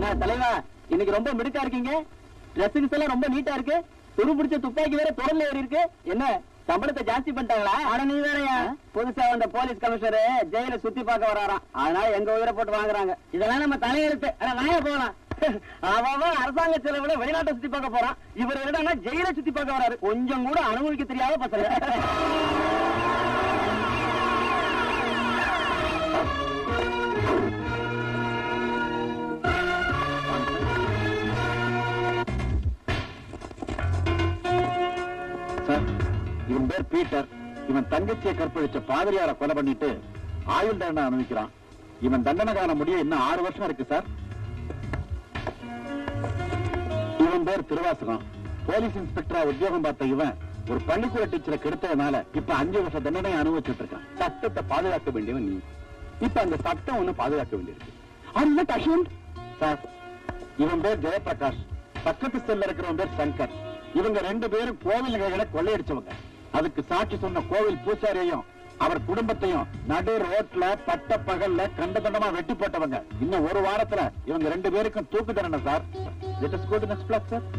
என்ன தலைவா இன்னைக்கு ரொம்ப மிடுக்கா இருக்கீங்க ட்ரெஸ்ஸுக்கு எல்லாம் ரொம்ப நீட்டா இருக்கு துரு பிடிச்ச துப்பாக்கி வேற தொடர்ல ஏறி இருக்கு என்ன சம்பளத்தை ஜாஸ்தி பண்ணிட்டாங்களா ஆனா நீ வேறயா புதுசா வந்த போலீஸ் கமிஷனர் ஜெயில சுத்தி பார்க்க வராராம் அதனால எங்க உயிரை போட்டு வாங்குறாங்க இதெல்லாம் நம்ம தலையெழுத்து அட வாங்க போகலாம் அவன் அரசாங்க செலவுல வெளிநாட்டை சுத்தி பார்க்க போறான் இவர் என்னன்னா ஜெயில சுத்தி பார்க்க வராரு கொஞ்சம் கூட அனுபவிக்க தெரியாத பசங்க சார் இவன் பேர் பீட்டர் இவன் தங்கச்சியை கற்பழிச்ச பாதிரியார கொலை பண்ணிட்டு ஆயுள் தண்டனை அனுபவிக்கிறான் இவன் தண்டனை காண முடிய இன்னும் ஆறு வருஷம் இருக்கு சார் இவன் பேர் திருவாசகம் போலீஸ் இன்ஸ்பெக்டரா உத்தியோகம் பார்த்த இவன் ஒரு பள்ளிக்கூட டீச்சரை கெடுத்ததுனால இப்ப அஞ்சு வருஷம் தண்டனை அனுபவிச்சுட்டு இருக்கான் சட்டத்தை பாதுகாக்க வேண்டியவன் நீ இப்ப அந்த சட்டம் ஒண்ணு பாதுகாக்க வேண்டியிருக்கு சார் இவன் பேர் ஜெயபிரகாஷ் பக்கத்து செல்ல இருக்கிறவன் பேர் சங்கர் இவங்க ரெண்டு பேரும் கோவில் நகைகளை கொள்ளையடிச்சவங்க அதுக்கு சாட்சி சொன்ன கோவில் பூசாரியையும் அவர் குடும்பத்தையும் நடு ரோட்ல பட்ட பகல்ல கண்ட தண்டமா வெட்டி போட்டவங்க இன்னும் ஒரு வாரத்துல இவங்க ரெண்டு பேருக்கும் தூக்கு தண்டனை sir let us go to next block sir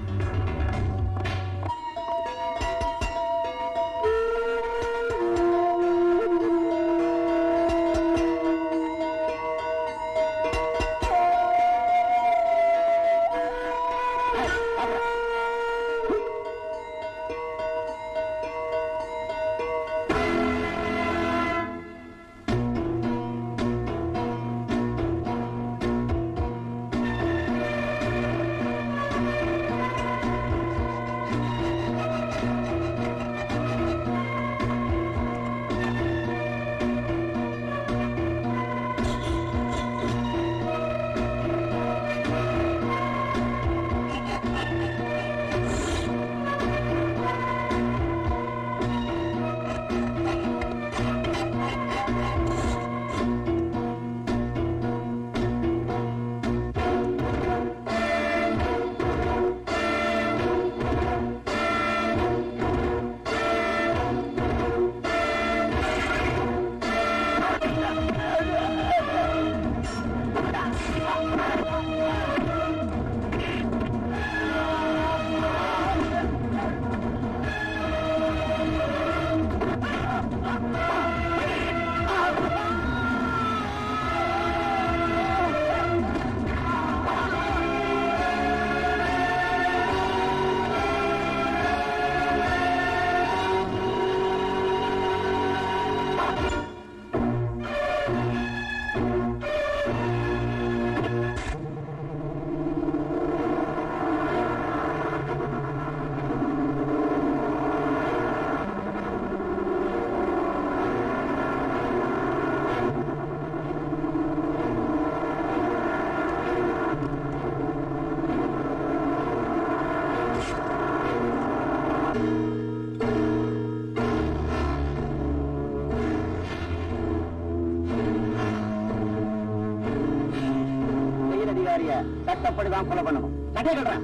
செயல் அதிகாரிய சட்டப்படிதான் கொலை பண்ணணும் சட்டை கட்டுறேன்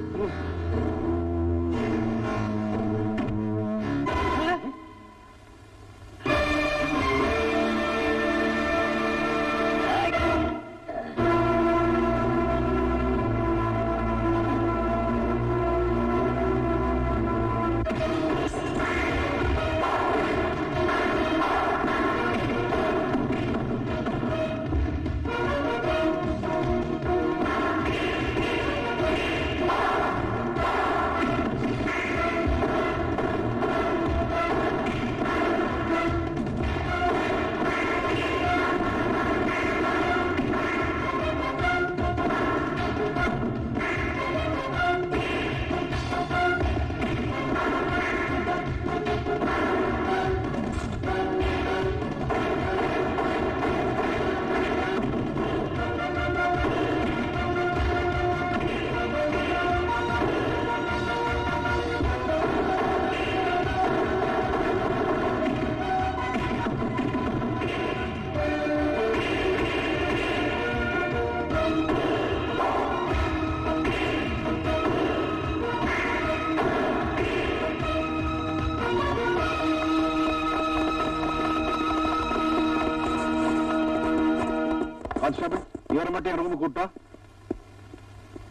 கான்ஸ்டபிள் இவரை மட்டும் என் ரூமுக்கு கூட்டா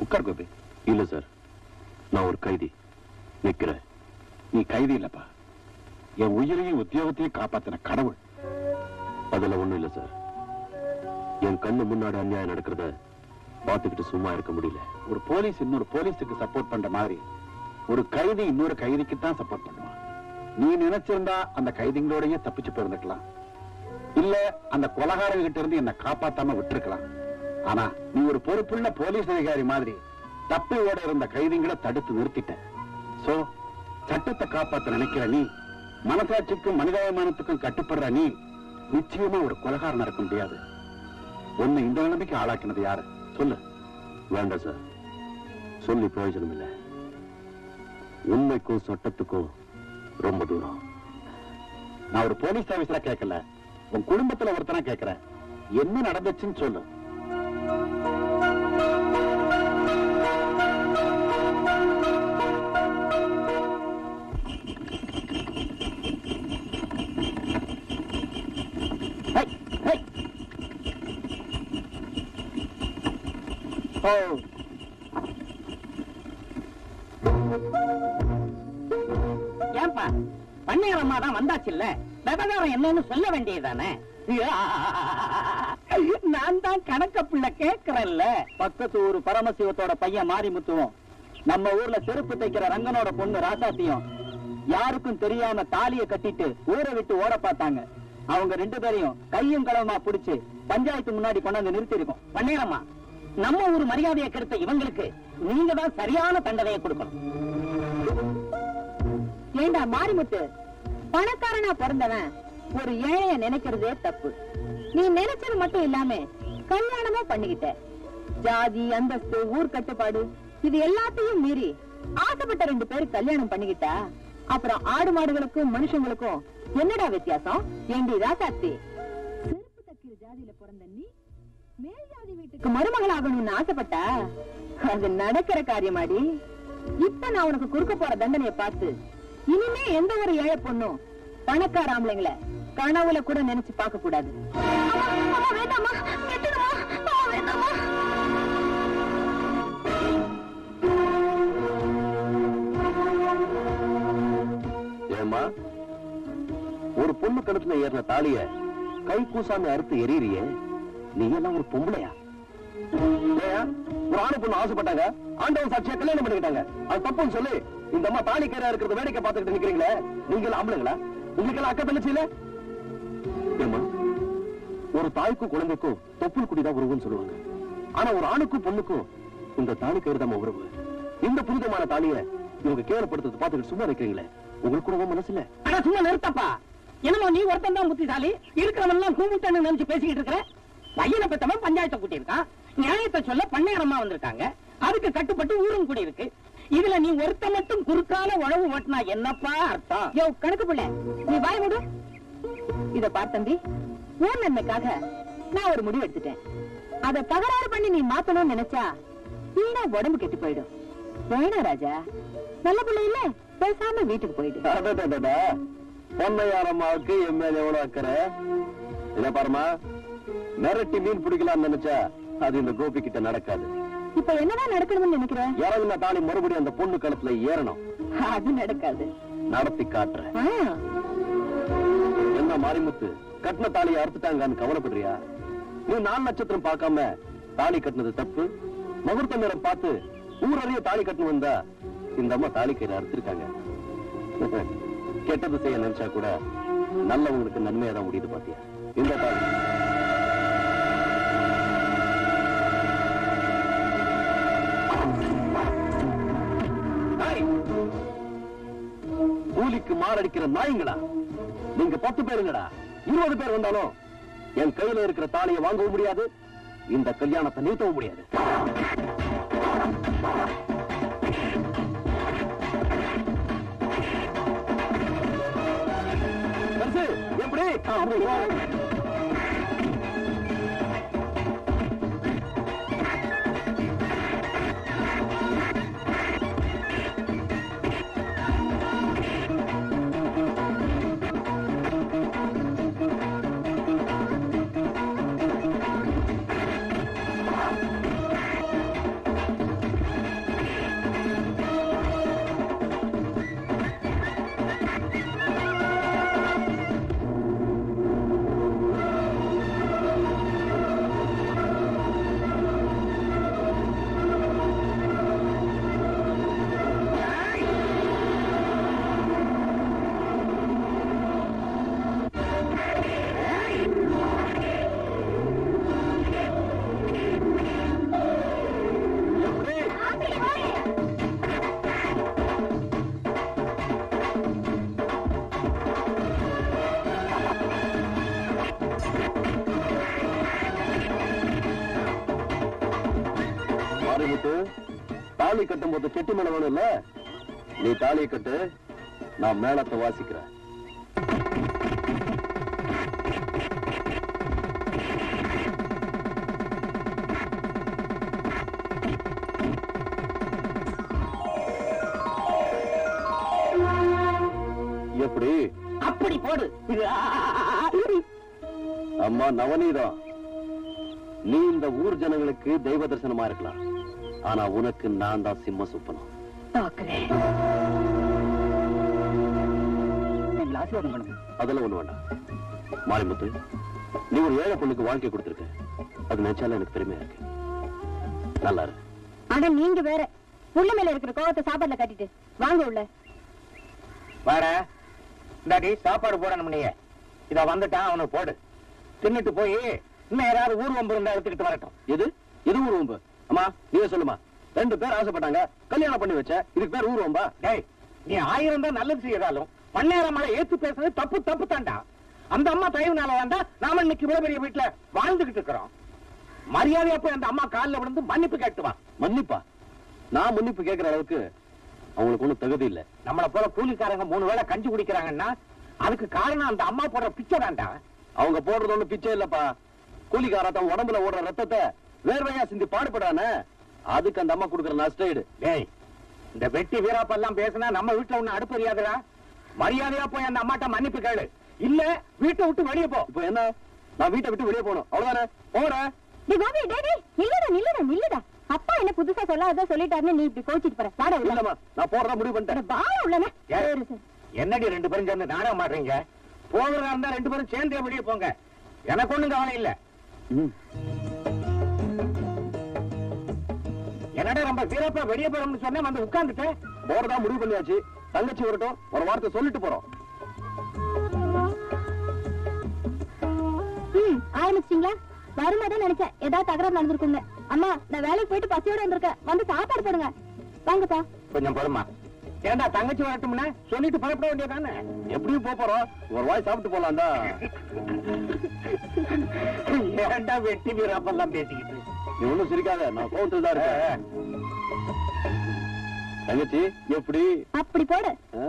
உட்கார் கோபி இல்ல சார் நான் ஒரு கைதி நிக்கிறேன் நீ கைதி இல்லப்பா என் உயிரையும் உத்தியோகத்தையும் காப்பாத்தின கடவுள் அதுல ஒண்ணும் இல்ல சார் என் கண்ணு முன்னாடி அநியாயம் நடக்கிறத பார்த்துக்கிட்டு சும்மா இருக்க முடியல ஒரு போலீஸ் இன்னொரு போலீஸுக்கு சப்போர்ட் பண்ற மாதிரி ஒரு கைதி இன்னொரு கைதிக்கு தான் சப்போர்ட் பண்ணுவான் நீ நினைச்சிருந்தா அந்த கைதிங்களோடயே தப்பிச்சு போயிருந்துக்கலாம் இல்ல அந்த கொலகாரங்க கிட்ட இருந்து என்ன காப்பாத்தாம விட்டுருக்கலாம் ஆனா நீ ஒரு பொறுப்புள்ள போலீஸ் அதிகாரி மாதிரி தப்பி ஓட இருந்த கைதிங்களை தடுத்து நிறுத்திட்ட சோ சட்டத்தை காப்பாத்த நினைக்கிற நீ மனசாட்சிக்கும் மனிதாபிமானத்துக்கும் கட்டுப்படுற நீ நிச்சயமா ஒரு கொலகாரனா இருக்க முடியாது உன்னை இந்த நிலைமைக்கு ஆளாக்கினது யாரு சொல்லு வேண்டாம் சார் சொல்லி பிரயோஜனம் இல்லை உண்மைக்கும் சட்டத்துக்கும் ரொம்ப தூரம் நான் ஒரு போலீஸ் ஆபீசரா கேட்கல உன் குடும்பத்துல ஒருத்தனா கேட்கிறேன் என்ன நடந்துச்சுன்னு சொல்லு ஹை, ஹை. ஓ ஏன்பா பண்ணையார் அம்மா தான் வந்தாச்சுல்ல விவகாரம் என்னன்னு சொல்ல வேண்டியதானே நான் தான் கணக்க பிள்ளை கேக்குறேன்ல பக்கத்து ஊரு பரமசிவத்தோட பையன் மாரிமுத்துவும் நம்ம ஊர்ல செருப்பு தைக்கிற ரங்கனோட பொண்ணு ராசாத்தியும் யாருக்கும் தெரியாம தாலிய கட்டிட்டு ஊரை விட்டு ஓட பார்த்தாங்க அவங்க ரெண்டு பேரையும் கையும் களவுமா புடிச்சு பஞ்சாயத்து முன்னாடி கொண்டாந்து நிறுத்தி இருக்கோம் பண்ணையாரம்மா நம்ம ஊர் மரியாதையை கெடுத்த இவங்களுக்கு நீங்க தான் சரியான தண்டனையை கொடுக்கணும் ஏண்டா மாரிமுத்து பணக்காரனா பிறந்தவன் ஒரு ஏழைய நினைக்கிறதே தப்பு நீ நினைச்சது மட்டும் இல்லாம கல்யாணமும் பண்ணிக்கிட்ட ஜாதி அந்தஸ்து ஊர் கட்டுப்பாடு இது எல்லாத்தையும் மீறி ஆசைப்பட்ட ரெண்டு பேர் கல்யாணம் பண்ணிக்கிட்டா அப்புறம் ஆடு மாடுகளுக்கும் மனுஷங்களுக்கும் என்னடா வித்தியாசம் ஏண்டி ராசாத்தி செருப்பு தைக்கிற ஜாதியில பிறந்த நீ மேல் ஜாதி வீட்டுக்கு மருமகள் ஆகணும்னு ஆசைப்பட்டா அது நடக்கிற காரியமாடி இப்ப நான் உனக்கு கொடுக்க போற தண்டனைய பார்த்து இனிமே எந்த ஒரு ஏழை பொண்ணும் பணக்கார ஆம்பளைங்கள கனவுல கூட நினைச்சு பார்க்க கூடாது வேண்டாமா வேண்டாமா ஏம்மா ஒரு பொண்ணு கழுத்துல ஏறின தாலிய கை கூசாம அறுத்து எரியறியே நீ எல்லாம் ஒரு பொம்பளையா ஏயா, ஒரு ஆணு பொண்ணு ஆசைப்பட்டாங்க ஆண்டவன் சாட்சியா கல்யாணம் பண்ணிக்கிட்டாங்க அது தப்புன்னு சொல்லி இந்த அம்மா தாலி கீரை இருக்கிறத வேடிக்கை பார்த்துக்கிட்டு நிக்கிறீங்களே நீங்க எல்லாம் ஆம்பளைங்களா உங்களுக்கு எல்லாம் அக்கா தங்கச்சி இல்ல ஏம்மா ஒரு தாய்க்கும் குழந்தைக்கும் தொப்புள் குடிதான் உறவுன்னு சொல்லுவாங்க ஆனா ஒரு ஆணுக்கும் பொண்ணுக்கும் இந்த தாலி கயிறு தான் உறவு இந்த புனிதமான தாலிய இவங்க கேவலப்படுத்துறது பார்த்துக்கிட்டு சும்மா நிக்கிறீங்களே உங்களுக்கு கூட மனசு இல்ல அட சும்மா நிறுத்தப்பா என்னமோ நீ ஒருத்தன் தான் புத்திசாலி இருக்கிறவன் எல்லாம் கூமுட்டன்னு நினைச்சு பேசிக்கிட்டு இருக்கிற பையனை பெத்தவன் பஞ்சாயத்தை கூட்டி இருக்கான் நியாயத்தை சொல்ல பண்ணையாரம்மா வந்திருக்காங்க அதுக்கு கட்டுப்பட்டு ஊரும் கூடி இருக்கு இதுல நீ ஒருத்த மட்டும் குறுக்கால உழவு ஓட்டினா என்னப்பா அர்த்தம் யோ கணக்கு புள்ள நீ வாய் மூடு இத பார் தம்பி ஊர் நன்மைக்காக நான் ஒரு முடிவு எடுத்துட்டேன் அத தகராறு பண்ணி நீ மாத்தணும்னு நினைச்சா வீணா உடம்பு கெட்டு போயிடும் வேணா ராஜா நல்ல பிள்ளை இல்ல பேசாம வீட்டுக்கு போயிடு பொன்னையாரம்மாவுக்கு என் மேல எவ்வளவு அக்கறை இத பாருமா மிரட்டி மீன் பிடிக்கலாம்னு நினைச்சா அது இந்த கோபி கிட்ட நடக்காது இப்ப என்னதான் நடக்கணும்னு நினைக்கிற இறங்குன தாலி மறுபடியும் அந்த பொண்ணு கழுத்துல ஏறணும் அது நடக்காது நடத்தி காட்டுறேன் ஆ, என்ன மாரிமுத்து கட்டின தாலியை அறுத்துட்டாங்கன்னு கவலைப்படுறியா நீ நாலு நட்சத்திரம் பார்க்காம தாலி கட்டினது தப்பு முகூர்த்த நேரம் பார்த்து ஊரறிய தாலி கட்டணும் வந்தா இந்த அம்மா தாலி கயிறு அறுத்திருக்காங்க கெட்டது செய்ய நினைச்சா கூட நல்லவங்களுக்கு நன்மையா தான் முடியுது பாத்தியா இந்த தாலி ஏய்! கூலிக்கு மாரடிக்கிற நாய்ங்களா நீங்க பத்து பேருங்கடா இருபது பேர் வந்தாலும் என் கையில இருக்கிற தாலியை வாங்கவும் முடியாது இந்த கல்யாணத்தை நிறுத்தவும் முடியாது பெருசு, எப்படி அப்படி வா. மாரிமுத்து தாலி கட்டும் போது செட்டி மேல வேணும்ல நீ தாலியை கட்டு நான் மேளத்தை வாசிக்கிறேன் எப்படி அப்படி போடு அம்மா நவநீதம் நீ இந்த ஊர் ஜனங்களுக்கு தெய்வ தரிசனமா இருக்கலாம் ஆனா உனக்கு நான் தான் சிம்ம சுப்பனம் பாக்குறேன் எங்களை ஆசீர்வாதம் பண்ணுங்க அதெல்லாம் ஒண்ணு வேண்டாம் மாரிமுத்து நீ ஒரு ஏழை பொண்ணுக்கு வாழ்க்கை கொடுத்திருக்க அது நினைச்சாலும் எனக்கு பெருமையா இருக்கு நல்லா இருக்கு ஆனா நீங்க வேற உள்ள மேல இருக்கிற கோவத்தை சாப்பாடுல கட்டிட்டு வாங்க உள்ள வாட இந்தாடி சாப்பாடு போடணும் நீ இத வந்துட்டான் அவனுக்கு போடு தின்னுட்டு போய் இன்னும் யாராவது ஊர் வம்பு இருந்தா எடுத்துக்கிட்டு வரட்டும் எது இது ஊர் வம்பு அம்மா நீயே சொல்லுமா ரெண்டு பேர் ஆசைப்பட்டாங்க கல்யாணம் பண்ணி வச்ச இதுக்கு பேர் ஊர் வம்பா டேய் நீ ஆயிரம் தான் நல்லது செய்யறாலும் பன்னேரம் மலை ஏத்து பேசுறது தப்பு தப்பு தாண்டா அந்த அம்மா தயவுனால வேண்டா நாம இன்னைக்கு இவ்வளவு பெரிய வீட்டுல வாழ்ந்துகிட்டு இருக்கிறோம் மரியாதையா போய் அந்த அம்மா காலில் விழுந்து மன்னிப்பு கேட்டு வா மன்னிப்பா நான் மன்னிப்பு கேட்கிற அளவுக்கு அவங்களுக்கு ஒண்ணும் தகுதி இல்ல நம்மள போல கூலிக்காரங்க மூணு வேளை கஞ்சி குடிக்கிறாங்கன்னா அதுக்கு காரணம் அந்த அம்மா போடுற பிச்சை தாண்டா அவங்க போடுறது ஒண்ணும் பிச்சை இல்லப்பா கூலிக்காரா தன் உடம்புல ஓடுற ரத்தத்தை வேர்வையா சிந்தி பாடுபடானே அதுக்கு அந்த அம்மா கொடுக்குற நஷ்டஈடு டேய் இந்த வெட்டி வீராப்பெல்லாம் பேசினா நம்ம வீட்டுல ஒண்ணு அடுப்பறியாதுடா மரியாதையா போய் அந்த அம்மாட்ட மன்னிப்பு கேளு இல்ல வீட்டை விட்டு வெளியே போ இப்போ என்ன நான் வீட்டை விட்டு வெளியே போகணும் அவ்வளவுதானே போறேன் டேய் கோபி டேய் டேய் நில்லுடா நில்லுடா நில்லுடா அப்பா என்ன புதுசா சொல்லாத சொல்லிட்டாருன்னு நீ இப்படி கோச்சிட்டு போற வாடா உள்ள இல்லம்மா நான் போறதா முடிவு பண்ணிட்டேன் வா உள்ளனே ஏய், சரி சரி என்னடி ரெண்டு பேரும் சேர்ந்து நாடகம் மாடுறீங்க போகிறதா இருந்தா ரெண்டு பேரும் சேர்ந்தே வெளியே போங்க எனக்கு ஒண்ணும் கவலை இல்ல ம். என்னடா ரொம்ப வீரப்பா வெளியே போறோம்னு சொன்னேன் வந்து உட்கார்ந்துட்டேன் போறதா முடிவு பண்ணியாச்சு தங்கச்சி வரட்டும் ஒரு வார்த்தை சொல்லிட்டு போறோம் ம் ஆரம்பிச்சிட்டீங்களா வருமாதான் நினைச்சேன் ஏதாவது தகராறு நடந்திருக்குங்க அம்மா நான் வேலைக்கு போயிட்டு பசியோட வந்திருக்கேன் வந்து சாப்பாடு போடுங்க வாங்கப்பா கொஞ்சம் பொறுமா ஏண்டா தங்கச்சி வரட்டும்னா சொல்லிட்டு புறப்பட வேண்டியதானே எப்படியும் போப் போறோம் ஒரு வாய் சாப்பிட்டு போலாம் தான் ஏண்டா வெட்டி வீரப்பெல்லாம் பேசிக்கிட்டு நீ ஒண்ணும் சிரிக்காத நான் கோவத்தில் தான் இருக்கேன் தங்கச்சி எப்படி அப்படி போடு ஆ?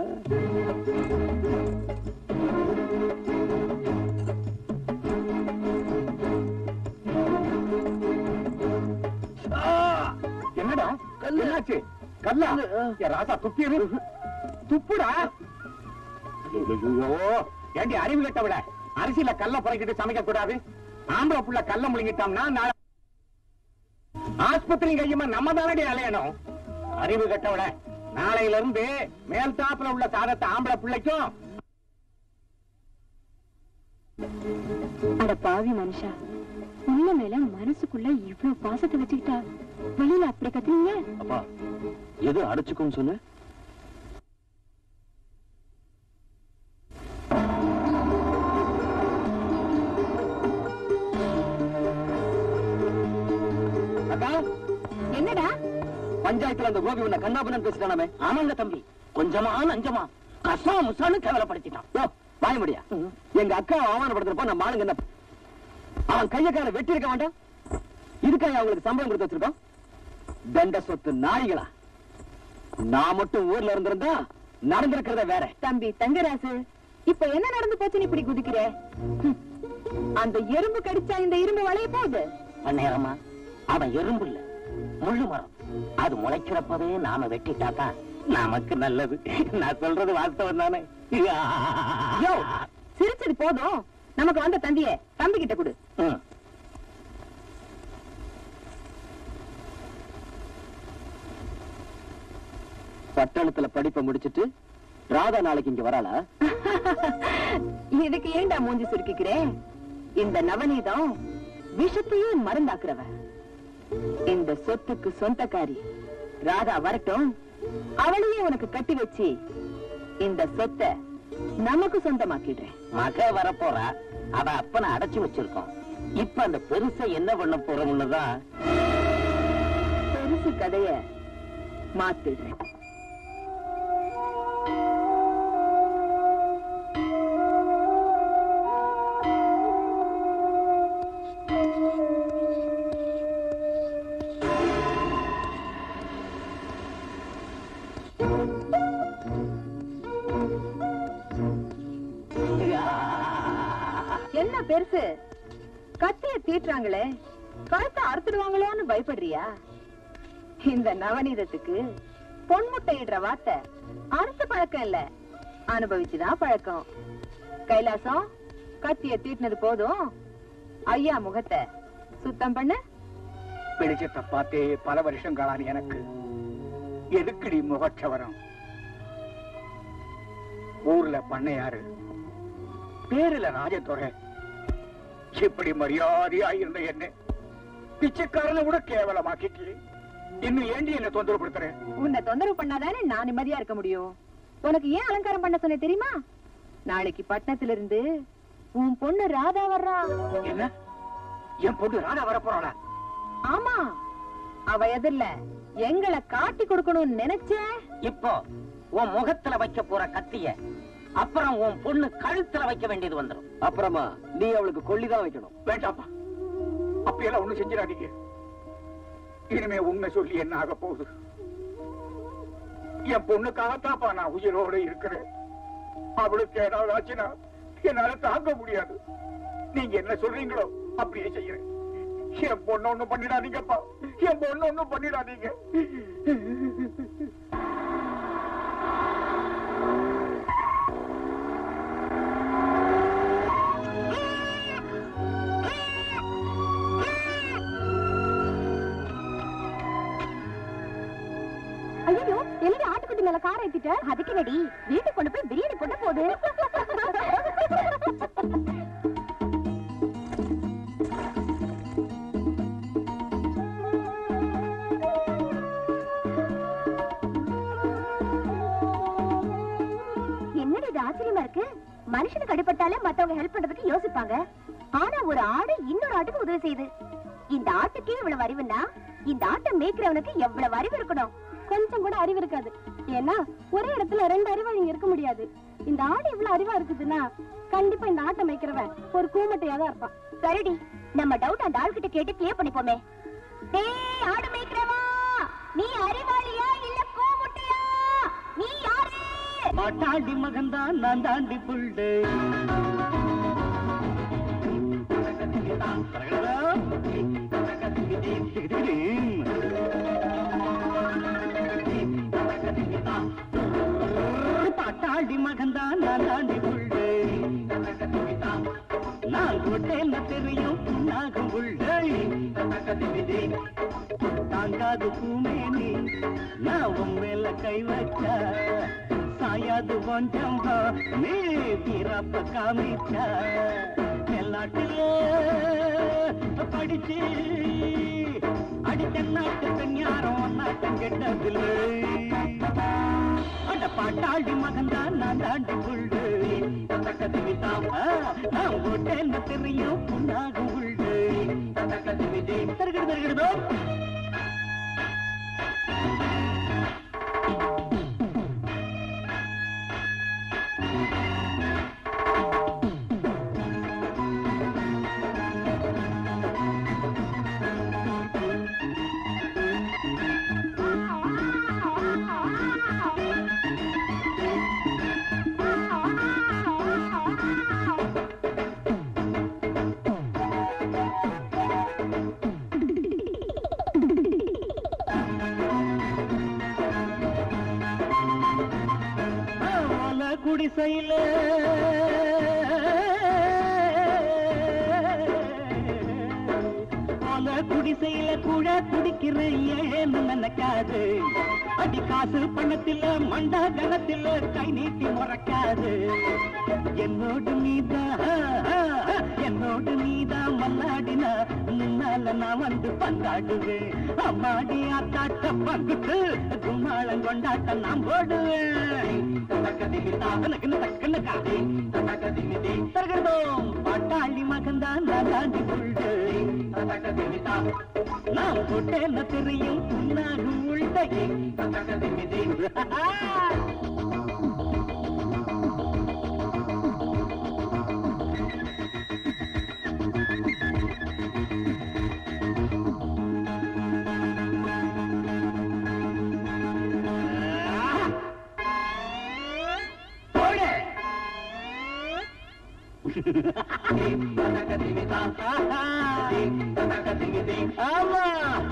என்னடா என்னாச்சு கல்லா என் ராசா துப்பியது துப்புடா ஐயோ ஏண்டி அறிவு கட்டவிட அரிசியில கல்ல புறக்கிட்டு சமைக்க கூடாது ஆம்பளை புள்ள கல்ல முழுங்கிட்டோம்னா நாளை ஆஸ்பத்திரி கையுமா நம்ம தானடி அலையணும் அறிவு கட்டவிட நாளையில இருந்து மேல் தாப்புல உள்ள சாதத்தை ஆம்பளை பிள்ளைக்கும் அட பாவி மனுஷா உள்ள மேல மனசுக்குள்ள இவ்ளோ பாசத்தை வச்சுக்கிட்டா வெளியில அப்படி கத்துனீங்க அப்பா எது அடைச்சுக்கும் சொன்ன அக்கா என்னடா பஞ்சாயத்துல அந்த கோபி உன்னை கண்ணாபுரம் பேசிட்டானாமே ஆமாங்க தம்பி கொஞ்சமா நஞ்சமா கசா முசான்னு கேவலப்படுத்திட்டான் யோ, வாய முடியா எங்க அக்கா அவமானப்படுத்துறப்ப நம்ம ஆளுங்க என்ன அவன் கைய கால வெட்டி இருக்க வேண்டாம் இதுக்காக அவங்களுக்கு சம்பளம் கொடுத்து வச்சிருக்கோம் தண்ட சொத்து நாய்களா நான் மட்டும் ஊர்ல இருந்திருந்தா நடந்திருக்கிறத வேற தம்பி தங்கராசு இப்ப என்ன நடந்து போச்சுன்னு இப்படி குதிக்கிற ஹம். அந்த எறும்பு கடிச்சா இந்த இரும்பு வளைய போகுது நேரமா அவன் எறும்பு இல்ல முள்ளு மரம் அது முளைக்கிறப்பவே நாம வெட்டிட்டாதான் நமக்கு நல்லது நான் சொல்றது வாஸ்தவம் தானே யோ சிரிச்சது போதும் நமக்கு வந்த தந்திய தம்பி கிட்ட கொடு ம். பட்டணத்துல படிப்பை முடிச்சிட்டு ராதா நாளைக்கு இங்க வராளா இதுக்கு ஏன்டா மூஞ்சி சுருக்கிக்கிறேன் இந்த நவநீதம் விஷத்தையே மருந்தாக்குறவ இந்த சொத்துக்கு சொந்தக்காரி ராதா வரட்டும் அவளையே உனக்கு கட்டி வச்சு இந்த சொத்தை நமக்கு சொந்தமாக்கிடுறேன் மக வரப்போறா அவ அப்பனை அடைச்சு வச்சிருக்கோம் இப்ப அந்த பெருசை என்ன பண்ண போறோம்னு தான் பெருசு கதைய மாத்திடுறேன் என்ன பெருசு கத்திய தீட்டுறாங்களே கழுத்தை அறுத்துடுவாங்களோன்னு பயப்படுறியா இந்த நவநீதத்துக்கு பொன்முட்டையிடுற வார்த்தை அறுத்து பழக்கம் இல்ல அனுபவிச்சுதான் பழக்கம் கைலாசம் கத்திய தீட்டினது போதும் ஐயா முகத்தை சுத்தம் பண்ணு வெளிச்சத்தை பார்த்தே பல வருஷங்களான எனக்கு எதுக்குடி முகச்சவரம் ஊர்ல பண்ணையாரு பேருல ராஜதுரை இப்படி மரியாதையா இருந்த என்ன பிச்சைக்காரனை கூட கேவலமாக்கிட்டு இன்னும் ஏண்டி என்ன தொந்தரவு படுத்துறேன் உன்னை தொந்தரவு பண்ணாதானே நான் நிம்மதியா இருக்க முடியும் உனக்கு ஏன் அலங்காரம் பண்ண சொன்னேன் தெரியுமா நாளைக்கு பட்டணத்துல இருந்து உன் பொண்ணு ராதா வர்றா என்ன என் பொண்ணு ராதா வரப்போறாளா ஆமா அவ எதிர்ல எங்களை காட்டி கொடுக்கணும்னு நினைச்சேன் இப்போ உன் முகத்துல வைக்க போற கத்திய அப்புறம் உன் பொண்ணு கழுத்துல வைக்க வேண்டியது வந்துடும் அப்புறமா நீ அவளுக்கு கொல்லிதான் வைக்கணும் வேண்டாப்பா அப்படியெல்லாம் ஒண்ணும் செஞ்சிடாதீங்க இனிமே உண்மை சொல்லி என்ன ஆக போகுது என் பொண்ணுக்காகத்தான்ப்பா நான் உயிரோட இருக்கிறேன் அவளுக்கு ஏதாவது ஆச்சுன்னா என்னால தாங்க முடியாது நீங்க என்ன சொல்றீங்களோ அப்படியே செய்யறேன் என் பொண்ணு ஒண்ணும் பண்ணிடாதீங்கப்பா என் பொண்ணு ஒண்ணும் பண்ணிடாதீங்க ஐயோ என்னடி ஆட்டுக்குட்டி மேல கார ஏத்திட்ட அதுக்கு நடி வீட்டுக்கு கொண்டு போய் பிரியாணி கொண்டு போடு என்னடி இது ஆச்சரியமா இருக்கு மனுஷனுக்கு அடிபட்டாலே மத்தவங்க ஹெல்ப் பண்றதுக்கு யோசிப்பாங்க ஆனா ஒரு ஆடு இன்னொரு ஆட்டுக்கு உதவி செய்யுது இந்த ஆட்டுக்கே இவ்வளவு அறிவுன்னா இந்த ஆட்டை மேய்க்கிறவனுக்கு எவ்வளவு அறிவு இருக்கணும் கொஞ்சம் கூட அறிவு இருக்காது ஏன்னா ஒரே இடத்துல ரெண்டு அறிவாளிங்க இருக்க முடியாது இந்த ஆடு இவ்வளவு அறிவா இருக்குதுன்னா கண்டிப்பா இந்த ஆட்டை மேய்க்கிறவன் ஒரு கூமட்டையா தான் இருப்பான் சரிடி நம்ம டவுட் அந்த ஆள்கிட்ட கேட்டு கிளியர் பண்ணிப்போமே டேய் ஆடு மேய்க்கிறவா நீ அறிவாளியா இல்ல கூமுட்டையா நீ யாரு மாட்டாண்டி மகன்தான் நான் தாண்டி புள்ளு பாட்டாண்டி மகன்தான் நான் தாண்டி புள்ளு நான் கொட்டேன்னு தெரியும் புண்ணாகும் புள்ளை தாங்காது பூமேனி நான் உன் மேல கை வச்சா சாயாது கொஞ்சம் நீ தீரப்ப காமிச்சா எல்லாட்டில படிச்சு அடித்த நாட்டு பெண் யாரும் நாட்டம் கெட்டதில்லை அட பாட்டாளி மகன் தான் நான் தாண்டி புள்ளு ஆ, நான் ஓட்டேன்னு தெரியும் புண்ணாக உள்ளு தருகிடு தருகிடுதோ ஓல குடிசையில ஓல குடிசையில கூட குடிக்கிற ஏன்னு நினைக்காது அடி காசு பணத்தில மண்டா கணத்தில கை நீட்டி முறைக்காது என்னோடு நீதான் என்னோடு நீதான் மல்லாடினா முன்னால நான் வந்து பந்தாடுவேன் அம்மாடி ஆத்தாட்ட பங்குட்டு கும்மாளம் கொண்டாட்டம் நான் போடுவேன் தருகிறதோம் பாட்டாளி மகன்தான் நான் தாண்டி புள்ளு நான் போட்டேன்னு தெரியும் புண்ணாகும் உள்தையே ஆமா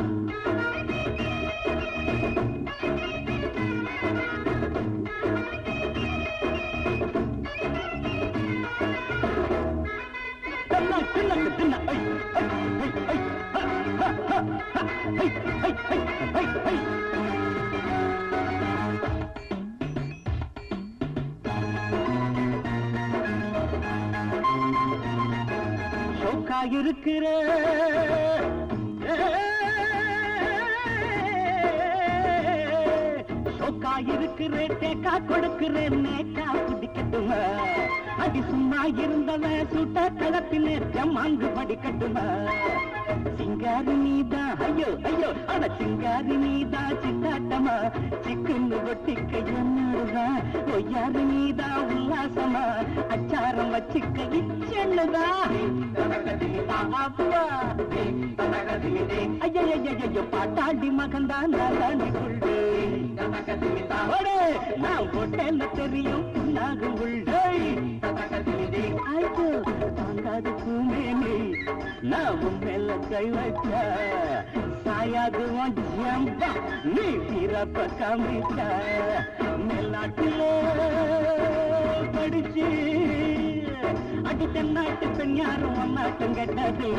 தின்ன, தின்ன, தின்ன. ஐ, ஐ, ஐ, ஐ, ஹ, ஹ, ஹ, ஹ, ஐ, ஐ, ஐ, ஐ, ஐ. ஷோக்கா இருக்கிற ஷோக்கா இருக்கிற தேக்கா கொடுக்கிறேன் நேக்கா குடிக்கட்டுமா அடி சும்மா இருந்தவன் சுட்ட கலப்பிலே ஜம்மாங்கு படிக்கட்டுமா சிங்காரி நீதான் ஐயோ ஐயோ அட சிங்காரி நீதான் சித்தாட்டமா சிக்குன்னு ஒட்டிக்க என்னதான் ஒய்யாரு நீதான் உல்லாசமா அச்சாரம் வச்சுக்க இச்சென்னுதான் அப்பா ஐயோ பாட்டாண்டி மகன்தான் நான் தாண்டி கொள்ளு நான் போட்டேன்னு தெரியும் நாகும் உள்ளே ஐயோ தாங்காது பூமேனி நான் உன் மேல கை வச்ச சாயாது உன் ஜம்பா நீ பிறப்ப காமிச்ச மேல்நாட்டிலே படிச்சு அடி தென்னாட்டு பெண் யாரும் ஒன்னாட்டம் கெட்டது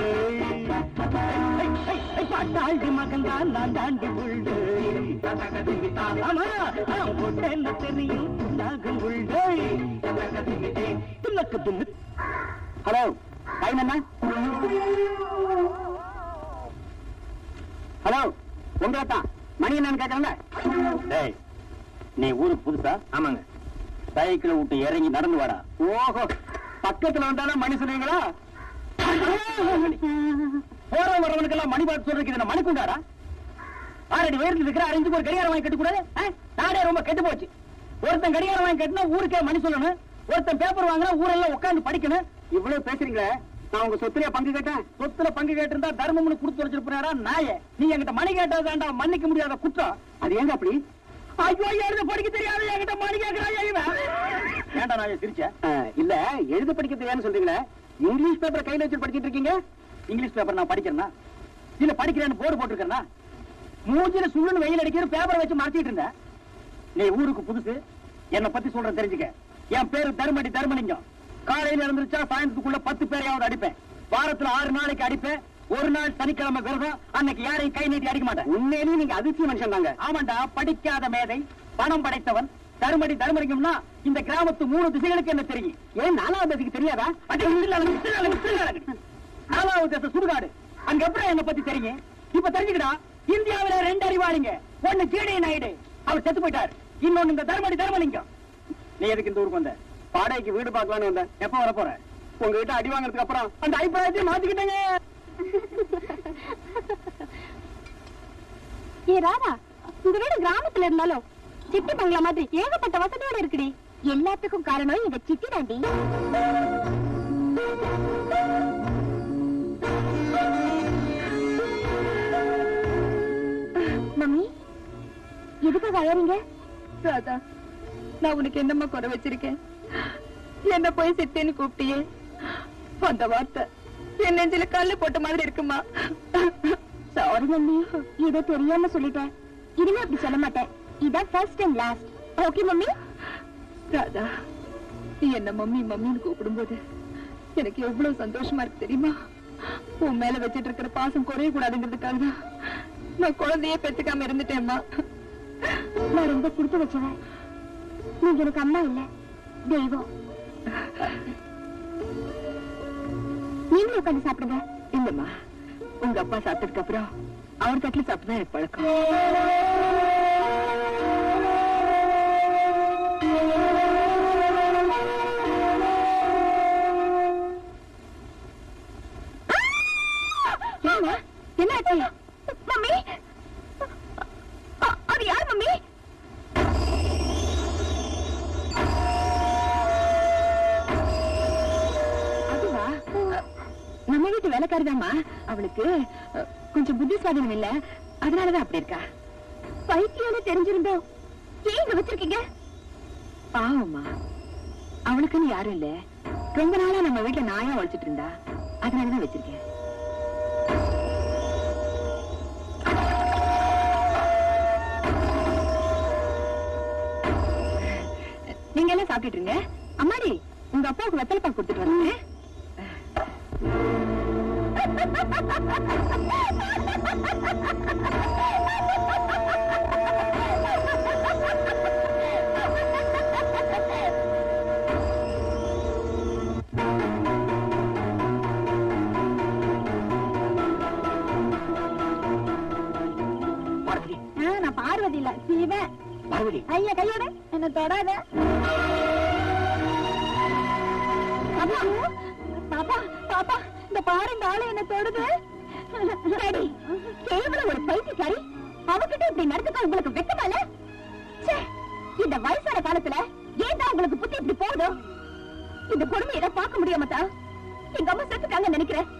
பாட்டாண்டி மகன் தான் நான் தாண்டி உள்ளு ஆமா நான் போட்டேன்னு தெரியும் நாகும் உள்ளே துணக்கு துண்ணு ஹலோ டைம் என்ன ஹலோ உங்களை தான் மணி என்னன்னு கேட்கறேன்ல டேய் நீ ஊருக்கு புதுசா ஆமாங்க சைக்கிள் விட்டு இறங்கி நடந்து வாடா ஓஹோ பக்கத்துல வந்தாலும் மணி சொல்லுவீங்களா போற வரவனுக்கெல்லாம் மணி பார்த்து சொல்றதுக்கு இது என்ன மணி கொண்டாடா ஆறடி உயரத்தில் இருக்கிற அரைஞ்சு ஒரு கடிகாரம் வாங்கி கட்டக்கூடாது ஆ? நாடே ரொம்ப கெட்டு போச்சு ஒருத்தன் கடிகாரம் வாங்கி கட்டினா ஊருக்கே மணி சொல்லணும் ஒருத்தன் பேப்பர் வாங்கினா ஊரெல்லாம் உட்கார்ந்து படிக்கணும் இவ்வளவு பேசுறீங்களே நான் உங்க சொத்துல பங்கு கேட்டேன் சொத்துல பங்கு கேட்டிருந்தா தர்மம்னு கொடுத்து வச்சிருப்பாரா நாயே நீ என்கிட்ட மணி கேட்டதாண்டா மன்னிக்க முடியாத குற்றம் அது ஏங்க அப்படி ஐயோ எழுத படிக்க தெரியாது என்கிட்ட மணி கேட்கிறான் இவன் ஏன்டா நான் சிரிச்ச இல்ல எழுத படிக்க தெரியாதுன்னு சொல்றீங்களே இங்கிலீஷ் பேப்பர் கையில வச்சு படிச்சிட்டு இருக்கீங்க இங்கிலீஷ் பேப்பர் நான் படிக்கிறேன்னா இல்ல படிக்கிறேன்னு போர்டு போட்டிருக்கேன்னா மூஞ்சில சுள்ளுன்னு வெயில் அடிக்கிற பேப்பரை வச்சு மாத்திட்டு இருந்தேன் நீ ஊருக்கு புதுசு என்னை பத்தி சொல்றேன் தெரிஞ்சுக்க என் பேரு தர்மடி தர்மலிங்கம் காலையில இருந்துருச்சா சாயந்தரத்துக்குள்ள பத்து பேரையாவது அடிப்பேன் வாரத்துல ஆறு நாளைக்கு அடிப்பேன் ஒரு நாள் சனிக்கிழமை விரதம் அன்னைக்கு யாரையும் கை நீட்டி அடிக்க மாட்டேன் உண்மையிலேயே நீங்க அதிர்ச்சி மனுஷன் தாங்க ஆமாண்டா படிக்காத மேதை பணம் படைத்தவன் தர்மடி தர்மலிங்கம்னா இந்த கிராமத்து மூணு திசைகளுக்கு என்ன தெரியும் ஏன் நாலாவது திசைக்கு தெரியாதா அடி, இல்ல, இல்ல, இல்ல, இல்ல, இல்ல, இல்ல. நாலாவது தேச சுடுகாடு அங்க எப்படி என்ன பத்தி தெரியும் இப்ப தெரிஞ்சுக்கடா இந்தியாவில ரெண்டு அறிவாளிங்க ஒண்ணு ஜிடி நாயுடு அவர் செத்து போயிட்டார் இன்னொன்னு இந்த தர்மடி தர்மலிங்கம் நீ எதுக்கு இந்த ஊருக்கு வந்த பாடைக்கு வீடு பார்க்கலான்னு வந்தேன் எப்ப வர போற உங்ககிட்ட அடி வாங்குறதுக்கு அப்புறம் அந்த அபிப்பிராயத்தை மாத்திக்கிட்டேங்க ஏ ராதா உங்க வீடு கிராமத்துல இருந்தாலும் சிட்டி பங்களா மாதிரி ஏகப்பட்ட வசதியோட இருக்குடி எல்லாத்துக்கும் காரணம் இந்த சிட்டி தாண்டி மம்மி எதுக்காக அழறீங்க ராதா நான் உனக்கு என்னம்மா குறை வச்சிருக்கேன் என்ன போய் சித்தேன்னு கூப்பிட்டியே அந்த வார்த்தை என் நெஞ்சில கல்லு போட்ட மாதிரி இருக்குமா சாரி மம்மி ஏதோ தெரியாம சொல்லிட்டேன் இனிமே அப்படி சொல்ல மாட்டேன் இதான் first and last okay mummy Radha நீ என்ன மம்மி மம்மின்னு கூப்பிடும்போது எனக்கு எவ்வளவு சந்தோஷமா இருக்கு தெரியுமா உன் மேல வச்சிட்டு இருக்கிற பாசம் குறைய கூடாதுங்கிறதுக்காக தான் நான் குழந்தையே பெத்துக்காம இருந்துட்டேம்மா நான் ரொம்ப கொடுத்து வச்சவன் நீங்க எனக்கு அம்மா இல்ல தெய்வம் நீங்களும் உட்காந்து சாப்பிடுங்க இல்லம்மா உங்க அப்பா சாப்பிட்டதுக்கு அப்புறம் அவர் தட்டுல சாப்பிட்டு தான் எனக்கு பழக்கம் ஏங்க என்ன ஆச்சு மம்மி அ- அது யார் மம்மி அதுவா அ, நம்ம வீட்டு வேலைக்காரிதாம்மா அவளுக்கு அ, கொஞ்சம் புத்தி சுவாதனம் இல்ல அதனாலதான் அப்படி இருக்கா பைத்தியம்னு தெரிஞ்சிருந்தோம் ஏன் இங்க வச்சிருக்கீங்க பாவம்மா அவளுக்குன்னு யாரும் இல்ல ரொம்ப நாளா நம்ம வீட்டுல நாயா வளர்ச்சிட்டு இருந்தா அதனாலதான் வச்சிருக்கேன் நீங்க எல்லாம் சாப்பிட்டுட்டு இருங்க அம்மாடி உங்க அப்பாவுக்கு வெத்தலை பாக்கு கொடுத்துட்டு வரேன் ஆ, நான் பார்வதி இல்ல சிவன் பார்வதி ஐயா கையோட என்ன தொடாத அம்மா, பாப்பா பாப்பா இந்த பாரு இந்த ஆளு என்ன தொடுது சரி கேவலம் ஒரு பைத்தியக்காரி அவகிட்ட இப்படி நடந்துக்க உங்களுக்கு வெக்கமால ச்சே, இந்த வயசான காலத்துல ஏன் தான் உங்களுக்கு புத்தி இப்படி போகுதோ இந்த கொடுமையை பார்க்க முடியாம தான் எங்க அம்மா செத்துட்டாங்க நினைக்கிறேன்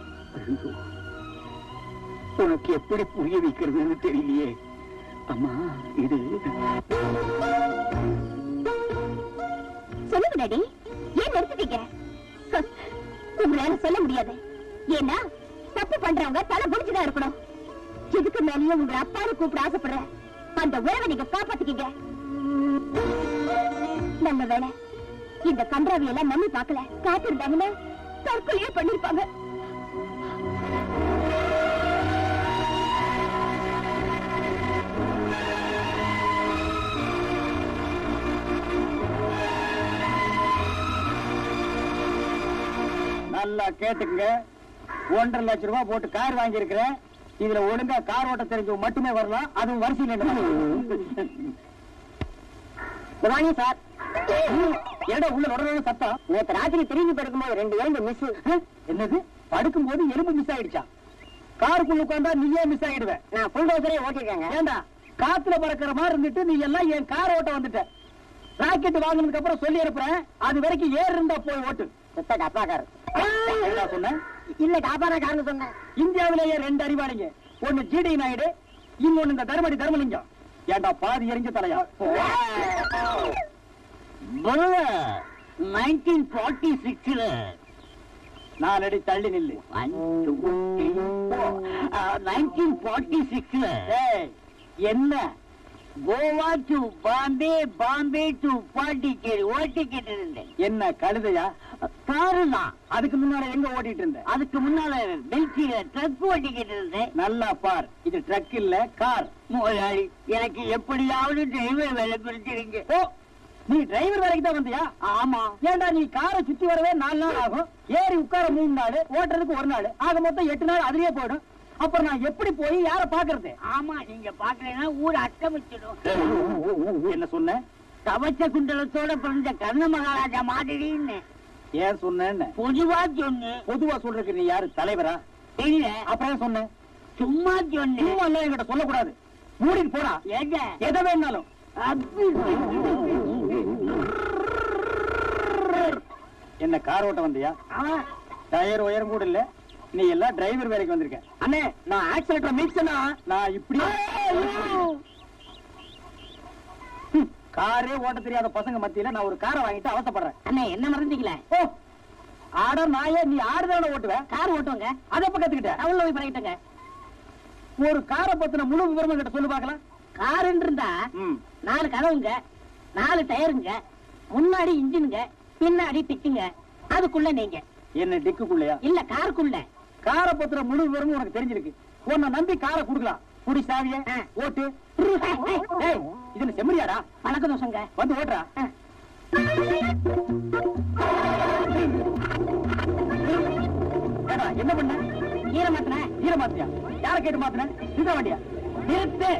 உனக்கு எப்படி புரிய வைக்கிறதுன்னு தெரியலையே அம்மா இது சொல்லுங்க டாடி ஏன் நிறுத்திட்டீங்க உங்களால சொல்ல முடியாது ஏன்னா தப்பு பண்றவங்க தலை முடிச்சுதான் இருக்கணும் இதுக்கு மேலேயும் உங்களை அப்பான்னு கூப்பிட ஆசைப்படுறேன் அந்த உறவை நீங்க காப்பாத்திக்கீங்க நல்ல வேலை இந்த கன்றாவி எல்லாம் நம்பி பார்க்கல காத்திருந்தாங்கன்னா தற்கொலையே பண்ணிருப்பாங்க நல்லா கேட்டுக்குங்க ஒன்றரை லட்சம் ரூபாய் போட்டு கார் வாங்கி இருக்கிறேன் இதுல ஒழுங்கா கார் ஓட்ட தெரிஞ்சவங்க மட்டுமே வரலாம் அதுவும் வரிசையில் வாங்க சார் ஏடா உள்ள நுடனு சத்தம் நேத்து ராத்திரி திரும்பி படுக்கும்போது ரெண்டு எலும்பு மிஸ் என்னது படுக்கும்போது எலும்பு மிஸ் ஆயிடுச்சா காருக்குள்ள உட்கார்ந்தா நீயே மிஸ் ஆயிடுவ நான் புல் டோசரே ஓட்டிருக்கேங்க ஏண்டா காத்துல பறக்கிற மாதிரி இருந்துட்டு நீ எல்லாம் என் கார் ஓட்ட வந்துட்ட ராக்கெட் வாங்கினதுக்கு அப்புறம் சொல்லி அனுப்புறேன் அது வரைக்கும் ஏர் இருந்தா போய் ஓட்டு அப்பா கார் என்ன சொன்ன இல்ல டாபாரா கார்னு சொன்னேன் இந்தியாவிலேயே ரெண்டு அறிவாளிங்க ஒண்ணு ஜிடி நாயுடு இன்னொன்னு இந்த தர்மடி தர்மலிங்கம் ஏண்டா பாதி எரிஞ்ச தலையா நைன்டீன் ஃபார்ட்டி சிக்ஸ்ல நாலடி தள்ளி நில்லு நைன்டீன் ஃபார்ட்டி சிக்ஸ்ல என்ன கோவா டு பாம்பே பாம்பே டு பாண்டிச்சேரி ஓட்டிக்கிட்டு இருந்தேன் என்ன கழுதையா காரு தான் அதுக்கு முன்னால எங்க ஓட்டிட்டு இருந்த அதுக்கு முன்னால பெல்சியில ட்ரக் ஓட்டிக்கிட்டு இருந்தேன் நல்லா பார் இது ட்ரக் இல்ல கார் முதலாளி எனக்கு எப்படியாவது டிரைவர் வேலை பிடிச்சிருங்க ஓ நீ டிரைவர் வேலைக்கு தான் வந்தியா ஆமா ஏன்டா நீ காரை சுத்தி வரவே நாலு நாள் ஆகும் ஏறி உட்கார மூணு நாள் ஓட்டுறதுக்கு ஒரு நாள் ஆக மொத்தம் எட்டு நாள் அதுலயே போயிடும் அப்புறம் நான் எப்படி போய் யார பாக்குறது ஆமா நீங்க பாக்கலைன்னா ஊர் அட்டமிச்சிடும் என்ன சொன்ன கவச்ச குண்டலத்தோட பிறந்த கர்ண மகாராஜா மாதிரின்னு ஏன் சொன்னேன்னு பொதுவா சொன்னு பொதுவா சொல்றதுக்கு நீ யாரு தலைவரா இல்ல அப்புறம் ஏன் சொன்ன சும்மா சொன்னு சும்மா எல்லாம் என்கிட்ட சொல்லக்கூடாது மூடிட்டு போடா எத எதை வேணாலும் என்ன கார் ஓட்ட வந்தியா அவன் டயர் உயரம் கூட இல்ல நீ எல்லாம் டிரைவர் வேலைக்கு வந்திருக்க அண்ணே நான் ஆக்சிலேட்டர் மீட்சனா நான் இப்படி ஹம், காரே ஓட்ட தெரியாத பசங்க மத்தியில நான் ஒரு காரை வாங்கிட்டு அவசப்படுறேன் அண்ணே என்ன மறந்தீங்களே ஓ ஆட நாயே நீ ஆடுதான ஓட்டுவ கார் ஓட்டுவாங்க அதை எப்ப கத்துக்கிட்ட டவுன்ல போய் பழகிட்டங்க ஒரு காரை பத்தின முழு விவரம் கிட்ட சொல்லு பாக்கலாம் காருன்னு இருந்தா நாலு கதவுங்க நாலு டயருங்க முன்னாடி இன்ஜினுங்க பின்னாடி டிக்குங்க அதுக்குள்ள நீங்க என்ன டிக்குக்குள்ளையா இல்ல காருக்குள்ள காரை பத்திர முழு விவரமும் உனக்கு தெரிஞ்சிருக்கு உன்னை நம்பி காரை குடுக்கலாம் குடி சாவிய ஆ. ஓட்டு ஏய், இது என்ன செம்மறியாடா பழக்க தோசங்க வந்து ஓட்டுறா ஏடா, என்ன பண்ண ஈர மாத்தின ஈர மாத்தியா யார கேட்டு மாத்தின இந்த வண்டியா நிறுத்து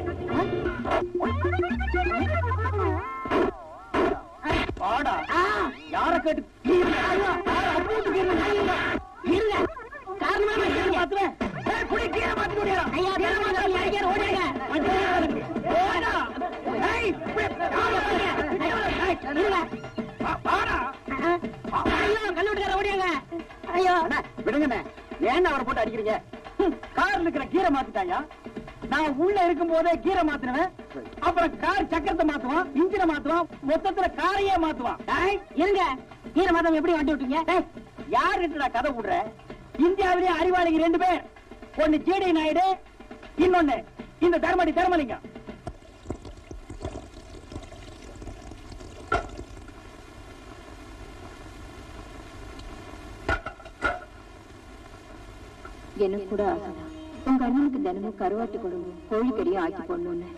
ஆடா யார கேட்டு கீறுன? யார அம்பூட்டு கீறுன? இருங்க காரணமா கீரை மாத்துறேன். ஏய், புடி, கீரை மாத்தி குடியா. ஐயா கீரை வேற மாத்து. மாதிரி அடிக்காத, ஓடிடுங்க. ஓடா. ஏய், இப்படி, ஆளை பாரு. ஏய், இருங்க வா, வாடா. ஐயோ கல்லூட்டுக்கார ஓடியாங்க ஐயோ அண்ணா, விடுங்கண்ணே ஏன் அவரை போட்டு அடிக்கிறீங்க ஹம், கார்ல இருக்கிற கீரை மாத்திட்டாயா நான் உள்ள இருக்கும் போதே கீரை மாத்தினுவேன் அப்புறம் கார் சக்கரத்தை மாத்துவான் இன்ஜினை மாத்துவான் மொத்தத்துல காரையே மாத்துவான் ஏய், இருங்க ஈர மாதம் எப்படி வண்டி விட்டீங்க ஏய், யாருன்றா கதை விடுற இந்தியாவிலேயே அறிவாளிங்க ரெண்டு பேர் ஒன்னு ஜேடி நாயுடு இன்னொன்னு இந்த தர்மடி தர்மலிங்கம் எனக்கு கூட ஆசைதான் உங்க அண்ணனுக்கு தினமும் கருவாட்டு குழம்பு கோழிக்கறியும் ஆக்கி போடணும்னு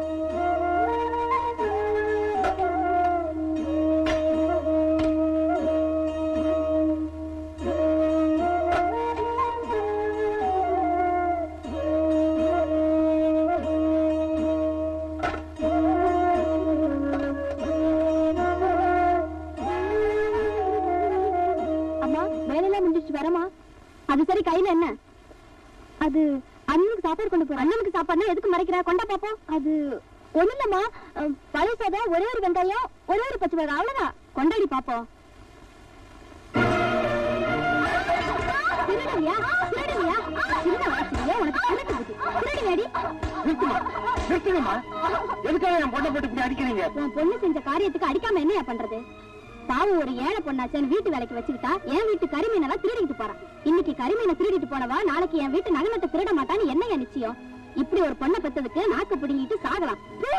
அம்மா வேலையெல்லாம் முடிஞ்சிச்சு வரமா அது சரி கையில என்ன அது அண்ணனுக்கு சாப்பாடு கொண்டு போற அண்ணனுக்கு சாப்பாடுனா எதுக்கு மறைக்கிற கொண்டா பாப்போம் அது ஒண்ணு இல்லம்மா அஹ், பழைய சாதம் ஒரே ஒரு வெங்காயம் ஒரே ஒரு பச்சை மிளகாய் அவ்வளவுதான் கொண்டாடி பாப்போம் திருடுவியா? திருடுவியா? சின்ன வயசுலயே உனக்கு திருட்டு புத்தி. திருடுவியாடி? நிறுத்துமா நிறுத்துங்கம்மா எதுக்காக என் பொண்ணை போட்டு இப்படி அடிக்கிறீங்க உன் பொண்ணு செஞ்ச காரியத்துக்கு அடிக்காம என்னையா பண்றது பாவம் ஒரு ஏழை பொண்ணாச்சேன்னு வீட்டு வேலைக்கு வச்சுக்கிட்டா என் வீட்டு கரிமீனெல்லாம் திருடிட்டு போறான் இன்னைக்கு கரிமீனை திருடிட்டு போனவா நாளைக்கு என் வீட்டு நகனத்தை திருட மாட்டான்னு என்னையா நிச்சயம் இப்படி ஒரு பொண்ணை பெத்ததுக்கு நாக்கு பிடுங்கிட்டு சாகலாம் பு.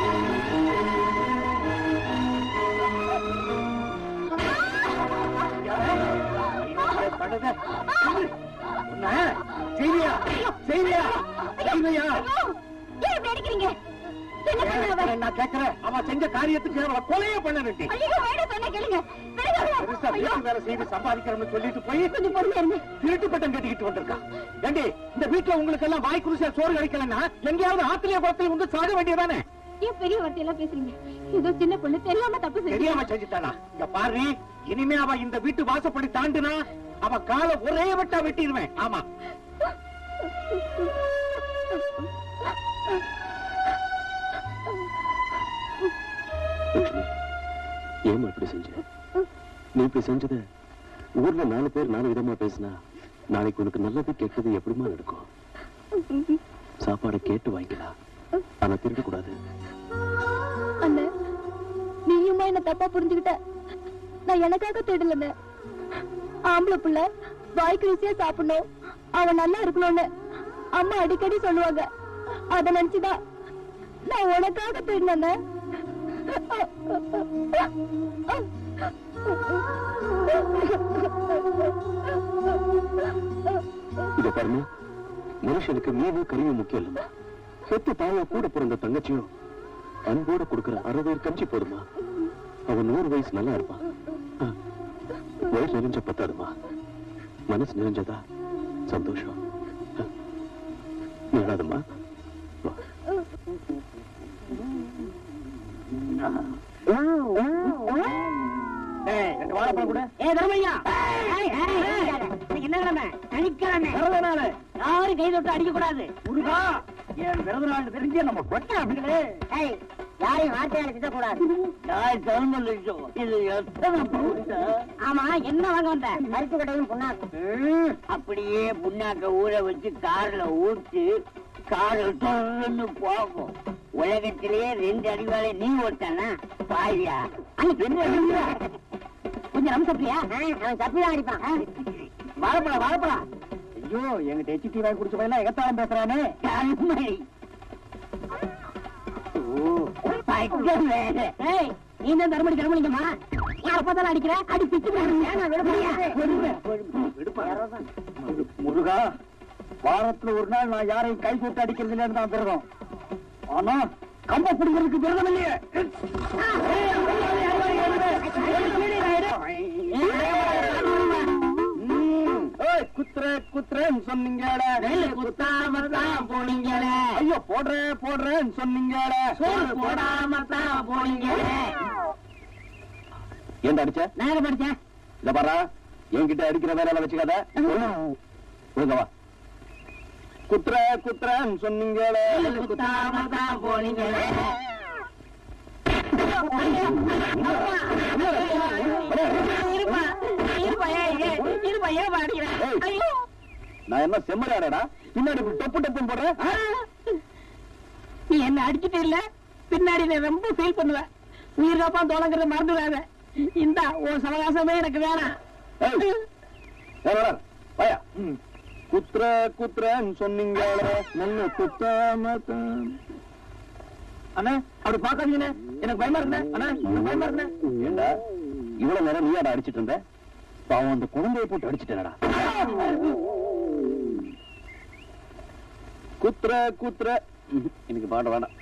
செய்தியா செய்தியா செய்தியா ஐயோ, ஏன் இப்படி அடிக்கிறீங்க என்ன பண்ண அவ? நான் கேட்கிறேன் அவன் செஞ்ச காரியத்துக்கு அவளை கொலையே பண்ண வேண்டி ஐயோ, வேணாம் சொன்னா கேளுங்க. விடுங்க. பெருசா ஐயோ, வீட்டு வேலை செய்து சம்பாதிக்கிறோம்னு சொல்லிட்டு போய் கொஞ்சம் பொறுமையா இருங்க. திருட்டு பட்டம் கட்டிக்கிட்டு வந்திருக்கான் ஏண்டி இந்த வீட்டுல உங்களுக்கு எல்லாம் வாய் குருசியா சோறு கிடைக்கலன்னா எங்கேயாவது ஆத்திரிய குளத்தில் வந்து சாக வேண்டியதானே ஏன் பெரிய வார்த்தையெல்லாம் பேசுறீங்க ஏதோ சின்ன பொண்ணு தெரியாம தப்பு செஞ்சு தெரியாம செஞ்சுட்டானா இங்க பாரு இனிமே அவ இந்த வீட்டு வாசப்படி தாண்டுனா அவ காலை ஒரே வெட்டா வெட்டிடுவேன் ஆமா லட்சுமி ஏமா இப்படி செஞ்ச நீ இப்படி செஞ்சத ஊர்ல நாலு பேர் நாலு விதமா பேசினா நாளைக்கு உனக்கு நல்லது கெட்டது எப்படிமா நடக்கும் சாப்பாடை கேட்டு வாங்கிக்கலாம் ஆனா திருட கூடாது அண்ணே நீயுமா என்ன தப்பா புரிஞ்சுக்கிட்ட நான் எனக்காக தேடலண்ணே ஆம்பளை புள்ள வாய்க்கு ருசியா சாப்பிடணும் அவன் நல்லா இருக்கணும்னு அம்மா அடிக்கடி சொல்லுவாங்க அத நினைச்சுதான் நான் உனக்காக தேடினேண்ணே இத பாருமா மனுஷனுக்கு மீனும் கறியும் முக்கியம் இல்லம்மா செத்து தாய கூட பிறந்த தங்கச்சியும் அன்போட கொடுக்கிற அறுபது கஞ்சி போதுமா அவன் நூறு வயசு நல்லா இருப்பான் ஆ, வயசு நிறைஞ்ச பத்தாதுமா மனசு நிறைஞ்சதா சந்தோஷம் ஆ, நீ அழாதம்மா வா ஏய், ரெண்டு வாழைப்பழம் கூட ஏ தர்மையா என்ன கிழமை சனிக்கிழமை பிறந்த நாள் யாரும் கை தொட்டு அடிக்க கூடாது முருகா என் பிறந்த நாள் தெரிஞ்சு நம்ம வெட்ட அப்படிங்களே ஏய், யாரையும் வார்த்தையால திட்டக்கூடாது நான் திறந்த லட்சம் இது எத்தனை பவுண்டு? ஆமா என்ன வாங்க வந்த பருப்பு கடையும் புண்ணாக்கு ம், அப்படியே புண்ணாக்க ஊற வச்சு கார்ல ஊற்றி காரில் தொடர்ந்து போகும் உலகத்திலேயே ரெண்டு அடிவாளை நீ ஓட்டானா பாயா என்ன அடிக்கிற? கொஞ்சம் நம்ம சப்பியா அவன் சப்பிதான் அடிப்பான் வாழைப்பழம் வாழைப்பழம் ஐயோ எங்கிட்ட எச்டி வாங்கி குடிச்ச பையன் எகத்தாளம் பேசுறானே கருமை ஏய் நீ தான் தர்மடி கருமலிங்கம்மா யார பார்த்தாலும் அடிக்கிற அடி பிச்சு போடுங்க நான் விட போறியா முருகா வாரத்துல ஒரு நாள் நான் யாரையும் கை கூட்டு அடிக்கிறது இல்லைன்னு தான் விரதம் ஆனா கம்ப பிடிக்கிறதுக்கு விரதம் இல்லையே ம், ஏய், குத்துற குத்துறேன்னு சொன்னீங்களே குத்தாம தான் போனீங்களே ஐயோ போடுறேன் போடுறேன்னு சொன்னீங்களே சோறு போடாம தான் போனீங்களே ஏன்டா அடிச்ச நான் எங்க படிச்சேன் இத பாரா என்கிட்ட அடிக்கிற வேலை வச்சுக்காத ஒழுங்க வா குத்துற குத்துறேன்னு சொன்னீங்களே குத்தாம தான் போனீங்களே இருப்பா இருப்பா ஏய், ஏய், இருப்பா ஏன் அடிக்கிறேன் ஏய். ஐயோ நான் என்ன செம்மறியாடா பின்னாடி இப்படி டொப்பு டப்புன்னு போடுறேன் ஆ! நீ என்ன அடிச்சிட்டு இல்ல பின்னாடி நான் ரொம்ப ஃபீல் பண்ணுவேன் உயிர் காப்பா தோலங்கிறத மறந்துடாத இந்த உன் சவகாசமே எனக்கு வேணாம் ஏய், ஏய், வாயா குத்துற குத்துறன்னு சொன்னீங்களே நல்ல குத்தாம அண்ணா அப்படி பாக்காதீங்கண்ணே எனக்கு பயமா இருந்தேன் அண்ணா எனக்கு பயமா இருந்தேன் ஏண்டா இவ்வளவு நேரம் நீயாடா அடிச்சிட்டு இருந்த பாவம் அந்த குழந்தையை போட்டு அடிச்சிட்டேனடா குத்துற குத்துற ம்ஹும், எனக்கு பாட வேணாம்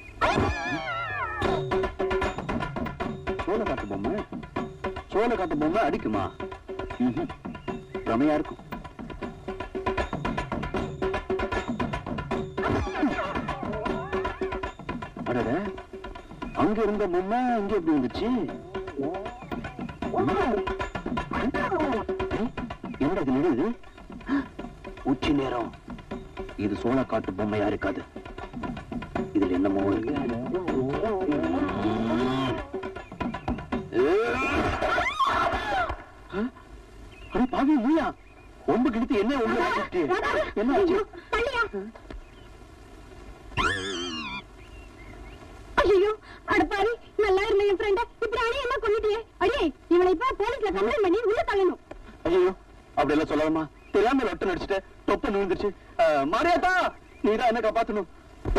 சோள காட்டு பொம்மை சோள காட்டு பொம்மை அடிக்குமா ம்ஹும், ரமையா இருக்கும் அடட அங்க இருந்த பொம்மை அங்க எப்படி வந்துச்சு என்னடா இது நடுது உச்சி நேரம் இது சோள காட்டு பொம்மையா இருக்காது இதுல என்னமோ இருக்கு அட பாவி நீயா ஒம்பு கிழித்து என்ன உள்ள வச்சுட்டு என்ன ஆச்சு தள்ளியா ஐயோ அடப்பாரி நல்லா இருந்த என் ஃப்ரெண்ட இப்படி அணியமா கொண்டுட்டியே அடியே இவளை இப்ப போலீஸ்ல கம்ப்ளைண்ட் பண்ணி உள்ள தள்ளணும் ஐயோ அப்படி எல்லாம் சொல்லாமா தெரியாம லொட்டு நடிச்சுட்டு தொப்ப நுழுந்துருச்சு அஹ், மாரியாத்தா நீதான் என்ன காப்பாத்தணும்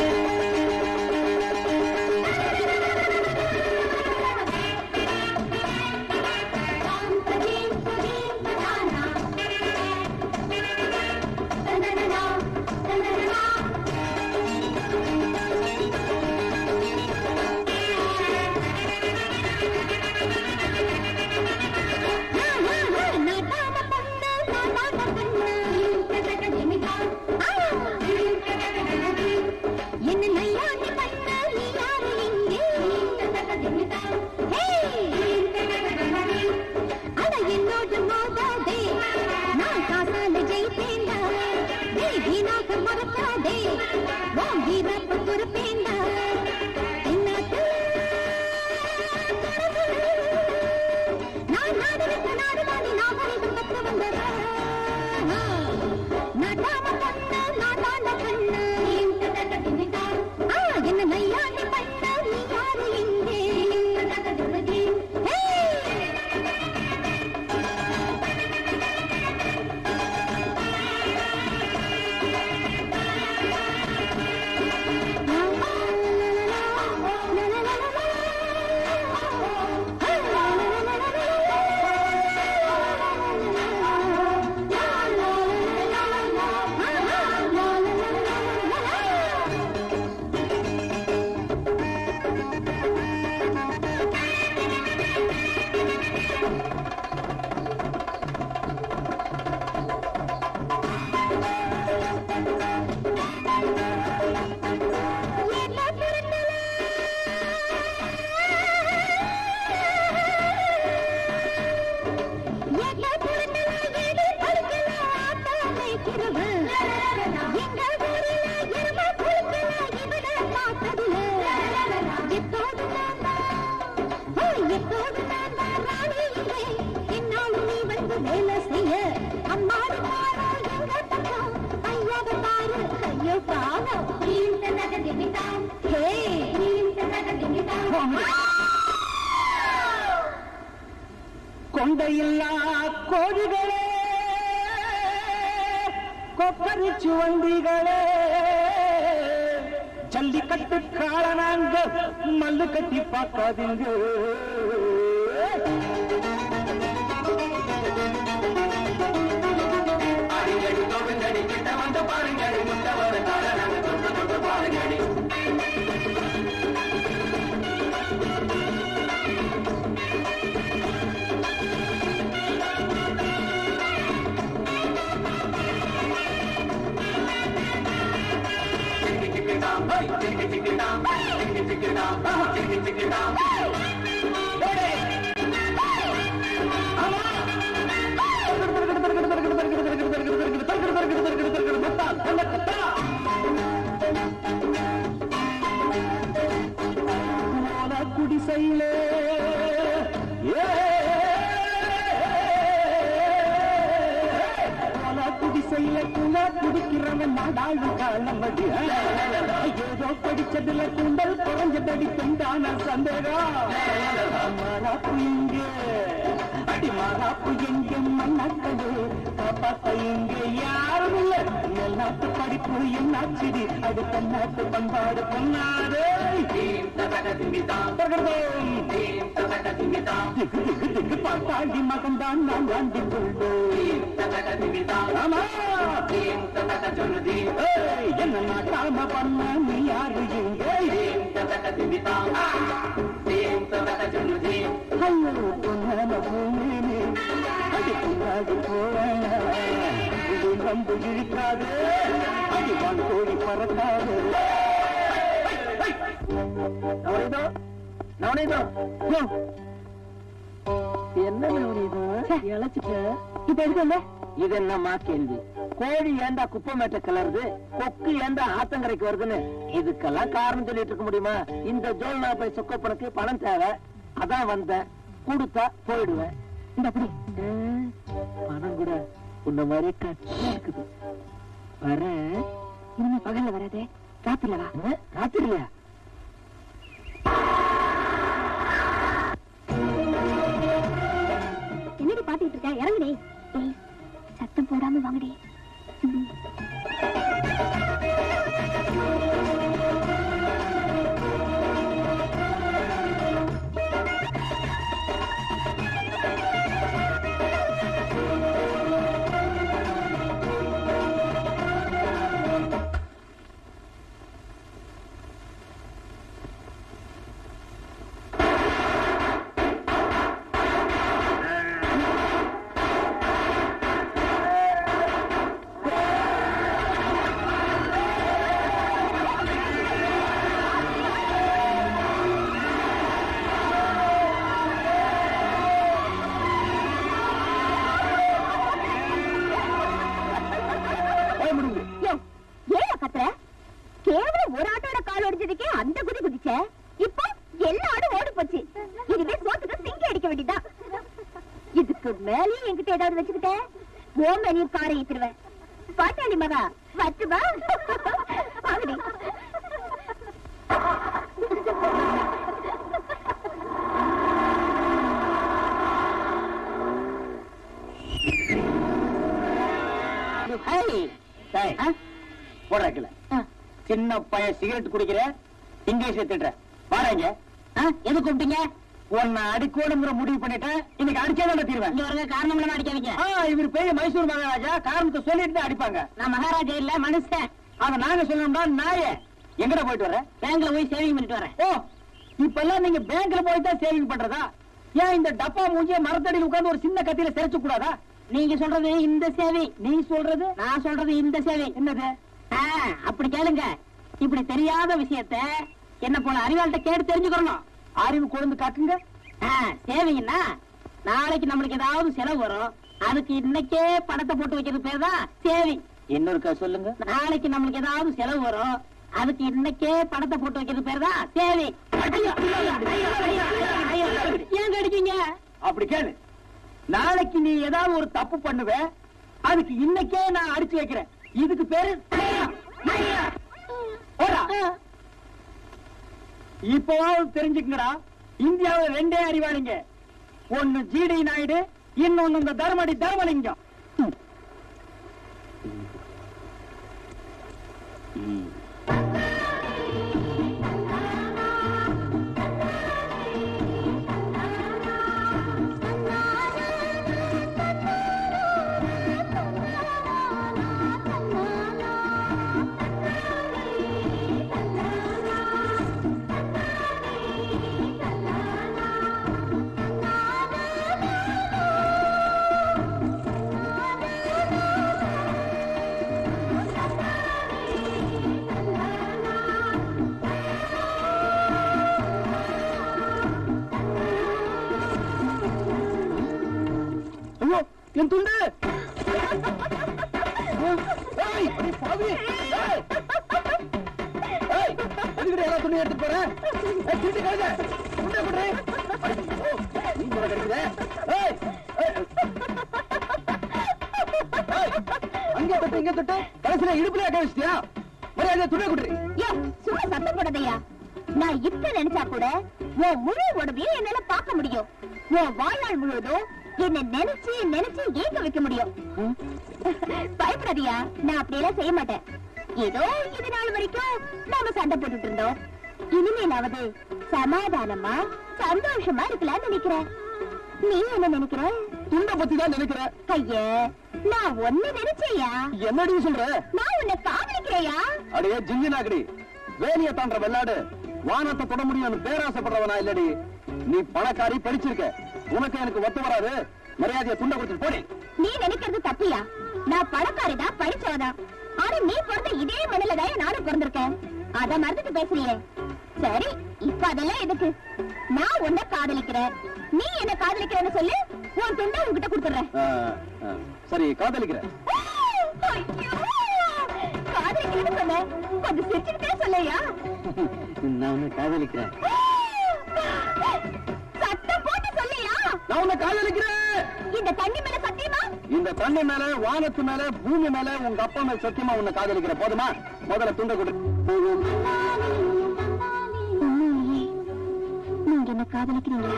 என்ன நையாண்டி பண்ண நீ யாரு இங்கே அட என்னோட மோதாதே நான் காசால ஜெயிப்பேண்டா நீ வீணாக மறக்காதே உன் வீரப்ப பொறுப்பேண்டா என்னாத்து நான் நாடு விட்டு நாடு தாண்டி நாகரிகம் கற்று வந்தவா நாட்டாம பொண்ணு நாட்டாண்ட கண்ணு ஆ, என்ன நையாண்டி பண்ண நீ யாரு இங்கே ஹே! வேலை செய்ய அம்மாடி பாரு எங்க பக்கம் ஐயாத பாரு ஐயோ பாவம் ஹே கொண்டையில்லா கோழிகளே கொப்பரிச்சு வண்டிகளே ஜல்லிக்கட்டு காரணாங்க மல்லு கட்டி பார்க்காதீங்க குடிசையிலே குடிசையில குல குடிக்கிறவன் நாடாளு காலமடி ஏதோ படிச்சதுல குண்டல் குறைஞ்சதடி துண்டான சந்தேகம் மழப்பு இங்கே அடி மாறாப்பு எங்க மண்ணாக்களே காப்பாத்த இங்க யாரும் இல்ல எல்லாத்து படிப்பு என்னாச்சுடி அது தன்னாட்டு பண்பாடு பொன்னாடு திகு திகு திகு பாட்டாண்டி மகன்தான் நான் வாண்டி ஆமா ஏய், என்ன நாட்டாம பண்ண நீ யாரு இங்க ஐயோ பொன்னான பூமினே அடி பின்னாடி போவேன் இது வந்து இழுக்காது அடி வான் கோழி பறக்காது நவநீதம் நவநீதம் யோ. என்ன நவநீதம் இழைச்சிட்ட இப்ப எதுக்கு வந்த இது என்னம்மா கேள்வி கோழி ஏண்டா குப்பை மேட்ட கிளறுது கொக்கு ஏண்டா ஆத்தங்கரைக்கு வருதுன்னு இதுக்கெல்லாம் காரணம் சொல்லிட்டு இருக்க முடியுமா இந்த ஜோல்னா போய் சொக்கப்பனுக்கு பணம் தேவை அதான் வந்தேன் கொடுத்தா போயிடுவேன் இந்த அப்படி ம், பணம் கூட உன்ன மாதிரி கட்சியா இருக்குது வரேன் இனிமே பகல்ல வராதே ராத்திரில வா என்ன? ராத்திரியா என்னடி பாத்துக்கிட்டு இருக்க இறங்குடி ஏய் சத்தம் போடாம வாங்கடி ம். யோ, ஏன் கத்துற கேவலம் ஒரு ஆட்டோட கால் ஒடிச்சதுக்கே அந்த குதி குதிச்ச இப்போ எல்லா ஆடும் ஓடி போச்சு இனிமே சோத்துக்கு சிங்கி அடிக்க வேண்டியதான் இதுக்கு மேலேயும் என்கிட்ட ஏதாவது வச்சுக்கிட்ட ஓ மேலேயும் காரை ஏத்துருவேன் பாட்டாளி மகா வச்சுவா வாங்கடி போடுறக்கல சின்ன பையன் சிகரெட் குடிக்கிற இங்கிலீஷ்ல திட்டுற பாருங்க எது கூப்பிட்டீங்க உன்னை அடிக்கோடுங்கிற முடிவு பண்ணிட்டேன் இன்னைக்கு அடிச்சே தான் தீருவேன் இங்க வருங்க காரணம் இல்லாம அடிக்காதீங்க ஆ, இவர் பெரிய மைசூர் மகாராஜா காரணத்தை சொல்லிட்டு தான் அடிப்பாங்க நான் மகாராஜா இல்ல மனுஷன் அத நாங்க சொல்லணும்னா நாயே எங்கடா போயிட்டு வர பேங்க்ல போய் சேவிங் பண்ணிட்டு வரேன் ஓ இப்பெல்லாம் நீங்க பேங்க்ல போய் தான் சேவிங் பண்றதா ஏன் இந்த டப்பா மூஞ்சிய மரத்தடியில் உட்கார்ந்து ஒரு சின்ன கத்தியில சிரைச்சு கூடாதா நீங்க சொல்றது இந்த சேவை நீ சொல்றது நான் சொல்றது இந்த சேவை என்னது ஆ, அப்படி கேளுங்க இப்படி தெரியாத விஷயத்த என்ன போல அறிவாள்கிட்ட கேட்டு தெரிஞ்சுக்கணும் அறிவு கொழுந்து காக்குங்க ஆ, சேவைன்னா நாளைக்கு நம்மளுக்கு ஏதாவது செலவு வரும் அதுக்கு இன்னைக்கே பணத்தை போட்டு வைக்கிறது பேர் தான் சேவை இன்னொருக்கா சொல்லுங்க நாளைக்கு நம்மளுக்கு ஏதாவது செலவு வரும் அதுக்கு இன்னைக்கே பணத்தை போட்டு வைக்கிறது பேர் தான் சேவை ஐயோ, ஐயோ, ஐயோ, ஐயோ, ஐயோ, ஐயோ. ஏன் கடிக்கீங்க அப்படி கேளு நாளைக்கு நீ ஏதாவது ஒரு தப்பு பண்ணுவ அதுக்கு இன்னைக்கே நான் அடிச்சு வைக்கிறேன் இதுக்கு பேரு போடா. இப்பவாவது தெரிஞ்சுக்குங்கடா இந்தியாவுல ரெண்டே அறிவாளிங்க ஒன்னு ஜிடி நாயுடு இன்னொன்னு இந்த தர்மடி தர்மலிங்கம் ஐயோ என் துண்டு ஏய், அடி பாவி. ஏய். ஏய், எதுக்குடா எல்லா துணியும் எடுத்துட்டு போற? ஏய், திருட்டு கழுதை. துண்டை கொடுறே. ஐயோ, நீ கூட கிடைக்குதே. ஏய், ஏய். ஏய், அங்கே தொட்டு இங்க தொட்டு கடைசியில இடுப்புல அக்க வச்சிட்டியா மரியாதை துணை கொடுறி யோ, சும்மா சத்தம் போடாதய்யா. நான் இப்ப நினைச்சா கூட உன் முழு உடம்பையும் என்னால பார்க்க முடியும் உன் வாழ்நாள் முழுவதும் என்ன நினைச்சு நினைச்சு ஏங்க வைக்க முடியும் பயப்படாதியா நான் அப்படியெல்லாம் செய்ய மாட்டேன் ஏதோ இது நாள் வரைக்கும் நாம சண்டை போட்டுட்டு இருந்தோம் இனிமேலாவது சமாதானமா சந்தோஷமா இருக்கலாம்னு நினைக்கிறேன் நீ என்ன நினைக்கிற துண்ட பத்தி தான் நினைக்கிற கைய நான் ஒன்னு நினைச்சேயா என்னடி சொல்ற நான் உன்னை காதலிக்கிறேயா அடையே ஜிஞ்சினாக்கடி வேலிய தாண்ட வெள்ளாடு வானத்தை தொட முடியும்னு பேராசைப்படுறவனா இல்லடி நீ பணக்காரி படிச்சிருக்க உனக்கு எனக்கு ஒத்து வராது மரியாதையை துண்ட கொடுத்துட்டு போடி நீ நினைக்கிறது தப்பியா நான் பணக்காரிதான் படிச்சவதான் ஆனா நீ பிறந்த இதே மண்ணில தான் நானும் பிறந்திருக்கேன் அத மறந்துட்டு பேசுறியே சரி இப்ப அதெல்லாம் எதுக்கு நான் உன்னை காதலிக்கிறேன் நீ என்ன காதலிக்கிறேன்னு சொல்லு உன் துண்டை உன்கிட்ட கொடுத்துறேன் ஆ, ஆ. சரி காதலிக்கிறேன் ஐயோ! காதலிக்கிறேன்னு சொன்ன கொஞ்சம் சிரிச்சுக்கிட்டே சொல்லையா நான் உன்னை காதலிக்கிறேன் சத்தம் போட்டு சொல்லையா நான் உன்னை காதலிக்கிறேன் இந்த தண்ணி மேல சத்தியமா இந்த தண்ணி மேல வானத்து மேல பூமி மேல உங்க அப்பா மேல சத்தியமா உன்னை காதலிக்கிற போதுமா முதல்ல துண்ட கொடு உண்மையிலேயே நீங்க என்ன காதலிக்கிறீங்களா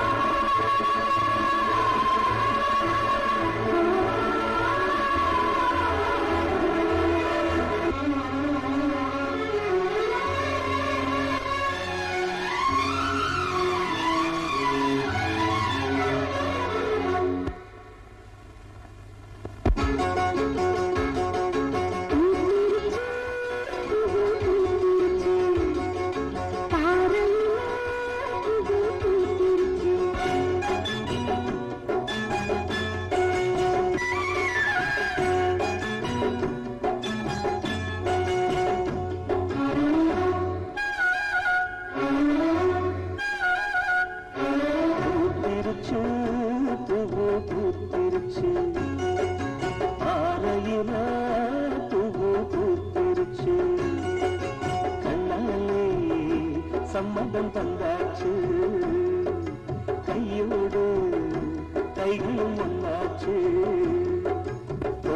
பூத்திருச்சு பூவு பூத்திருச்சு ஆரையில பூவு பூத்திருச்சு கண்ணாலே சம்மதம் தந்தாச்சு கையோடு கைகளும் ஒன்னாச்சு ஓ,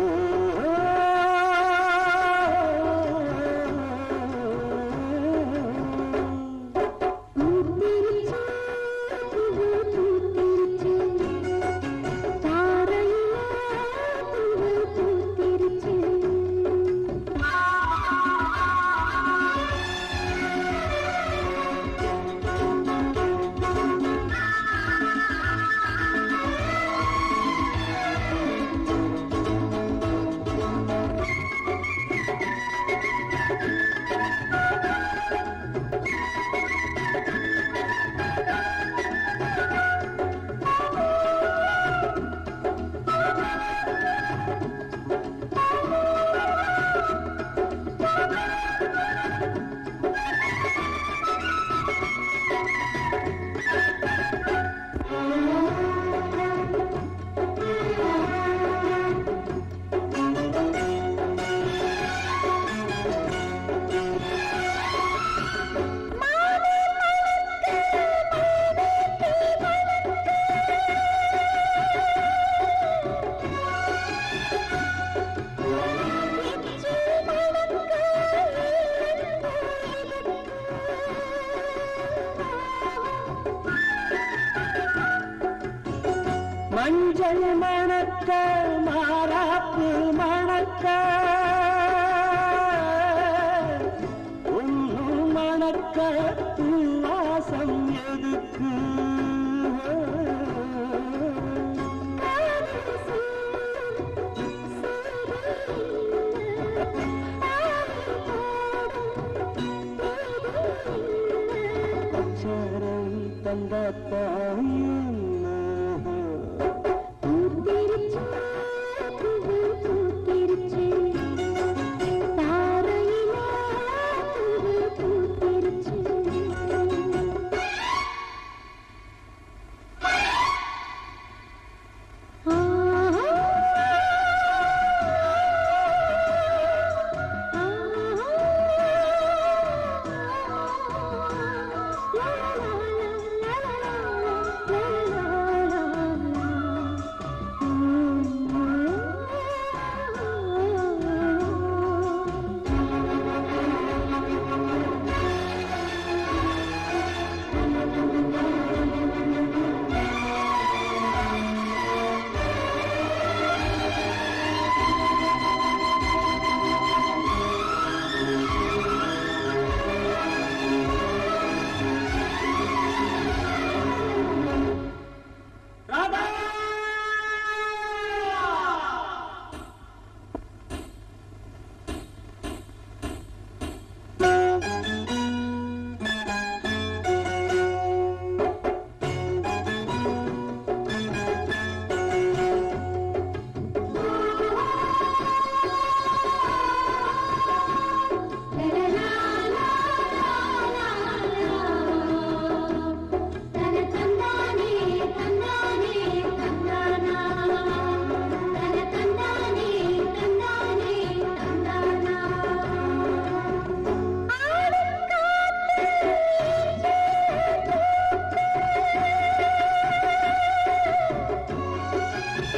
மஞ்சள் மணக்க மாறாப்பு மணக்க ஒன்னு மணக்க வாசம் எதுக்கு அச்சாரம் தந்தாத்தாயுன்ன la la la la la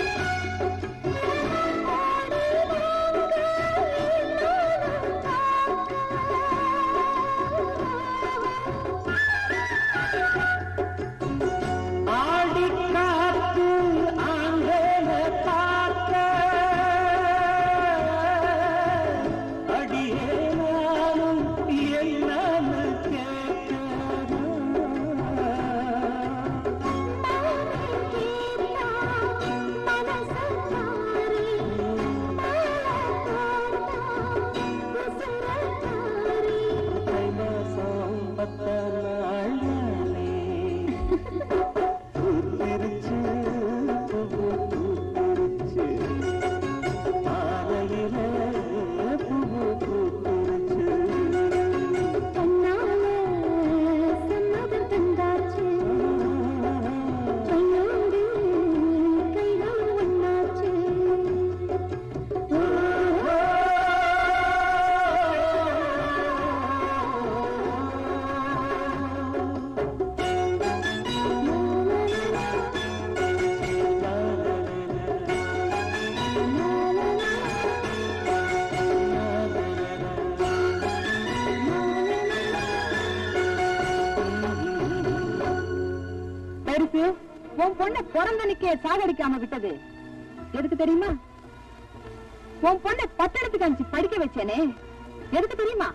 பெருசு உன் பொண்ணை பிறந்தனுக்கே சாகடிக்காம விட்டது எதுக்கு தெரியுமா உன் பொண்ணை பட்டணத்துக்கு அனுப்பிச்சு படிக்க வச்சேனே எதுக்கு தெரியுமா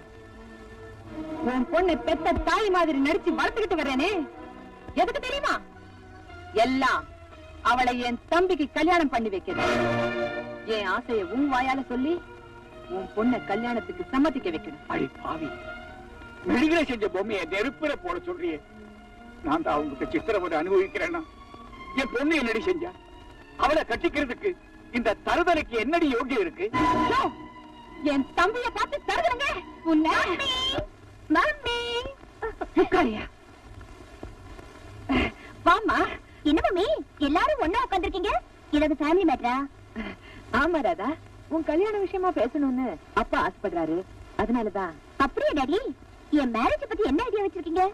உன் பொண்ணை பெத்த தாய் மாதிரி நடிச்சு வளர்த்துக்கிட்டு வர்றேனே எதுக்கு தெரியுமா எல்லாம் அவளை என் தம்பிக்கு கல்யாணம் பண்ணி வைக்கணும் என் ஆசைய உன் வாயால சொல்லி உன் பொண்ணை கல்யாணத்துக்கு சம்மதிக்க வைக்கணும் அடி பாவி மெழுகில செஞ்ச பொம்மையை நெருப்புல போட சொல்றியே நான் தான் அவங்களுக்கு சித்திரவதை அனுபவிக்கிறேன்னா என் பொண்ணு என்னடி செஞ்சா அவளை கட்டிக்கிறதுக்கு இந்த தருதலைக்கு என்னடி யோகியம் இருக்கு யோ, என் தம்பிய பார்த்து தருதுங்க உன்னை மம்மி உட்காரியா வாமா என்ன மம்மி எல்லாரும் ஒண்ணா உட்காந்துருக்கீங்க ஏதாவது ஃபேமிலி மேட்டரா ஆமா ராதா உன் கல்யாண விஷயமா பேசணும்னு அப்பா ஆசைப்படுறாரு அதனாலதான் அப்படியே டாடி என் மேரேஜ் பத்தி என்ன ஐடியா வச்சிருக்கீங்க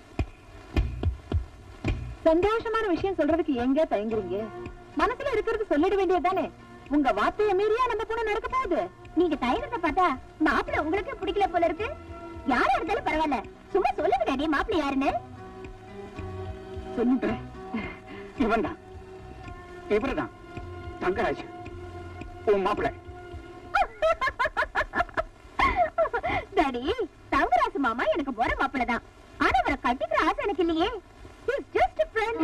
சந்தோஷமான விஷயம் சொல்றதுக்கு எங்க தயங்குறீங்க மனசுல இருக்கிறது சொல்லிட வேண்டியதுதானே உங்க வார்த்தைய மீறியா நம்ம பொண்ணு நடக்க போகுது நீங்க தயங்கத்தை பார்த்தா மாப்பிள்ள உங்களுக்கு பிடிக்கல போல இருக்கு யாரா இருந்தாலும் பரவாயில்ல சும்மா சொல்லுங்க டாடி மாப்பிள்ள யாருன்னு சொல்லுறேன் இவன் தான் இவருதான் தங்கராஜ் உன் மாப்பிள்ளை டாடி தங்கராசு மாமா எனக்கு போற மாப்பிள்ள தான் ஆனா அவரை கட்டிக்கிற ஆசை எனக்கு இல்லையே இஸ் ஜஸ்ட் ஃப்ரெண்ட்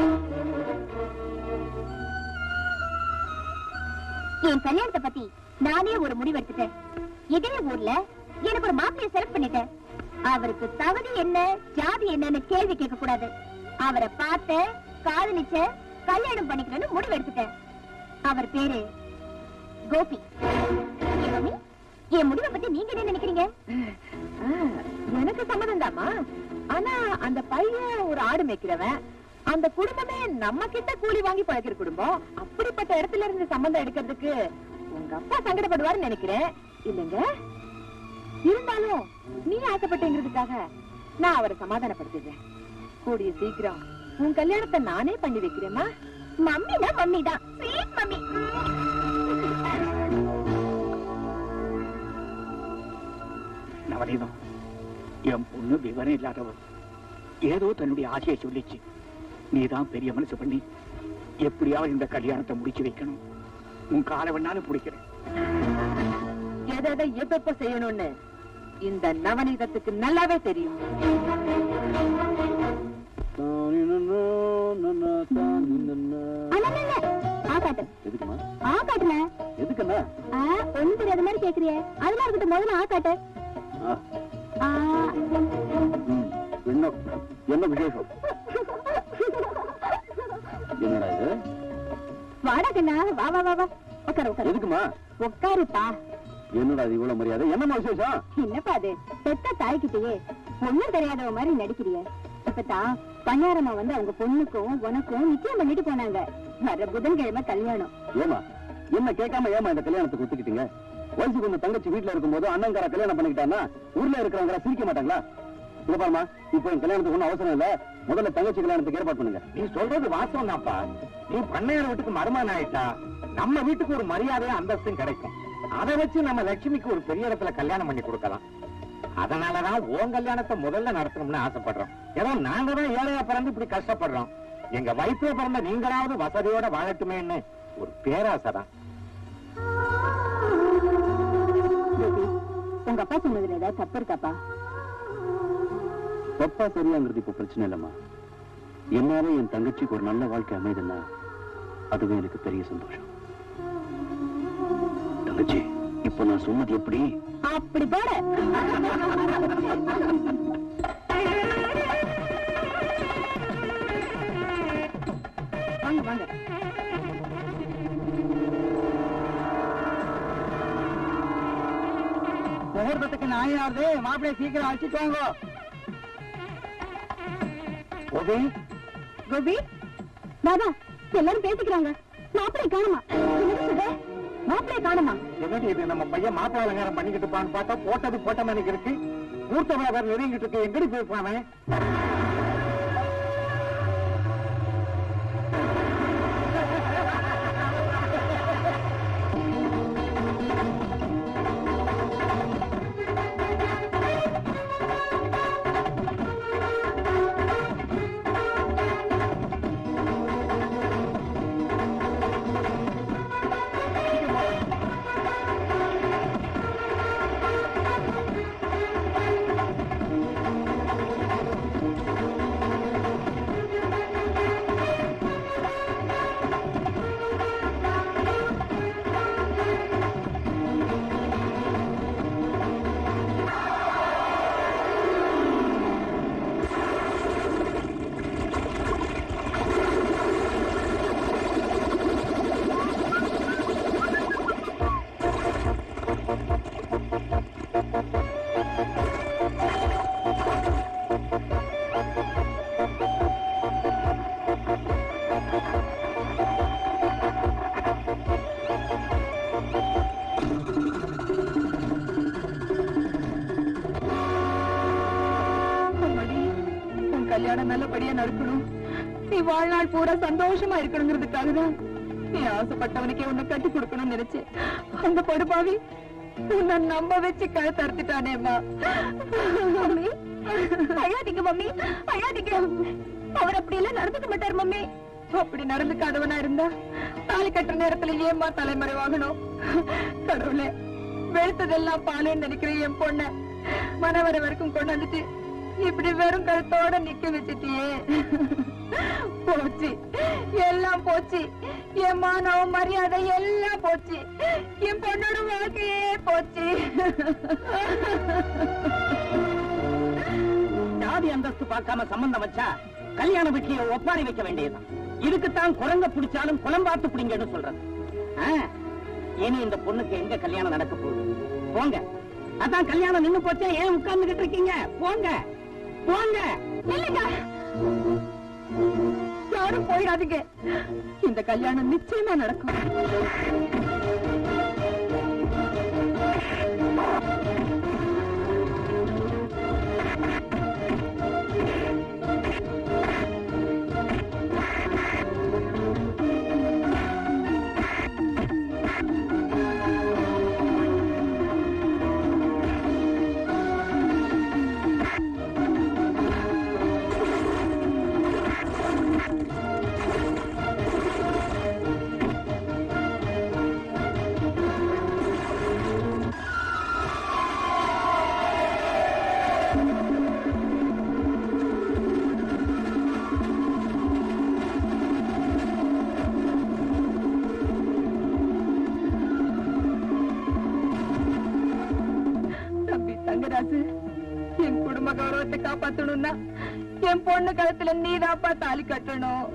என் கல்யாணத்தை பத்தி நானே ஒரு முடிவு எடுத்துட்டேன் இதே ஊர்ல எனக்கு ஒரு மாப்பிளைய செலக்ட் பண்ணிட்டேன் அவருக்கு தகுதி என்ன ஜாதி என்னன்னு கேள்வி கேட்க கூடாது அவரை பார்த்த காதலிச்ச கல்யாணம் பண்ணிக்கணும்னு முடிவு எடுத்துட்டேன் அவர் பேரு கோபி ஏன் மம்மி? என் முடிவை பத்தி நீங்க என்ன நினைக்கிறீங்க ஆ, எனக்கு சம்மதம் தாமா ஆனா அந்த பையன் ஒரு ஆடு மேய்க்கிறவன் அந்த குடும்பமே நம்ம கிட்ட கூலி வாங்கி பழக்கிற குடும்பம் அப்படிப்பட்ட இடத்துல இருந்து சம்பந்தம் எடுக்கிறதுக்கு உங்க அப்பா சங்கடப்படுவாருன்னு நினைக்கிறேன் இல்லைங்க இருந்தாலும் நீ ஆசைப்பட்டேங்கிறதுக்காக நான் அவரை சமாதானப்படுத்திடுறேன் கூடிய சீக்கிரம் உன் கல்யாணத்தை நானே பண்ணி வைக்கிறேம்மா மம்மினா மம்மி தான் ஸ்வீட் மம்மி நவநீதம் என் பொண்ணு விவரம் இல்லாதவள் ஏதோ தன்னுடைய ஆசையை சொல்லிச்சு நீதான் பெரிய மனசு பண்ணி எப்படியாவது இந்த கல்யாணத்தை முடிச்சு வைக்கணும் உன் காலை வேணாலும் பிடிக்கிறேன் எதை எதை எப்ப செய்யணும்னு இந்த நவநீதத்துக்கு நல்லாவே தெரியும் அண்ணா ஆகாட்டு எதுக்குமா ஆகாட்டுல எதுக்குண்ணா ஒண்ணு தெரியாத மாதிரி கேக்குறியே அதெல்லாம் இருக்கட்டும் முதல்ல ஆகாட்டு ஆ. என்ன என்ன விசேஷம் என்னடா இது வாடா கண்ணா வா வா வா வா உட்காரு உட்காரு எதுக்குமா உட்காருப்பா என்னடா இது இவ்வளவு மரியாதை என்னம்மா விசேஷம் என்னப்பா அது பெத்த தாய்கிட்டயே ஒண்ணும் தெரியாதவ மாதிரி நடிக்கிறிய இப்பதான் பணியாரமா வந்து அவங்க பொண்ணுக்கும் உனக்கும் நிச்சயம் பண்ணிட்டு போனாங்க வர புதன்கிழமை கல்யாணம் ஏமா என்ன கேட்காம ஏமா இந்த கல்யாணத்துக்கு ஒத்துக்கிட்டீங்க வயசு கொஞ்சம் தங்கச்சி வீட்டுல இருக்கும்போது அண்ணங்கார கல்யாணம் பண்ணிக்கிட்டான்னா ஊர்ல இருக்கிறவங்க சிரிக்க மாட்டாங்களா இங்க பாருமா இப்போ என் கல்யாணத்துக்கு ஒண்ணும் அவசரம் இல்ல முதல்ல தங்கச்சி கல்யாணத்துக்கு ஏற்பாடு பண்ணுங்க நீ சொல்றது வாஸ்தவம் தான்ப்பா நீ பண்ணையார் வீட்டுக்கு மருமகன் ஆயிட்டா நம்ம வீட்டுக்கு ஒரு மரியாதையும் அந்தஸ்தும் கிடைக்கும் அதை வச்சு நம்ம லட்சுமிக்கு ஒரு பெரிய இடத்துல கல்யாணம் பண்ணி கொடுக்கலாம் அதனாலதான் உன் கல்யாணத்தை முதல்ல நடத்தணும்னு ஆசைப்படுறோம் ஏதோ நாங்க தான் ஏழையா பிறந்து இப்படி கஷ்டப்படுறோம் எங்க வயிற்றுல பிறந்த நீங்களாவது வசதியோட வாழட்டுமேன்னு ஒரு பேராசைதான் கோபி, உங்க அப்பா சொன்னதுல ஏதாவது தப்பு இருக்காப்பா தப்பா சரியாங்கிறது இப்ப பிரச்சனை இல்லம்மா என்னால என் தங்கச்சிக்கு ஒரு நல்ல வாழ்க்கை அமைதுன்னா அதுவே எனக்கு பெரிய சந்தோஷம் தங்கச்சி இப்ப நான் சொன்னது எப்படி அப்படி போட வாங்க வாங்க முகூர்த்தத்துக்கு நாயாவது மாப்பிள்ளை சீக்கிரம் அழைச்சிட்டு வாங்க கோபி கோபி பாபா எல்லாரும் பேசிக்கிறாங்க மாப்பிள்ளை காணுமா என்னது சொல்ற? மாப்பிள்ளை காணுமா என்னடி இது நம்ம பையன் மாப்பிள்ளை அலங்காரம் பண்ணிக்கிட்டு இருப்பான்னு பார்த்தா போட்டது போட்ட மாதிரி இருக்கு மூர்த்த வேற நெருங்கிட்டு இருக்கு எங்கடி போயிருப்பானே அம்மாடி, உன் கல்யாணம் நல்லபடியா நடக்கணும் நீ வாழ்நாள் பூரா சந்தோஷமா இருக்கணுங்கிறதுக்காக தான் நீ ஆசைப்பட்டவனுக்கே உன்னை கட்டி கொடுக்கணும்னு நினைச்சேன் அந்த படுபாவி உன்னை நம்ப வச்சு கழுத்து அறுத்துட்டானேம்மா மம்மி அழாதீங்க மம்மி அழாதீங்க அவர் அப்படி எல்லாம் நடந்துக்க மாட்டார் மம்மி அப்படி நடந்துக்காதவனா இருந்தா தாலி கட்டுற நேரத்துல ஏம்மா தலைமறைவாகணும் கடவுளே வெளுத்ததெல்லாம் பாலுன்னு நினைக்கிற என் பொண்ண மனவர வரைக்கும் கொண்டு வந்துட்டு இப்படி வெறும் கழுத்தோட நிக்க வச்சிட்டியே போச்சு எல்லாம் போச்சு என் மானம் மரியாதை எல்லாம் போச்சு என் பொண்ணோட வாழ்க்கையே போச்சு ஜாதி அந்தஸ்து பார்க்காம சம்பந்தம் வச்சா கல்யாண வீட்லயே ஒப்பாரி வைக்க வேண்டியதுதான் இதுக்குத்தான் குரங்க பிடிச்சாலும் குளம்பாத்து பிடிங்கன்னு சொல்றது ஆ, இனி இந்த பொண்ணுக்கு எங்க கல்யாணம் நடக்க போகுது போங்க அதான் கல்யாணம் நின்னு போச்சே ஏன் உட்கார்ந்துகிட்டு இருக்கீங்க போங்க போங்க இல்லைங்க யாரும் போயிடாதீங்க இந்த கல்யாணம் நிச்சயமா நடக்கும் தம்பி தங்கராசு என் குடும்ப கௌரவத்தை காப்பாத்தணும்னா என் பொண்ணு கழுத்துல நீதாப்பா தாலி கட்டணும்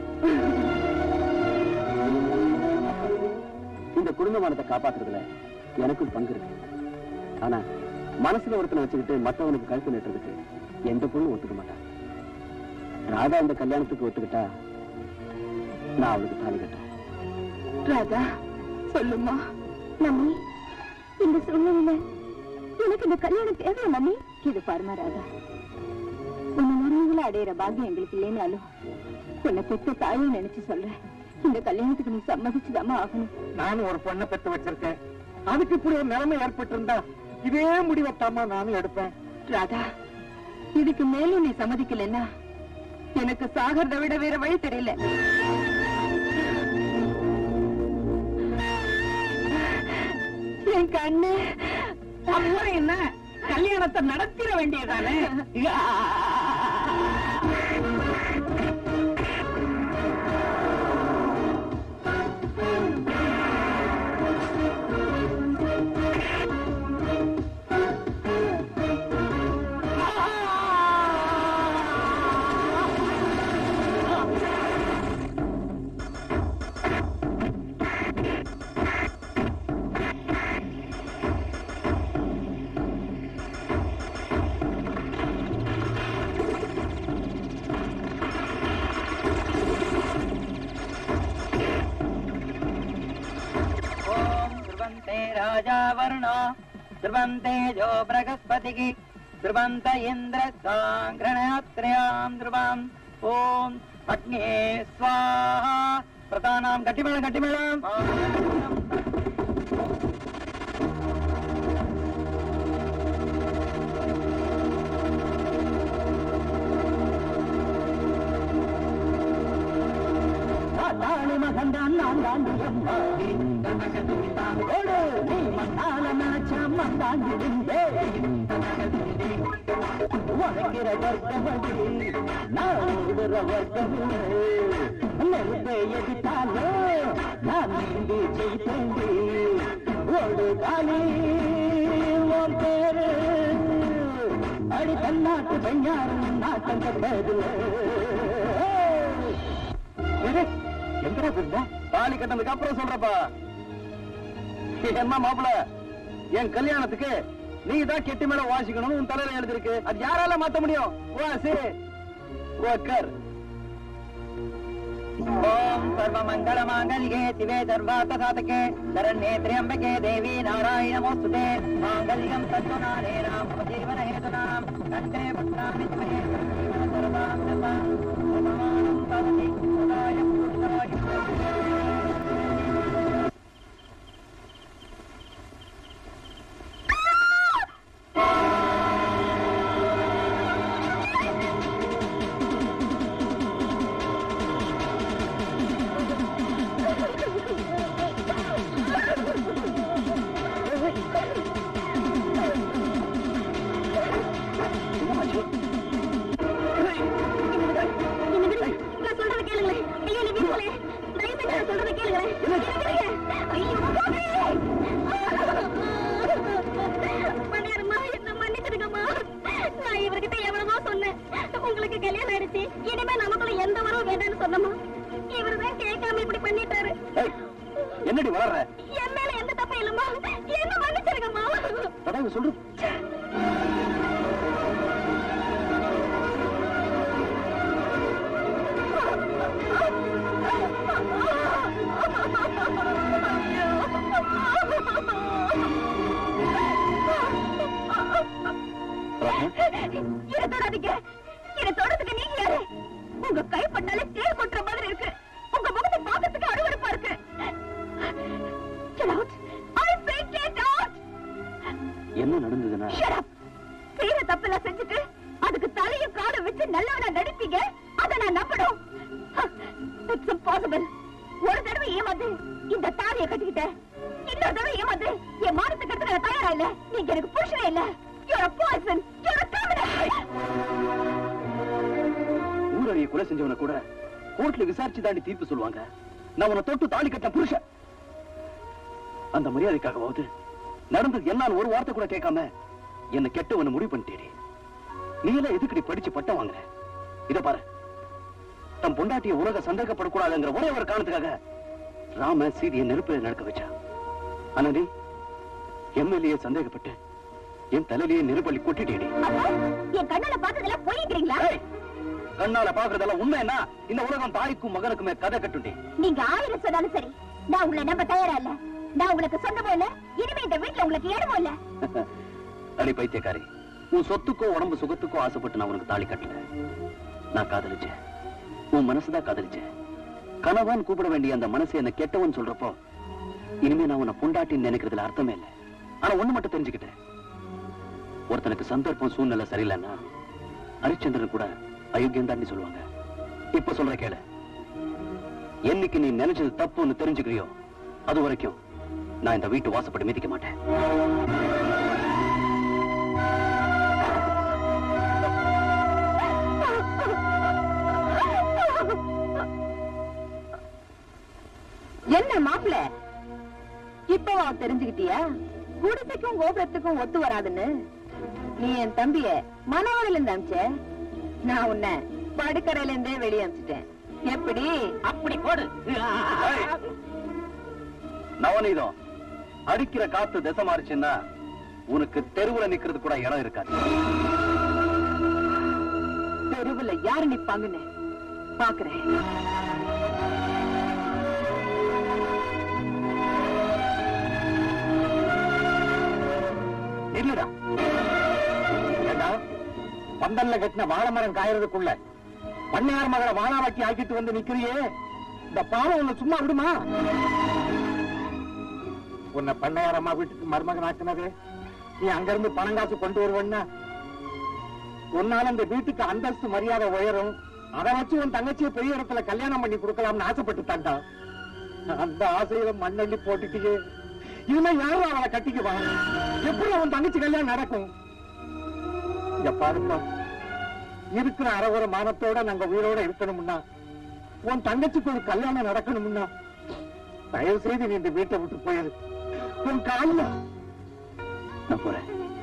இந்த குடும்பமானத்தை காப்பாத்துறதுல எனக்கும் பங்கு இருக்கு ஆனா மனசுல ஒருத்தனை வச்சுக்கிட்டு மத்தவனுக்கு கழுத்து நட்டுறதுக்கு எந்த பொண்ணும் ஒத்துக்க மாட்டான் ராதா இந்த கல்யாணத்துக்கு ஒத்துக்கிட்டா நான் அவளுக்கு தாலி கட்டேன் ராதா சொல்லுமா மம்மி இந்த சூழ்நிலையில எனக்கு இந்த கல்யாணம் தேவையா மம்மி இது பாருமா ராதா உன்னை முருகங்களை அடையிற பாக்கியம் எங்களுக்கு இல்லைனாலும் உன்னை பெற்ற தாயை நினைச்சு சொல்றேன் இந்த கல்யாணத்துக்கு நீ சம்மதிச்சுதாம்மா ஆகணும் நானும் ஒரு பொண்ணை பெத்து வச்சிருக்கேன் அதுக்கு இப்படி ஒரு நிலைமை ஏற்பட்டு இருந்தா இதே முடிவத்தாமா நானும் எடுப்பேன் ராதா இதுக்கு மேலும் நீ சம்மதிக்கலன்னா எனக்கு சாகிறத விட வேற வழி தெரியல என் கண்ணு அப்புறம் என்ன கல்யாணத்தை நடத்திட வேண்டியதானே ஓம் ध्रुवन्ते राजा वर्णो ध्रुवन्ते जो बृहस्पतिः ध्रुवन्त इन्द्रसाङ्ग्रणयात्र्याम् ध्रुवम् ॐ अग्ने स्वाहा प्रधानां गट्टिमेळं गट्टिमेळम् தாளி மகந்தான் நான் தாண்டி எம்மாடி ஓடு நீ மண்ணால நினைச்சா மந்தாண்டி நின்றே உழைக்கிற வர்க்கமடி நான் ஓடுற வர்க்கமில்லை நெருப்பை எதிர்த்தாலோ நான் நீந்தி ஜெயித்தேண்டி ஓடு காலி உன் பேரு அடி தன்னாட்டு பெண்ணாரும் நாட்டம் கட்டதில்லை எங்கடா போயிருந்த தாலி கட்டினதுக்கு அப்புறம் சொல்றப்பா என்ன மாப்பிள என் கல்யாணத்துக்கு நீ தான் கெட்டி மேல வாசிக்கணும்னு உன் தலையில எழுதிருக்கு அது யாரால மாத்த முடியும் வாசி உக்கார் ஓம் சர்வமங்கள மாங்கல்யே சிவே சர்வார்த்த சாதகே சரண்யே திரியம்பகே தேவி நாராயண நமோஸ்துதே மாங்கல்யம் தத்துநானே ராம் ஜீவன ஹேதுனாம் கண்டே புத்ராமி ஸ்மயே ஜீவன சரதாம் சதாம் சமானம் பவதி சதாய புருஷாய நான் சொல்றத கேளுங்களேன் ஐயோ நீ வீட்டுல தயவு செஞ்சு நான் சொல்றத கேளுங்களேன் ஐயோ மணியரம்மா என்ன மன்னிச்சிருக்கம்மா நான் இவர்கிட்ட எவ்வளவோ சொன்னேன் உங்களுக்கு கல்யாணம் ஆயிடுச்சு இனிமே நமக்குள்ள எந்த உறவும் வேண்டாம்னு சொன்னமா இவருதான் கேட்காம இப்படி பண்ணிட்டாரு ஏய், என்னடி வளர்ற என் மேல எந்த தப்பும் இல்லம்மா என்ன மன்னிச்சிருக்கம்மா அதான் சொல்லு இதை தொடாதீங்க இதை தொடறதுக்கு நீங்க யாரு உங்க கைப்பட்டாலே தேர் கொட்டுற மாதிரி இருக்கு உங்க முகத்தை பார்க்கறதுக்கு அருவருப்பா இருக்கு Get out! I say get out! என்ன நடந்ததுன்னா Shut up! செய்யற தப்பெல்லாம் செஞ்சுட்டு அதுக்கு தலையும் காலம் வச்சு நல்லவனா நடிப்பீங்க அதை நான் நம்பணும் இட்ஸ் impossible ஒரு தடவை ஏமாந்து இந்த தாலியை கட்டிக்கிட்டேன் இன்னொரு தடவை ஏமாந்து என் மானத்துக்கு எடுத்து நான் தயாரா இல்ல நீங்க எனக்கு புருஷனே இல்ல you're a poison you're a criminal ஊரடிய கொலை செஞ்சவன கூட கோர்ட்ல விசாரிச்சு தாண்டி தீர்ப்பு சொல்லுவாங்க நான் உன்னை தொட்டு தாலி கட்ட புருஷன் அந்த மரியாதைக்காகவாவது நடந்தது எல்லாம் ஒரு வார்த்தை கூட கேட்காம என்ன கெட்டவன முடிவு பண்ணிட்டேடி நீ எல்லாம் எதுக்கடி படிச்சு பட்டம் வாங்குற இத பாரு தன் பொண்டாட்டிய உலக சந்தேகப்படக்கூடாதுங்கிற ஒரே ஒரு காரணத்துக்காக ராம சீதையை நெருப்பில நடக்க வச்சா ஆனா நீ எம்எல்ஏ சந்தேகப்பட்டு என் தலையிலேயே நெருப்பள்ளி கொட்டிட்டேடி அப்போ என் கண்ணால பார்த்ததெல்லாம் பொய்ங்கிறீங்களா ஏய், கண்ணால பாக்குறதெல்லாம் உண்மைன்னா இந்த உலகம் தாய்க்கும் மகனுக்குமே கதை கட்டுண்டி நீங்க ஆயிரம் சொன்னாலும் சரி நான் உங்களை நம்ப தயாரா இல்ல நான் உங்களுக்கு சொந்தமும் இல்ல இனிமே இந்த வீட்டுல உங்களுக்கு இடமும் இல்ல அடி பைத்தியக்காரி உன் சொத்துக்கோ உடம்பு சுகத்துக்கோ ஆசைப்பட்டு நான் உனக்கு தாலி கட்டல நான் காதலிச்சேன் உன் மனசுதான் காதலிச்சேன் கணவன் கூப்பிட வேண்டிய அந்த மனசு என்ன கெட்டவன் சொல்றப்போ இனிமே நான் உன்னை பொண்டாட்டின்னு நினைக்கிறதுல அர்த்தமே இல்லை ஆனா ஒண்ணு மட்டும் தெரிஞ்சுக்கிட்டேன் ஒருத்தனுக்கு சந்தர்ப்பம் சூழ்நிலை சரியில்லைன்னா ஹரிச்சந்திரன் கூட அயோக்கியம் தான் சொல்லுவாங்க இப்ப சொல்ற கேளு என்னைக்கு நீ நினைச்சது தப்புன்னு தெரிஞ்சுக்கிறியோ அது வரைக்கும் நான் இந்த வீட்டு வாசப்படி மிதிக்க மாட்டேன் என்ன மாப்பிள இப்பவா தெரிஞ்சுக்கிட்டியா குடிசைக்கும் கோபுரத்துக்கும் ஒத்து வராதுன்னு நீ என் தம்பிய மனவரையில இருந்து அமிச்ச நான் உன்னை படுக்கரையில இருந்தே வெளியே அமிச்சிட்டேன் எப்படி அப்படி போடு நவநீதம் அடிக்கிற காத்து திசை மாறிச்சுன்னா உனக்கு தெருவுல நிக்கிறது கூட இடம் இருக்காது தெருவுல யாரு நிப்பாங்கன்னு பாக்குறேன் இல்லடா ஏண்டா பந்தல்ல கட்டின வாழை மரம் காயறதுக்குள்ள பண்ணையார் மகளை வாழாவாக்கி ஆக்கிட்டு வந்து நிக்கிறியே இந்த பாவம் உன்னை சும்மா விடுமா உன்னை பண்ணையார் அம்மா வீட்டுக்கு மருமகன் ஆக்குனது நீ அங்கிருந்து பணம் காசு கொண்டு வருவன்னா உன்னால இந்த வீட்டுக்கு அந்தஸ்து மரியாதை உயரும் அதை வச்சு உன் தங்கச்சியை பெரிய இடத்துல கல்யாணம் பண்ணி கொடுக்கலாம்னு ஆசைப்பட்டு தாண்டா அந்த ஆசையில மண்ணள்ளி போட்டுட்டியே இனிமே யாரும் அவளை கட்டிக்குவா எப்படி அவன் தங்கச்சி கல்யாணம் நடக்கும் இங்க பாருப்பா இருக்கிற அறகுற மானத்தோட நாங்க உயிரோட இருக்கணும்னா உன் தங்கச்சிக்கு ஒரு கல்யாணம் நடக்கணும்னா தயவு செய்து நீ இந்த வீட்டை விட்டு போயிரு உன் காலில் நான் போறேன்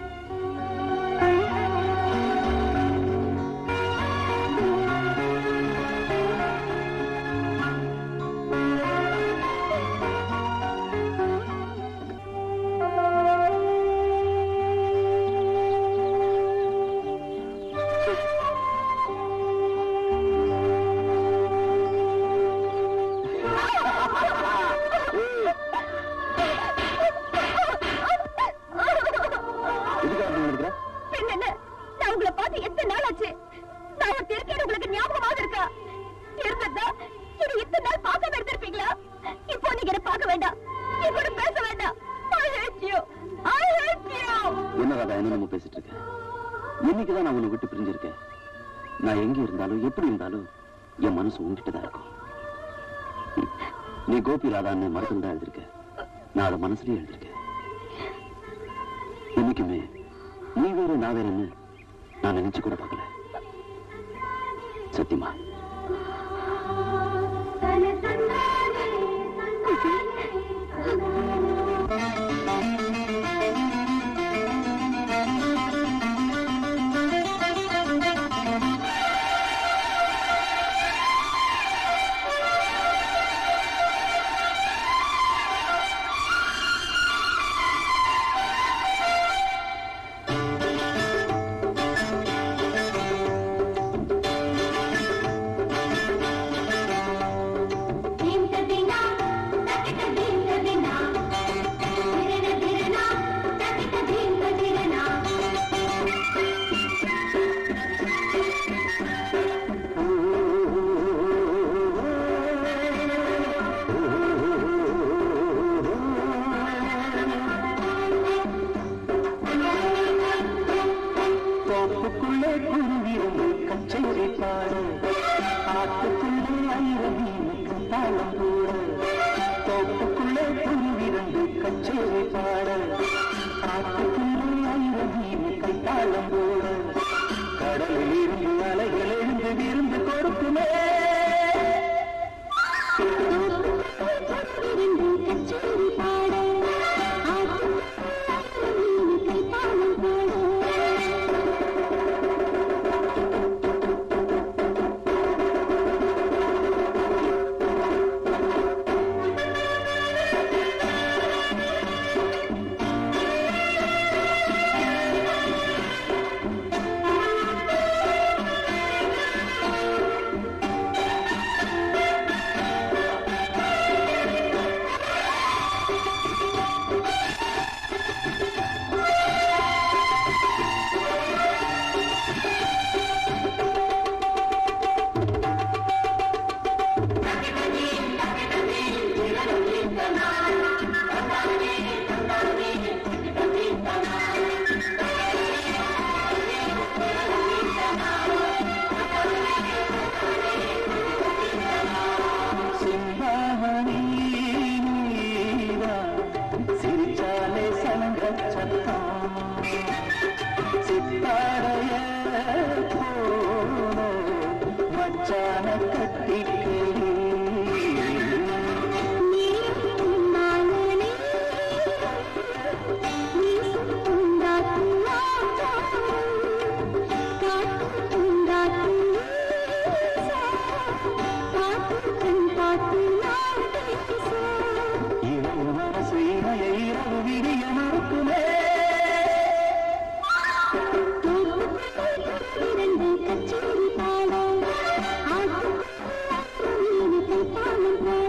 எதுக்காக அப்படி நடக்கிற என்னென்ன நான் உங்களை பார்த்து எத்தனை நாள் ஆச்சு நான் ஒரு திருக்கேடு உங்களுக்கு ஞாபகமாக இருக்கா இருந்ததா இது இத்தனை நாள் பார்க்காம இருந்திருப்பீங்களா இப்போ நீங்க என்ன பார்க்க வேண்டாம் என் கூட பேச வேண்டாம் I hate you. I hate you. என்ன ராதா என்ன நம்ம பேசிட்டு இருக்க இன்னைக்குதான் நான் உன்னை விட்டு பிரிஞ்சிருக்கேன் நான் எங்க இருந்தாலும் எப்படி இருந்தாலும் என் மனசு உங்ககிட்ட தான் இருக்கும் ம். நீ கோபி ராதான்னு மரத்துல தான் எழுதிருக்க நான் அதை மனசுலயே எழுதிருக்கேன் இன்னைக்குமே நீ வேற நான் வேறன்னு நான் நினைச்சு கூட பார்க்கல சத்தியமா தோப்புக்குள்ளே குருவிருந்து கச்சேரி பாடு ஆட்டுக்குள்ளே ஐரவீனுக்கு தாளம் கூட தோப்புக்குள்ளே குருவிருந்து கச்சேரி பாட ஆட்டுக்குள்ளே ஐரவீனுக்கு தாளம் கூட கடலில் இருந்து அலைகள் எழுந்து விருந்து கொடுக்குமே ஆ இணைய இரவு விடிய மறுக்குமே இரண்டு கச்சேரி பாட ஆட்டுக்குள்ளே தாளம் பாட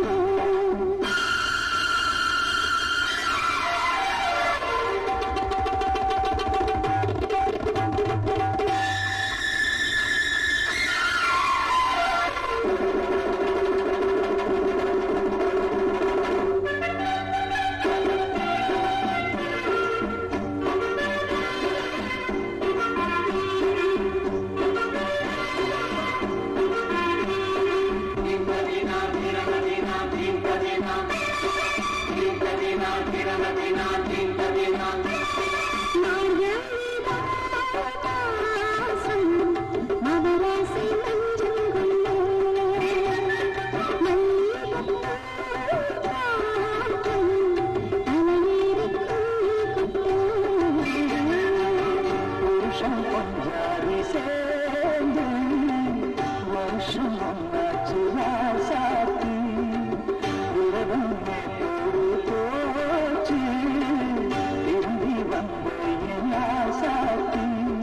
புருஷன் பஞ்சாரி சேர்ந்து வருஷம் ஒன்னாச்சு ராசாத்தி உறவும் நேத்தோடு போச்சு திரும்பி வந்த என் ராசாத்தி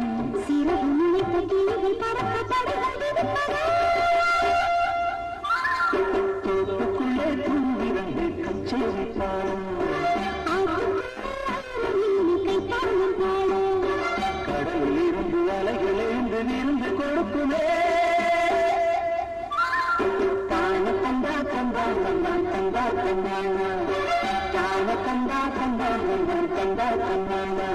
தோப்புக்குள்ளே பூவிரண்டு கச்சேரி பாடும் கடலில் இருந்து அலைகள் இருந்து விருந்து கொடுக்குமே தான கந்தா கந்தா கந்தா கந்தா கந்தானா தான கந்தா கந்தா கந்தா கந்தா கந்தானா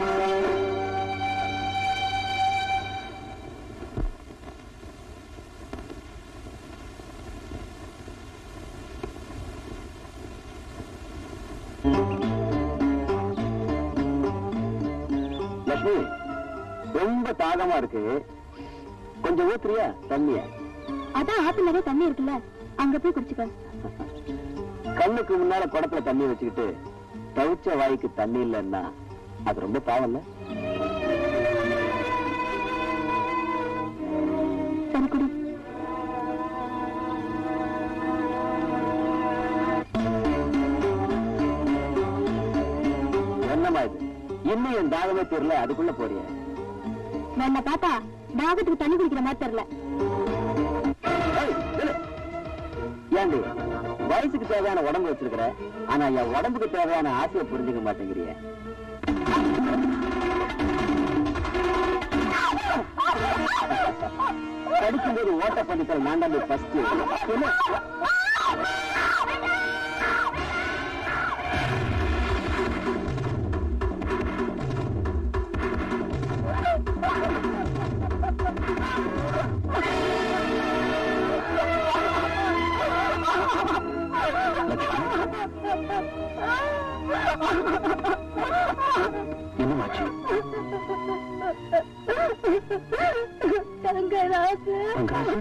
லட்சுமி ரொம்ப தாகமா இருக்கு கொஞ்சம் ஊத்துறியா தண்ணிய அதான் ஆத்து நிறைய தண்ணி இருக்குல்ல அங்க போய் குடிச்சுக்க கண்ணுக்கு முன்னால குடத்துல தண்ணி வச்சுக்கிட்டு தவிச்ச வாய்க்கு தண்ணி இல்லைன்னா அது ரொம்ப பாவம் இல்ல சரி குடி என்னமா இது இன்னும் என் தாகமே தெரியல அதுக்குள்ள போறிய வேணா பாத்தா தாகத்துக்கு தண்ணி குடிக்கிற மாதிரி தெரியல ஏண்டி வயசுக்கு தேவையான உடம்பு வச்சிருக்கிற ஆனா என் உடம்புக்கு தேவையான ஆசையை புரிஞ்சுக்க மாட்டேங்கிறிய படிக்கும்போது ஓட்ட பந்தத்தில் நான் தான் ஃபர்ஸ்ட் என்னமாச்சு தங்கராசு தங்கராசு?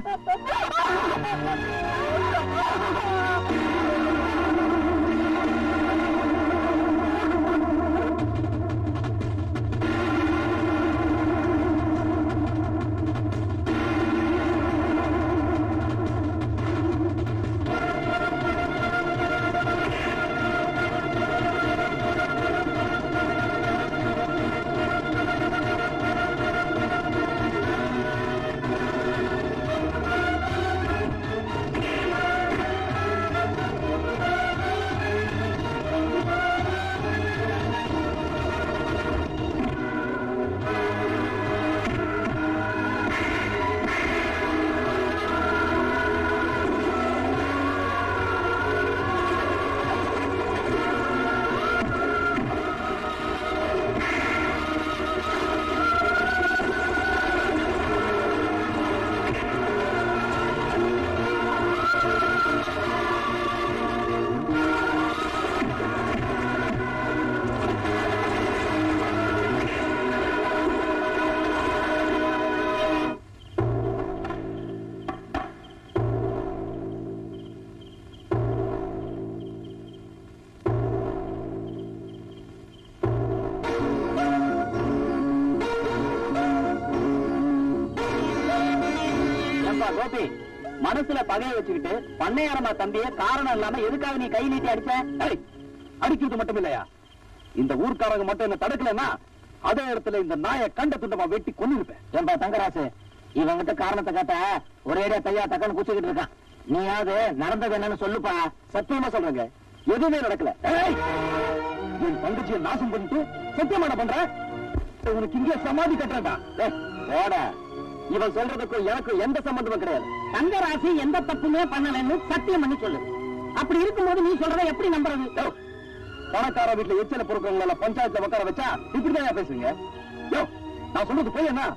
ஏம்பா கோபி மனசுல பகைய வச்சுக்கிட்டு பண்ணையாரமா தம்பிய காரணம் இல்லாம எதுக்காக நீ கை நீட்டி அடிச்ச ஏய், அடிக்கிறது மட்டும் இல்லையா இந்த ஊர்க்காரங்க மட்டும் என்ன தடுக்கலன்னா அதே இடத்துல இந்த நாயை கண்ட துண்டமா வெட்டி கொண்டு இருப்பேன் ஏன்பா தங்கராசு இவங்கிட்ட காரணத்தை கேட்ட ஒரேடியா தையா தக்கன்னு குச்சிக்கிட்டு இருக்கான் நீயாவது நடந்தது என்னன்னு சொல்லுப்பா சத்தியமா சொல்றேங்க எதுவுமே நடக்கல ஏய்! என் தங்கச்சியை நாசம் பண்ணிட்டு சத்தியமான பண்ற உனக்கு இங்கே சமாதி கட்டுறேன்டா ஏய், போடா இவன் சொல்றதுக்கும் எனக்கும் எந்த சம்பந்தமும் கிடையாது தங்கராசி எந்த தப்புமே பண்ணலன்னு சத்தியம் பண்ணி சொல்லு அப்படி இருக்கும்போது நீ சொல்றத எப்படி நம்புறது யோ, பணக்கார வீட்டுல எச்சல பொறுக்கிறவங்கள பஞ்சாயத்துல உட்கார வச்சா இப்படிதான் பேசுவீங்க யோ நான் சொல்றது போய் என்ன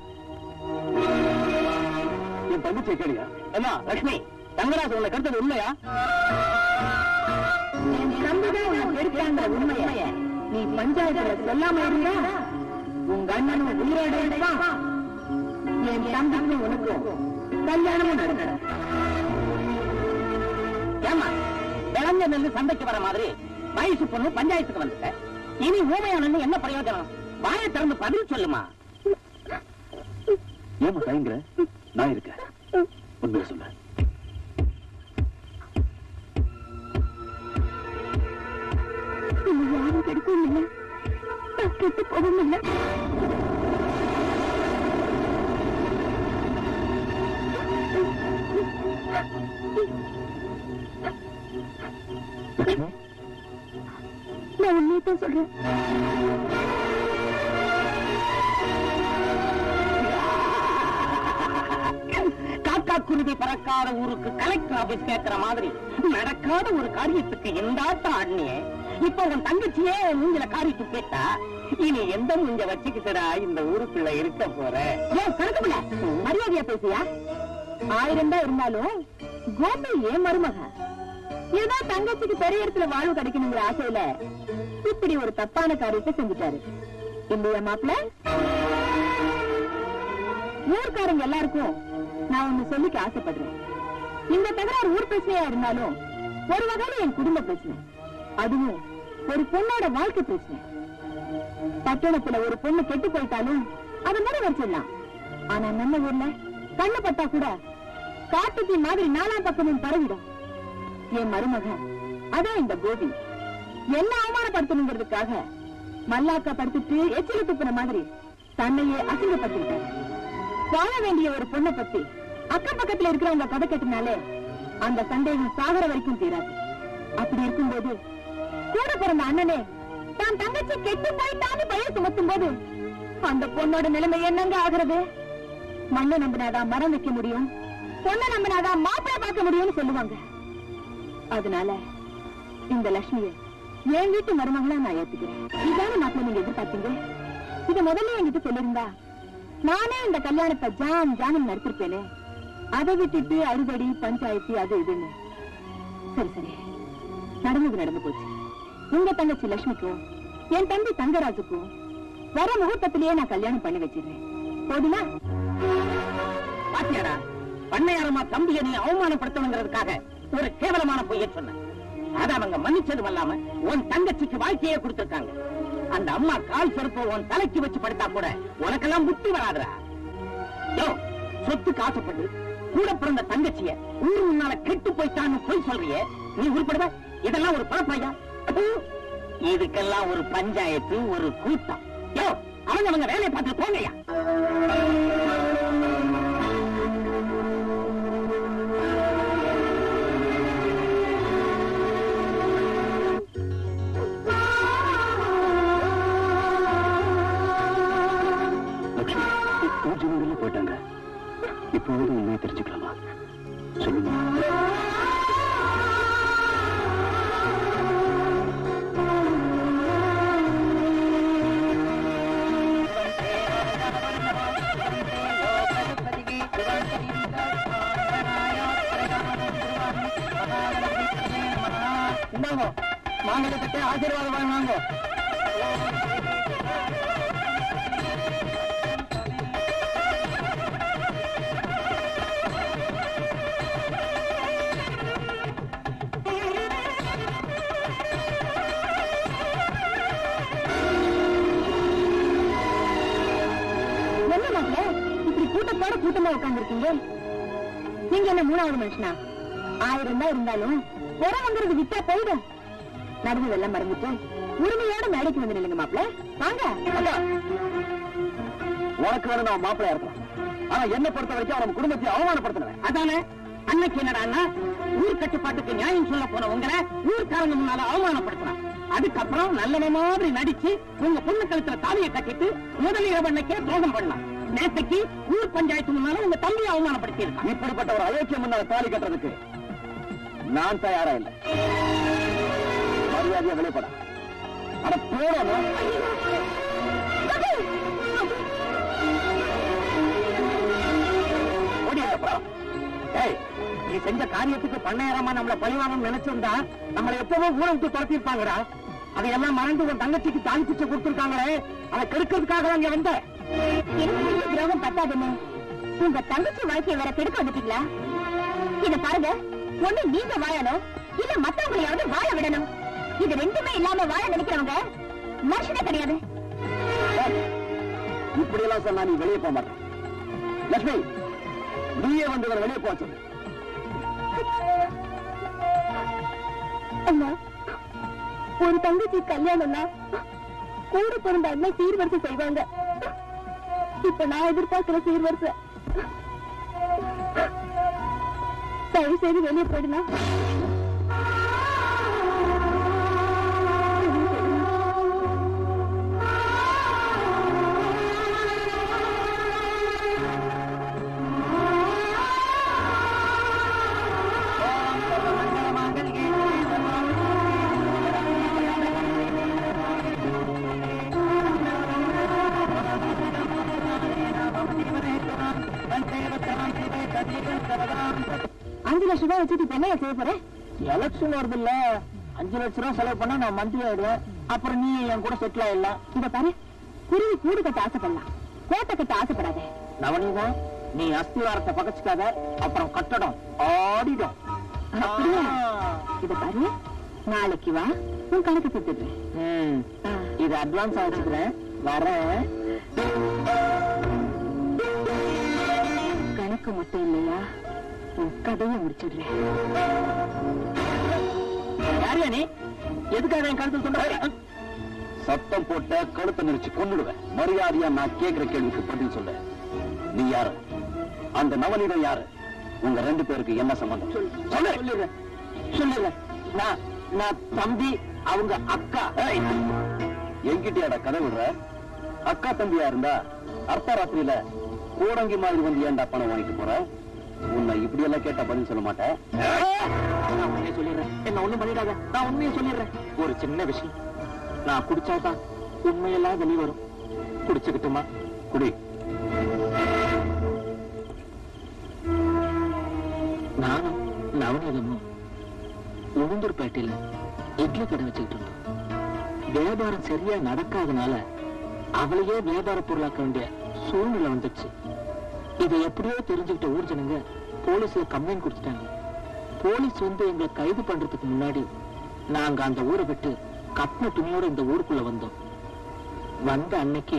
என் தங்கச்சியை கேளுங்க என்ன லட்சுமி தங்கராஜ் உன்னை கருத்தது உண்மையா என் தம்பிதான் உன்னை கெடுத்தாங்கிற உண்மைய நீ பஞ்சாயத்துல சொல்லாம இருந்தா உங்க அண்ணனும் உயிரோட இருப்பான் என் தம்பிக்கும் உனக்கும் கல்யாணமும் நடக்கும் ஏமா விளஞ்ச நெல்லு சந்தைக்கு வர மாதிரி வயசு பொண்ணு பஞ்சாயத்துக்கு வந்துட்ட இனி ஊமையானு என்ன பிரயோஜனம் வாயை திறந்து பதில் சொல்லுமா ஏமா தயங்குற நான் இருக்கேன் உண்மையை சொல்ல யாரும் கெடுக்கவும் இல்லை நான் கெட்டு போகவும் இல்லை லட்சுமி நான் உண்மையை தான் சொல்றேன் காக்கா குருவி பறக்காத ஊருக்கு கலெக்டர் ஆபீஸ் கேட்கிற மாதிரி நடக்காத ஒரு காரியத்துக்கு எந்தாட்டம் ஆடினியே இப்ப உன் தங்கச்சியே மூஞ்சில காரி துப்பிட்டா இனி எந்த மூஞ்ச வச்சுக்கிட்டடா இந்த ஊருக்குள்ள இருக்க போற ஏன் கணக்குல மரியாதையா பேசியா ஆயிரம் தான் இருந்தாலும் கோபி ஏன் மருமக ஏதோ தங்கச்சிக்கு பெரிய இடத்துல வாழ்வு கிடைக்கணுங்கிற ஆசையில இப்படி ஒரு தப்பான காரியத்தை செஞ்சுட்டாரு இல்லையா மாப்பிள்ள ஊர்க்காரங்க எல்லாருக்கும் நான் ஒண்ணு சொல்லிக்க ஆசைப்படுறேன் இந்த தகராறு ஊர் பிரச்சனையா இருந்தாலும் ஒரு வகையில என் குடும்ப பிரச்சனை அதுவும் ஒரு பொண்ணோட வாழ்க்கை பிரச்சனை பட்டணத்துல ஒரு பொண்ணு கெட்டு போயிட்டாலும் அதை முறை வச்சிடலாம் ஆனா நம்ம ஊர்ல கண்ணு பட்டா கூட காட்டுத்தீ மாதிரி நாலா பக்கமும் பரவிடும் என் மருமக அதான் இந்த கோபி என்ன அவமானப்படுத்தணுங்கிறதுக்காக மல்லாக்கா படுத்துட்டு எச்சில துப்புன மாதிரி தன்னையே அசிங்கப்படுத்திட்டார் வாழ வேண்டிய ஒரு பொண்ணை பத்தி அக்கம் பக்கத்துல இருக்கிறவங்க கதை கட்டினாலே அந்த சந்தேகம் சாகர வரைக்கும் தீராது அப்படி இருக்கும்போது கூட பிறந்த அண்ணனே தான் தங்கச்சி கெட்டு போயிட்டான்னு பையன் சுமத்தும் போது அந்த பொண்ணோட நிலைமை என்னங்க ஆகுறது மண்ணை நம்பினாதான் மரம் வைக்க முடியும் பொண்ணை நம்பினாதான் மாப்பிள்ளை பார்க்க முடியும்னு சொல்லுவாங்க அதனால இந்த லட்சுமிய என் வீட்டு மருமகளா நான் ஏத்துக்கிறேன் இதான மாப்பிள்ளை நீங்க எதிர்பார்த்தீங்க இத முதல்ல என்கிட்ட சொல்லிருந்தா நானே இந்த கல்யாணத்தை ஜாம் ஜாம் நடத்திருப்பேனே அதை விட்டுட்டு அறுபடி பஞ்சாயத்து அது இதுன்னு சரி சரி நடந்தது நடந்து போச்சு உங்க தங்கச்சி லட்சுமிக்கும் என் தம்பி தங்கராஜுக்கும் வர முகூர்த்தத்திலேயே நான் கல்யாணம் பண்ணி வச்சிருந்தேன் போதுமா பாத்தியாடா பண்ணையாரமா தம்பியை நீ அவமானப்படுத்தணுங்கிறதுக்காக ஒரு கேவலமான பொய்ய சொன்ன அத அவங்க மன்னிச்சதும் அல்லாம உன் தங்கச்சிக்கு வாழ்க்கையே கொடுத்திருக்காங்க அந்த அம்மா கால் செருப்ப உன் தலைக்கு வச்சு படுத்தா கூட உனக்கெல்லாம் புத்தி வராதுடா யோ சொத்துக்கு ஆசைப்பட்டு கூட பிறந்த தங்கச்சிய ஊரு முன்னால கெட்டு போயிட்டான்னு போய் சொல்றியே நீ உருப்படுவ இதெல்லாம் ஒரு பழப்பையா இதுக்கெல்லாம் ஒரு பஞ்சாயத்து ஒரு கூட்டம் யோ அவங்க அவங்க வேலையை பார்த்துட்டு போங்கய்யா லட்சுமி பூஜை முடியல போயிட்டாங்க இப்போது உண்மையை தெரிஞ்சுக்கலாமா சொல்லுங்க இந்தாங்க மாங்கலத்துக்கு ஆசீர்வாதம் வாங்க என்ன மாப்பிள்ள இப்படி கூட்டத்தோட கூட்டமா உட்கார்ந்துருக்கீங்க நீங்க என்ன மூணாவது மனுஷனா ஆயிரம் தான் இருந்தாலும் உரம் வாங்குறது வித்தா போயிடும் நடந்ததெல்லாம் மறந்துட்டு உரிமையோட மேடைக்கு வந்து நில்லுங்க மாப்பிள வாங்க அக்கா, உனக்கு வேணும் நான் மாப்பிளையா இருக்கலாம் ஆனா என்ன பொறுத்த வரைக்கும் அவன் குடும்பத்தை அவமானப்படுத்தினேன் அதானே அன்னைக்கு என்னடான்னா ஊர் கட்டுப்பாட்டுக்கு நியாயம் சொல்ல போன உங்களை ஊர்க்காரங்க முன்னால அவமானப்படுத்தினான் அதுக்கப்புறம் நல்லவ மாதிரி நடிச்சு உங்க பொண்ணு கழுத்துல தாலியை கட்டிட்டு முதல் இரவண்ணைக்கே துரோகம் பண்ணலாம் நேத்தைக்கு ஊர் பஞ்சாயத்து முன்னால உங்க தம்பியை அவமானப்படுத்தி இருக்கான் இப்படிப்பட்ட ஒரு அயோக்கியம் முன்னால தாலி கட்டுறதுக்கு நான் தயாரா இல்லை மரியாதையா வெளிப்பட அட போடணும் ஓடி இருக்கப்பா. ஏய் நீ செஞ்ச காரியத்துக்கு பண்ணையாரமா நம்மள பழிவாங்கன்னு நினைச்சிருந்தா நம்மள எப்பவோ ஊரை விட்டு துரத்திருப்பாங்கடா அதையெல்லாம் மறந்து உன் தங்கச்சிக்கு தாலி பிச்சை கொடுத்திருக்காங்களே அதை கெடுக்கிறதுக்காக அங்க வந்த எனக்கு செஞ்ச துரோகம் பத்தாதுன்னு உங்க தங்கச்சி வாழ்க்கையை வேற கெடுக்க வந்துட்டீங்களா இத பாருங்க ஒண்ணு நீங்க வாழணும் இல்ல மத்தவங்களையாவது வாழ விடணும் இது ரெண்டுமே இல்லாம வாழ நினைக்கிறவங்க மனுஷனே கிடையாது இப்படி எல்லாம் சொன்னா நீ வெளியே போக மாட்டேன் லட்சுமி நீயே வந்து இவரை வெளியே போச்சு அண்ணா ஒரு தங்கச்சி கல்யாணம்னா கூட பிறந்த அண்ணன் சீர்வரிசை செய்வாங்க இப்ப நான் எதிர்பார்க்கிற சீர்வரிசை தயவு செய்து வெளியே போயிடுனா அஞ்சு லட்சம் ரூபாய் வச்சுட்டு இப்ப என்ன செய்ய போறேன் எலெக்ஷன் வருது இல்ல அஞ்சு லட்சம் ரூபாய் செலவு பண்ணா நான் மந்திரி ஆயிடுவேன் அப்புறம் நீ என் கூட செட்டில் ஆயிடலாம் இத பாரு குருவி கூடு கட்ட ஆசைப்படலாம் கோட்டை கட்ட ஆசைப்படாத நவனிதா நீ அஸ்திவாரத்தை பகச்சுக்காத அப்புறம் கட்டடம் ஆடிடும் அப்படியா? இத பாரு நாளைக்கு வா உன் கணக்கு கொடுத்துடுறேன் ம், இது அட்வான்ஸ் வச்சுக்கிறேன் வரேன் கணக்கு மட்டும் இல்லையா உன் கதையை முடிச்சிடுறேன் யாரியா நீ எதுக்காக என் கருத்து சொன்ன சத்தம் போட்ட கழுத்தை நெரிச்சு கொண்டுடுவேன் மரியாதையா நான் கேட்கிற கேள்விக்கு பதில் சொல்லு நீ யாரு அந்த நவநீதம் யாரு உங்க ரெண்டு பேருக்கு என்ன சம்பந்தம் சொல்லு சொல்லிடுறேன் சொல்லிடுறேன் நான் நான் தம்பி அவங்க அக்கா என்கிட்டயாட கதை விடுற அக்கா தம்பியா இருந்தா அர்த்த ராத்திரியில கூடங்கி மாதிரி வந்து ஏன்டா பணம் வாங்கிட்டு போற உன்னை இப்படி எல்லாம் கேட்டா பதில் சொல்ல மாட்டேன் நான் உண்மையை சொல்லிடுறேன் என்ன ஒண்ணும் பண்ணிடாத நான் உண்மையை சொல்லிடுறேன் ஒரு சின்ன விஷயம் நான் குடிச்சாதான் உண்மையெல்லாம் வெளி வரும் குடிச்சுக்கிட்டுமா குடி நானும் நவநீதமும் உளுந்தூர்பேட்டையில இட்லி கடை வச்சுக்கிட்டு இருந்தோம் வியாபாரம் சரியா நடக்காதனால அவளையே வியாபார பொருளாக்க வேண்டிய சூழ்நிலை வந்துச்சு இதை எப்படியோ தெரிஞ்சுக்கிட்ட ஊர் ஜனங்க போலீஸ்ல கம்ப்ளைண்ட் கொடுத்துட்டாங்க போலீஸ் வந்து எங்களை கைது பண்றதுக்கு முன்னாடி நாங்க அந்த ஊரை விட்டு கட்டின துணியோட இந்த ஊருக்குள்ள வந்தோம் வந்த அன்னைக்கு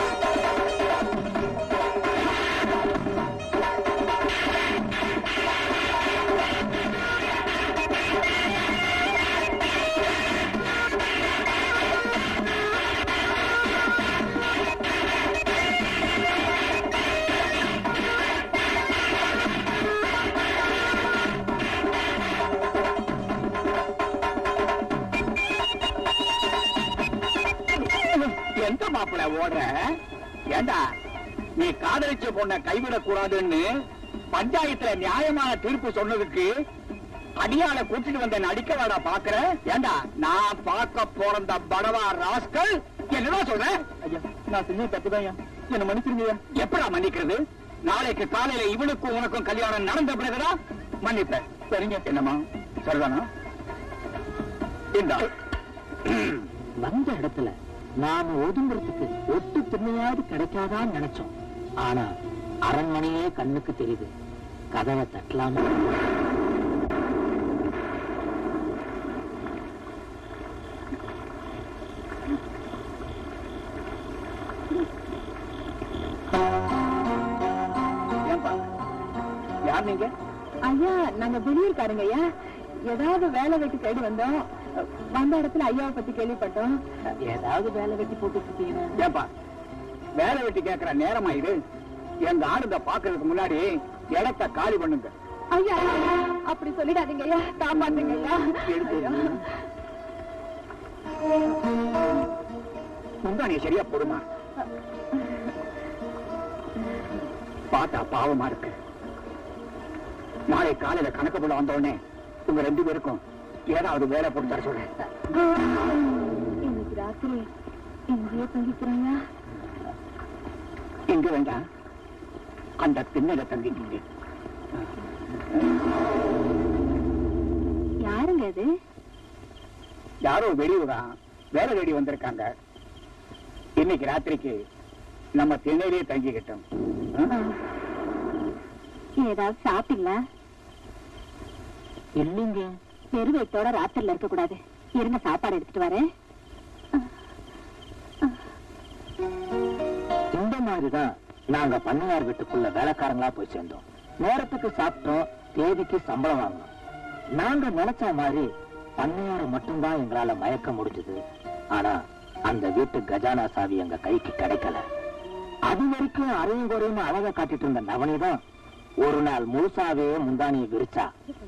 எந்த மாப்பிள ஓடுற ஏண்டா நீ காதலிச்ச பொண்ண கைவிடக் கூடாதுன்னு பஞ்சாயத்துல நியாயமான தீர்ப்பு சொன்னதுக்கு அடியால கூட்டிட்டு வந்த நடிக்க வாடா பாக்குற ஏண்டா நான் பார்க்க போறந்த படவா ராஸ்கல் என்னடா சொல்ற ஐயா நான் செஞ்ச தப்புதான் என்ன மன்னிச்சிருங்க எப்படா மன்னிக்கிறது நாளைக்கு காலையில இவனுக்கும் உனக்கும் கல்யாணம் நடந்த பிறகுதான் மன்னிப்பேன் சரிங்க என்னம்மா சரிதானா இந்தா வந்த இடத்துல நாம ஒதுங்குறதுக்கு ஒட்டு திண்ணையாவது கிடைக்காதான்னு நினைச்சோம் ஆனா அரண்மனையே கண்ணுக்கு தெரியுது கதவை தட்டலாமா ஏன்பா யார் நீங்க ஐயா நாங்க வெளியூர்காரங்க ஐயா ஏதாவது வேலை வெட்டி தேடி வந்தோம் வந்த இடத்துல ஐயாவை பத்தி கேள்விப்பட்டோம் ஏதாவது வேலை வெட்டி போட்டு இருக்கீங்கன்னா ஏப்பா வேலை வெட்டி கேட்கிற நேரமா இது எங்க ஆளுங்க பாக்குறதுக்கு முன்னாடி இடத்த காலி பண்ணுங்க ஐயா அப்படி சொல்லிடாதீங்க ஐயா காப்பாத்துங்க ஐயா ஐயா. முந்தானி சரியா போடுமா பார்த்தா பாவமா இருக்கு நாளை காலையில கணக்கு போல வந்த உடனே உங்க ரெண்டு பேருக்கும் ஏதாவது வேலை போட்டு தர சொல்றேன் இன்னைக்கு ராத்திரி இங்கேயே தங்கிக்கிறேங்க இங்க வேண்டாம் அந்த திண்ணையில தங்கிட்டீங்க யாருங்க இது யாரோ வெளியூரா வேலை தேடி வந்திருக்காங்க இன்னைக்கு ராத்திரிக்கு நம்ம திண்ணையிலேயே தங்கிக்கிட்டோம் ஆ? ஏதாவது சாப்பிட்டீங்களா இல்லைங்க பெருவெட்டோட ராத்திரில இருக்க கூடாது இருங்க சாப்பாடு எடுத்துட்டு வரேன் இந்த மாதிரிதான் நாங்க பண்ணையார் வீட்டுக்குள்ள வேலைக்காரங்களா போய் சேர்ந்தோம் நேரத்துக்கு சாப்பிட்டோம் தேதிக்கு சம்பளம் வாங்கணும் நாங்க நினைச்ச மாதிரி பண்ணையார மட்டும்தான் எங்களால மயக்க முடிஞ்சது ஆனா அந்த வீட்டு கஜானா சாவி எங்க கைக்கு கிடைக்கல அது வரைக்கும் அரையும் குறையும் அழகா காட்டிட்டு இருந்த நவனிதான் ஒரு நாள் முழுசாவே முந்தானியை விரிச்சா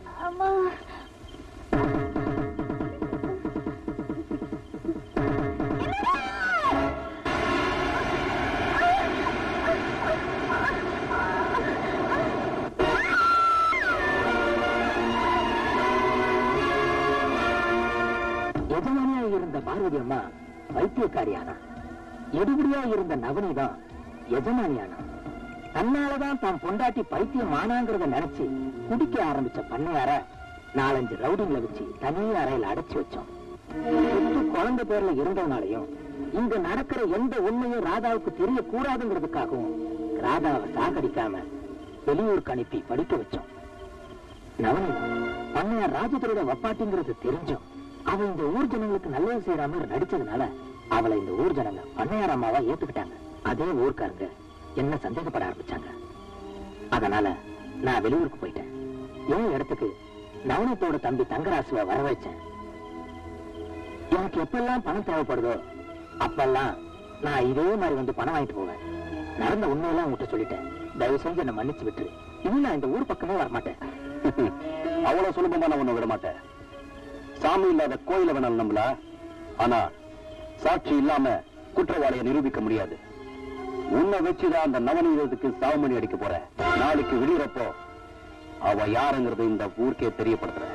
எஜமானியா இருந்த பார்வதி அம்மா வைத்தியக்காரியானா எடுபடியா இருந்த நவனிதான் எஜமானியானா தன்னாலதான் தான் பொண்டாட்டி பைத்தியம் ஆனாங்கிறத நினைச்சு குடிக்க ஆரம்பிச்ச பண்ணையார நாலஞ்சு ரவுடிங்களை வச்சு தனி அறையில அடைச்சு வச்சோம் சொத்து குழந்தை பேர்ல இருந்தவனாலையும் இங்க நடக்கிற எந்த உண்மையும் ராதாவுக்கு தெரியக்கூடாதுங்கிறதுக்காகவும் ராதாவை சாகடிக்காம வெளியூருக்கு அனுப்பி படிக்க வச்சோம் நவனி பண்ணையார் ராஜதுரோட வப்பாட்டிங்கிறது தெரிஞ்சும் அவ இந்த ஊர் ஜனங்களுக்கு நல்லது செய்யற மாதிரி நடிச்சதுனால அவளை இந்த ஊர் ஜனங்க பண்ணையார் அம்மாவா ஏத்துக்கிட்டாங்க அதே ஊர்க்காரங்க என்ன சந்தேகப்பட ஆரம்பிச்சாங்க அதனால நான் வெளியூருக்கு போயிட்டேன் என் இடத்துக்கு நவனத்தோட தம்பி தங்கராசுவை வர வச்சேன் எனக்கு எப்பெல்லாம் பணம் தேவைப்படுதோ அப்பெல்லாம் நான் இதே மாதிரி வந்து பணம் வாங்கிட்டு போவேன் நடந்த உண்மையெல்லாம் உங்ககிட்ட சொல்லிட்டேன் தயவு செஞ்சு என்ன மன்னிச்சு விட்டுரு இனி நான் இந்த ஊர் பக்கமே வரமாட்டேன் அவ்வளவு சுலபமா நான் உன்னை விட மாட்டேன் சாமி இல்லாத கோயில வேணாலும் நம்பல ஆனா சாட்சி இல்லாம குற்றவாளியை நிரூபிக்க முடியாது உன்னை வச்சுதான் அந்த நவநீதத்துக்கு சாவுமணி அடிக்க போற நாளைக்கு விடியறப்போ அவ யாருங்கிறது இந்த ஊருக்கே தெரியப்படுத்துற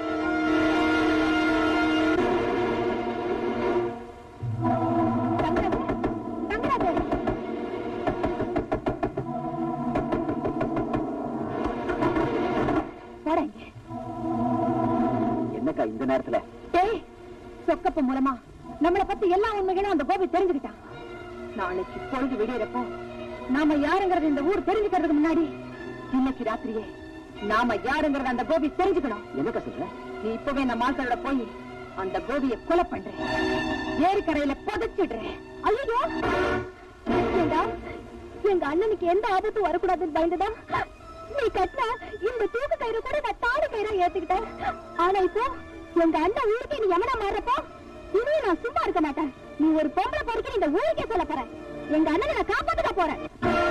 போறேன் என்னக்கா இந்த நேரத்துல டேய் சொக்கப்ப மூலமா நம்மளை பத்தி எல்லா உண்மைகளும் அந்த கோபி தெரிஞ்சுக்கிட்டான் நாளைக்கு பொழுது விடியறப்போ நாம யாருங்கறது இந்த ஊர் தெரிஞ்சுக்கிறதுக்கு முன்னாடி இன்னைக்கு ராத்திரியே நாம யாருங்கறத அந்த கோபி தெரிஞ்சுக்கணும் என்னக்கா சொல்ற நீ இப்பவே நம்ம ஆட்களோட போய் அந்த கோபியை கொலை பண்றேன் ஏரிக்கரையில புதைச்சிடுறேன் ஐயோ ஏண்டா, எங்க அண்ணனுக்கு எந்த ஆபத்தும் வரக்கூடாதுன்னு பயந்துதா நீ கட்டின இந்த தூக்கு கயிறு கூட நான் தாடு கயிறா ஏத்துக்கிட்டேன் ஆனா இப்போ எங்க அண்ணன் ஊருக்கே நீ எமனா மாறுறப்போ இனியும் நான் சும்மா இருக்க மாட்டேன் நீ ஒரு பொம்பளை பொறுக்க இந்த ஊருக்கே சொல்ல போற எங்க அண்ணனை நான் காப்பாத்துக்க போறேன்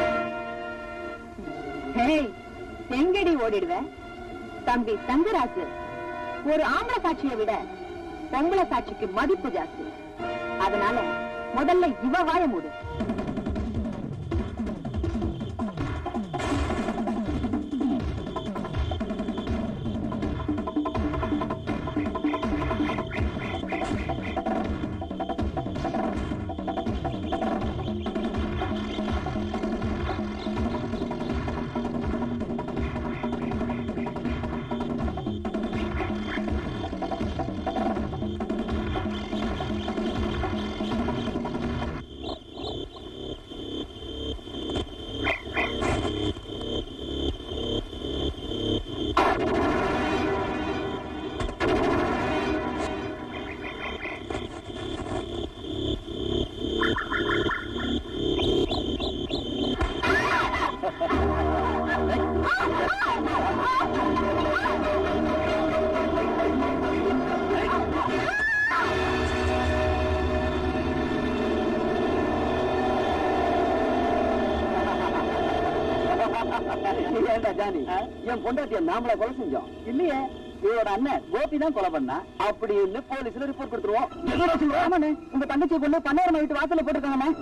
ஹேய் எங்கடி ஓடிடுவ தம்பி தங்கராஜு ஒரு ஆம்பளை சாட்சியை விட பொம்பளை சாட்சிக்கு மதிப்பு ஜாஸ்தி அதனால முதல்ல இவ வாய மூடு ஏண்டா ஜானி என் பொண்டாட்டிய நாமளா கொலை செஞ்சோம் இல்லையே இவரோட அண்ணன் கோபி தான் கொலை பண்ணா அப்படின்னு போலீஸ்ல ரிப்போர்ட் கொடுத்துருவோம் ஆமாண்ணே உங்க தங்கச்சி பொண்ணு பன்னாயிரம் வீட்டு வாசல்ல போட்டிருக்காங்கண்ணே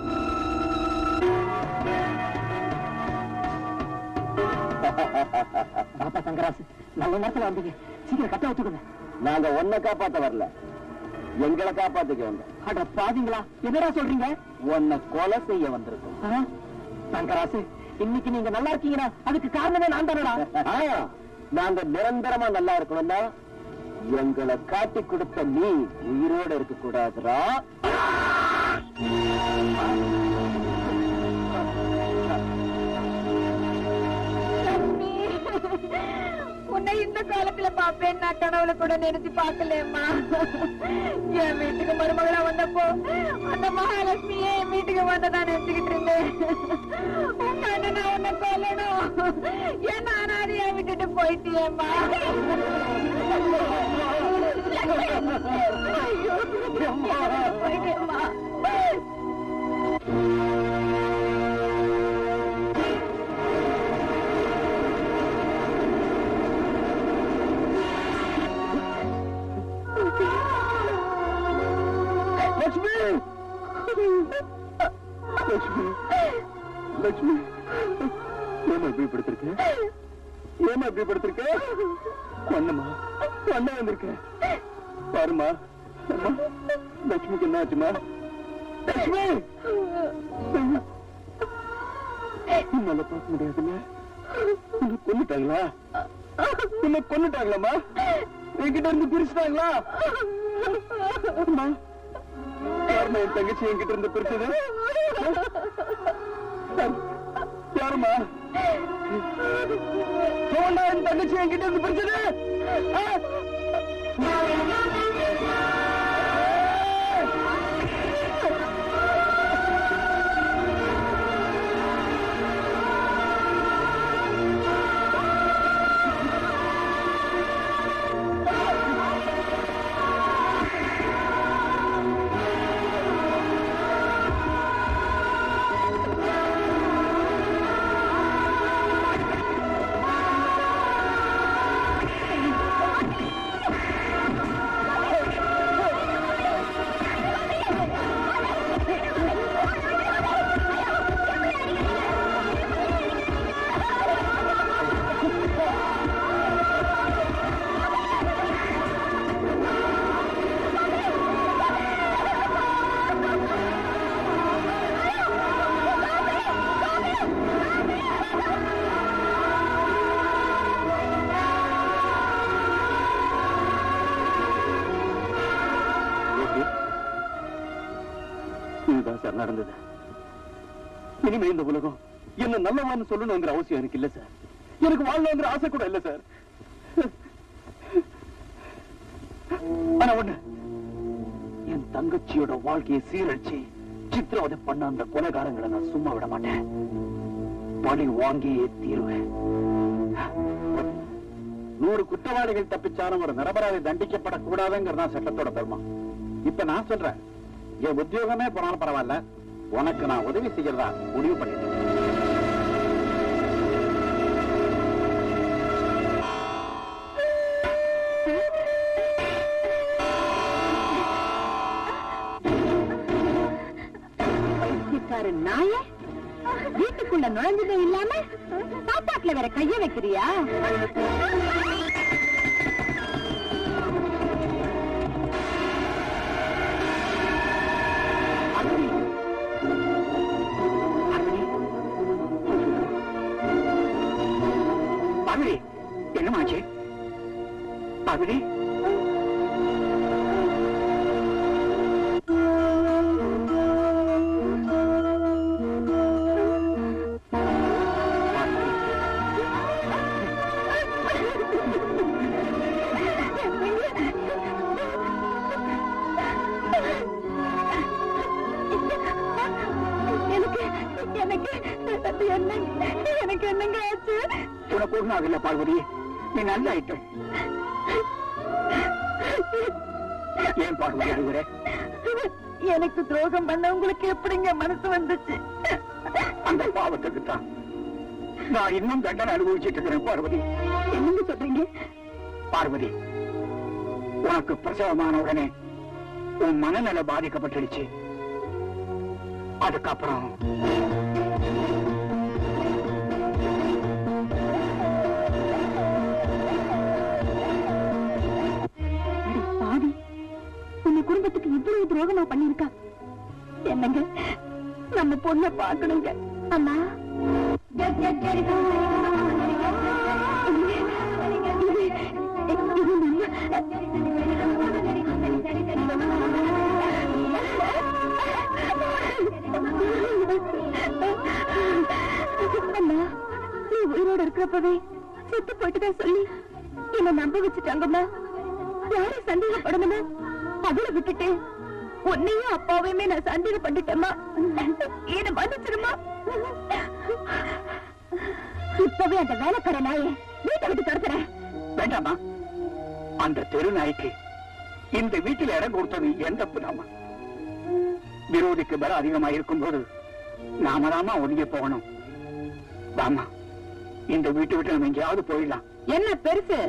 பாப்பா தங்கராசு நல்ல நேரத்துல வந்தீங்க சீக்கிரம் கட்ட வச்சுக்கோங்க நாங்க ஒன்ன காப்பாத்த வரல எங்களை காப்பாத்திக்க வந்தோம் அட பாதிங்களா என்னடா சொல்றீங்க உன்னை கொலை செய்ய வந்திருக்கோம் ஆ? தங்கராசு இன்னைக்கு நீங்க நல்லா இருக்கீங்கன்னா அதுக்கு காரணமே நான் தானடா ஆ, நாங்க நிரந்தரமா நல்லா இருக்கணும்னா எங்களை காட்டி கொடுத்த நீ உயிரோட இருக்க கூடாதுரா உன்னை இந்த காலத்துல பாப்பேன் நான் கனவுல கூட நினைச்சு பார்க்கலம்மா என் வீட்டுக்கு மருமகளா வந்தப்போ அந்த மகாலட்சுமியே என் வீட்டுக்கு வந்ததா நினைச்சுக்கிட்டு இருந்தேன் உங்க அண்ணனை உன்னை கொல்லணும் என்ன அனாதையா விட்டுட்டு போயிட்டியேம்மா ஐயோ போயிட்டேம்மா லட்சுமி லட்சுமி லட்சுமி ஏமா இப்படி படுத்திருக்க ஏமா இப்படி படுத்திருக்க ஒண்ணுமா ஒண்ணு வந்திருக்க பாருமா அம்மா, லட்சுமிக்கு என்ன ஆச்சுமா லட்சுமி என்னால பார்க்க முடியாதுல்ல உன்னை கொன்னுட்டாங்களா உன்னை கொன்னுட்டாங்களாமா என்கிட்ட இருந்து பிரிச்சுட்டாங்களா அம்மா யாருமா என் தங்கச்சி என்கிட்ட இருந்து பிரிச்சது யாருமா சோழா என் தங்கச்சி என்கிட்ட இருந்து பிரிச்சது ஆ? ஓகே. இதுதான் சார் நடந்தது இனிமே இந்த உலகம் என்ன நல்லவன்னு சொல்லணுங்கிற அவசியம் எனக்கு இல்ல சார் எனக்கு வாழணுங்கிற ஆசை கூட இல்ல சார் ஆனா ஒண்ணு என் தங்கச்சியோட வாழ்க்கையை சீரழிச்சு சித்திரவதை பண்ண அந்த கொலைகாரங்களை நான் சும்மா விட மாட்டேன் பழி வாங்கியே தீருவேன் நூறு குற்றவாளிகள் தப்பிச்சாலும் ஒரு நிரபராதி தண்டிக்கப்படக்கூடாதுங்கிறது தான் சட்டத்தோட பெருமா இப்ப நான் சொல்றேன் என் உத்தியோகமே போனாலும் பரவாயில்ல உனக்கு நான் உதவி செய்யறதா முடிவு பண்ணிட்டேன் பைத்தியக்கார நாய வீட்டுக்குள்ள நுழைஞ்சதே இல்லாம சாப்பாட்டுல வேற கைய வைக்கிறியா பவிழி என்னமாச்சு பவிழி எனக்கு எனக்கு என்ன எனக்கு என்னங்க ஆச்சு உனக்கு ஒண்ணும் ஆகல பார்வதி நீ நல்ல ஐட்டம் ஏன் பார்வதி அழுகுற எனக்கு துரோகம் பண்ண உங்களுக்கு எப்படிங்க மனசு வந்துச்சு அந்த பாவத்துக்கு தான் நான் இன்னும் தண்டனை அனுபவிச்சுட்டு இருக்கிறேன் பார்வதி என்னங்க சொல்றீங்க பார்வதி உனக்கு பிரசவமான உடனே உன் மனநல பாதிக்கப்பட்டுடுச்சு அதுக்கப்புறம் அட பாவி உங்க குடும்பத்துக்கு இவ்வளவு துரோகமா பண்ணிருக்கா என்னங்க நம்ம பொண்ண பாக்கணுங்க அம்மா அம்மா நீ உயிரோட இருக்கிறப்பவே செத்து போயிட்டுதான் சொல்லி என்ன நம்ப வச்சுட்டாங்கம்மா யாரும் சந்தேகப்படணுமோ அவளை விட்டுட்டு உன்னையும் அப்பாவையுமே நான் சந்தேகம் பண்ணிட்டேம்மா என்ன மன்னிச்சிருமா இப்பவே அந்த வேலைக்கார நாயை வீட்டை விட்டு துரத்துறேன் வேண்டாமா அந்த தெரு நாய்க்கு இந்த வீட்டில் இடம் கொடுத்தது எந்த தப்புதாமா விரோதிக்கு பலம் அதிகமா இருக்கும்போது நாம தாமா ஒதுங்கி போகணும் வாமா இந்த வீட்டை விட்டு நம்ம எங்கேயாவது போயிடலாம் என்ன பெருசு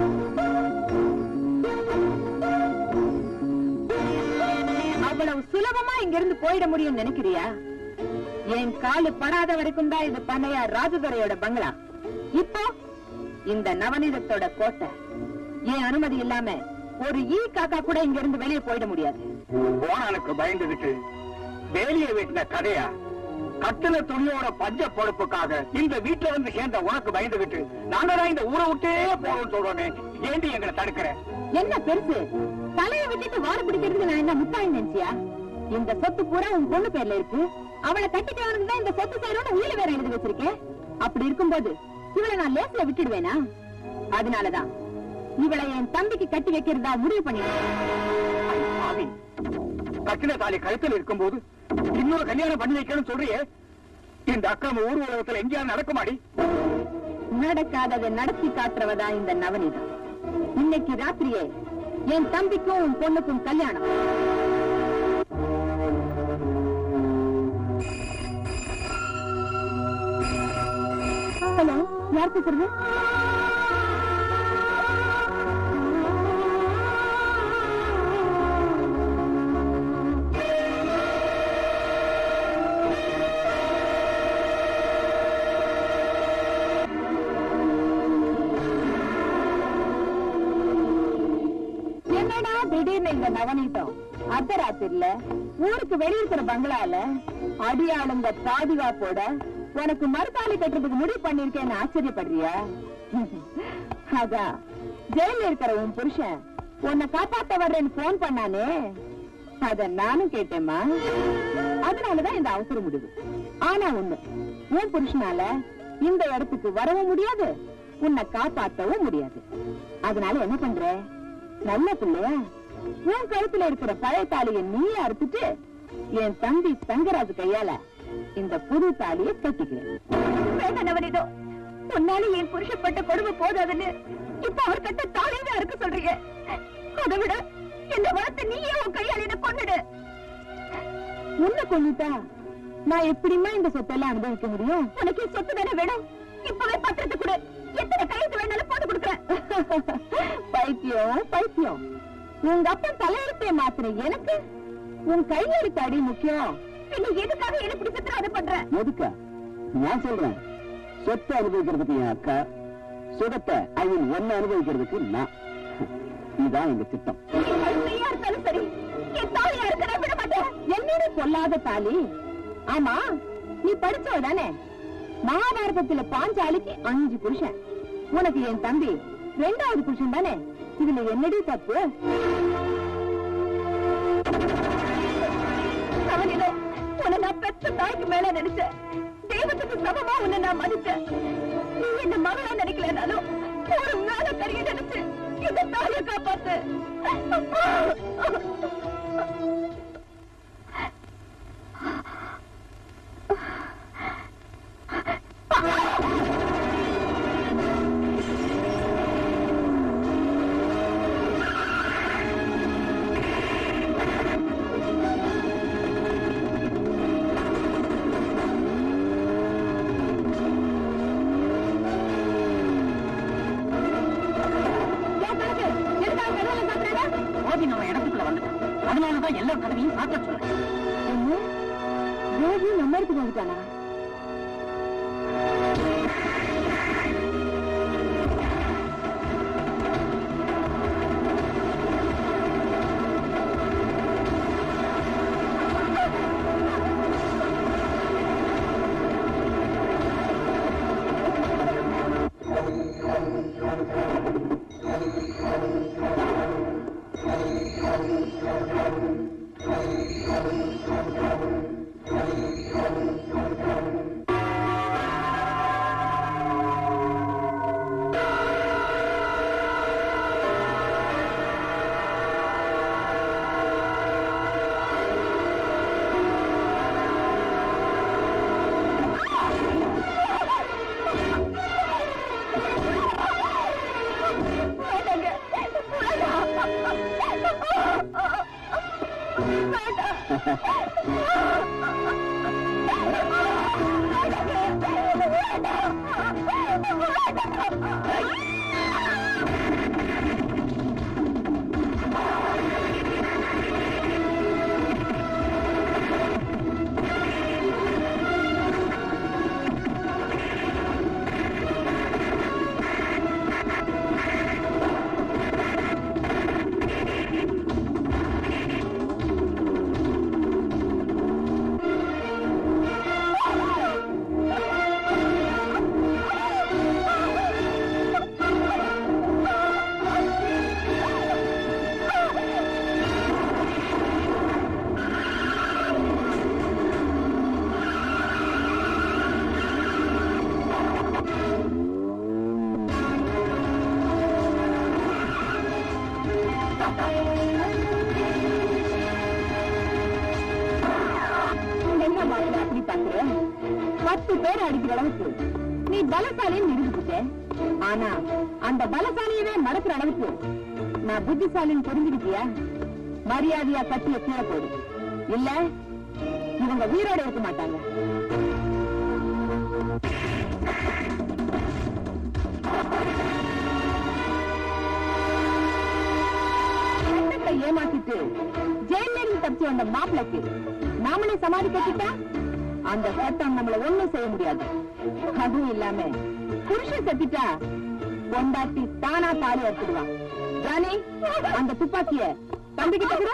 அவ்வளவு சுலபமா இங்க இருந்து போயிட முடியும் நினைக்கிறியா என் காலு படாத வரைக்கும் தான் இது பண்ணையா ராஜதுரையோட பங்களா இப்போ இந்த நவநீதத்தோட கோட்டை என் அனுமதி இல்லாம ஒரு ஈ காக்கா கூட இங்க இருந்து வெளியே போயிட முடியாது போனானுக்கு பயந்துகிட்டு வேலியை வெட்டின கதையா கட்டுன துணியோட பஞ்ச பொறுப்புக்காக இந்த வீட்டுல வந்து சேர்ந்த உனக்கு பயந்துகிட்டு நாங்க தான் இந்த ஊரை விட்டே போறோம்னு சொல்றோமே ஏண்டி எங்களை தடுக்கிற என்ன பெருசு தலைய விட்டுட்டு வாழ பிடிக்கிறதுக்கு நான் என்ன முட்டாள் நினைச்சியா இந்த சொத்து பூரா உன் பொண்ணு பேர்ல இருக்கு அவளை கட்டிட்டவனுக்கு தான் இந்த சொத்து சேரும்னு உயில வேற எழுதி வச்சிருக்கேன் அப்படி இருக்கும்போது இவளை நான் லேஸ்ல விட்டுடுவேனா அதனாலதான் இவளை என் தம்பிக்கு கட்டி வைக்கிறதா முடிவு பண்ணிடுவேன் ஐ, பாவி. கட்டின தாலி கழுத்தில் இருக்கும்போது இன்னொரு கல்யாணம் பண்ணி வைக்கணும்னு சொல்றியே இந்த அக்கிரம ஊர் உலகத்துல எங்கேயாவது நடக்குமாடி நடக்காததை நடத்தி காட்டுறவதா இந்த நவநீதம் இன்னைக்கு ராத்திரியே என் தம்பிக்கும் உன் பொண்ணுக்கும் கல்யாணம் ஹலோ யார் பேசுறது என்னடா திடீர்னு இந்த நவநீதம் அர்த்தராத்திரில ஊருக்கு வெளிய இருக்கிற பங்களால அடியாளுங்க பாதுகாப்போட உனக்கு மறுத்தாலி கட்டுறதுக்கு முடிவு பண்ணிருக்கேன்னு ஆச்சரியப்படுறியா அதான் ஜெயில இருக்கிற உன் புருஷன் உன்னை காப்பாத்த வர்றேன்னு போன் பண்ணானே அத நானும் கேட்டேம்மா அதனாலதான் இந்த அவசர முடிவு ஆனா ஒண்ணு உன் புருஷனால இந்த இடத்துக்கு வரவும் முடியாது உன்னை காப்பாத்தவும் முடியாது அதனால என்ன பண்ற நல்ல பிள்ளையா உன் கழுத்துல இருக்கிற பழைய தாலியை நீயே அறுத்துட்டு என் தம்பி தங்கராஜ் கையால இந்த புது தாலியை கட்டிக்கிறேன் வேண்டாம் நவனிதோ உன்னால என் புருஷப்பட்ட கொடுமை போதாதுன்னு இப்ப அவர் கட்ட தாலியை அறுக்க சொல்றீங்க அதை விட என்ன வளர்த்து நீயே உன் கையால என்ன கொன்னுடு உன்னை கொன்னுட்டா நான் எப்படிமா இந்த சொத்தெல்லாம் அனுபவிக்க முடியும் உனக்கு சொத்து தானே வேணும் இப்பவே பத்திரத்தை கொடு எத்தனை கையெழுத்து வேணாலும் போட்டு கொடுக்குறேன் பைத்தியம் பைத்தியம் உங்க அப்பா தலையெழுத்தை மாத்திர எனக்கு உன் கையெழுத்து அடி முக்கியம் பின்ன எதுக்காக என்ன இப்படி சித்திரவதை பண்ற எதுக்கா நான் சொல்றேன் சொத்தை அனுபவிக்கிறதுக்கு என் அக்கா சுகத்தை ஐ மீன் ஒன்னு அனுபவிக்கிறதுக்கு நான் இதுதான் எங்க திட்டம் என் கழுத்தையா இருந்தாலும் சரி என் தாலியா இருக்க நான் விட மாட்டேன் என்னடி பொல்லாத தாலி ஆமா நீ படிச்சவ தானே மகாபாரதத்துல பாஞ்சாலிக்கு அஞ்சு புருஷன் உனக்கு என் தம்பி ரெண்டாவது புருஷன் தானே இதுல என்னடி தப்பு அவனிடம் உன்னை நான் பெற்ற தாய்க்கு மேல நினைச்சேன் தெய்வத்துக்கு சமமா உன்னை நான் மதிச்சேன் நீ என்ன மகளா நினைக்கலனாலும் ஒரு மேல கரிய நினைச்சு இந்த தாயை காப்பாத்து யோகி நம்ம இடத்துக்கு வந்துட்டானா என்ன மாதிரி அப்படி பாக்குற பத்து பேர் அடிக்கிற அளவுக்கு நீ பலசாலின்னு நிரூபிச்சுட்ட ஆனா அந்த பலசாலியவே மடக்கிற அளவுக்கு நான் புத்திசாலின்னு தெரிஞ்சுக்கிட்டியா மரியாதையா கட்டிய கீழே போடு இல்ல இவங்க உயிரோட இருக்க மாட்டாங்க சட்டத்தை ஏமாத்திட்டு ஜெயில இருந்து தப்பிச்சு வந்த மாப்பிளைக்கு நாமளே சமாதி கட்டிட்டா அந்த சட்டம் நம்மள ஒண்ணும் செய்ய முடியாது அதுவும் இல்லாம புருஷன் செத்துட்டா பொண்டாட்டி தானா தாலி எடுத்துடுவான் ராணி அந்த துப்பாக்கிய தம்பிக்கிட்ட கூட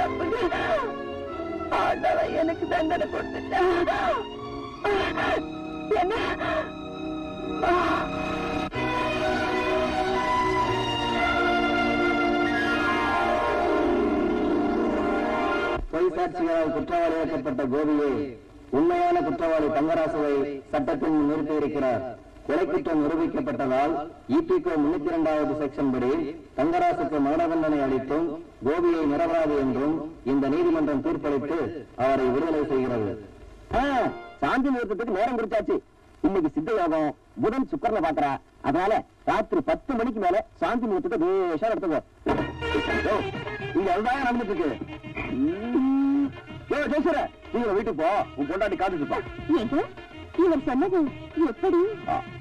தப்புங்க ஆண்டவன் எனக்கு தண்டனை கொடுத்துட்டா என்ன பொய் சாட்சிகளால் குற்றவாளியாக்கப்பட்ட கோபியை உண்மையான குற்றவாளி தங்கராசுவை சட்டத்தின் முன் நிறுத்தியிருக்கிறார் கொலை குற்றம் நிரூபிக்கப்பட்டதால் இபிகோ முன்னூத்தி இரண்டாவது செக்ஷன் படி தங்கராசுக்கு மரண தண்டனை அளித்தும் கோபியை நிரபராதி என்றும் இந்த நீதிமன்றம் தீர்ப்பளித்து அவரை விடுதலை செய்கிறது சாந்தி முகூர்த்தத்துக்கு நேரம் குறிச்சாச்சு இன்னைக்கு சித்த யோகம் புதன் சுக்கரனை பாக்குறா அதனால ராத்திரி பத்து மணிக்கு மேல சாந்தி முகூர்த்தத்தை பேஷா நடத்துங்க இங்க அதுதான் நடந்துட்டு இருக்கு ம். ஏ, ஜெயசுர, நீங்க வீட்டுக்கு போ உன் பொண்டாட்டி காத்துட்டு இருப்பா ஏங்க இவர் சொன்னது எப்படி ஆ,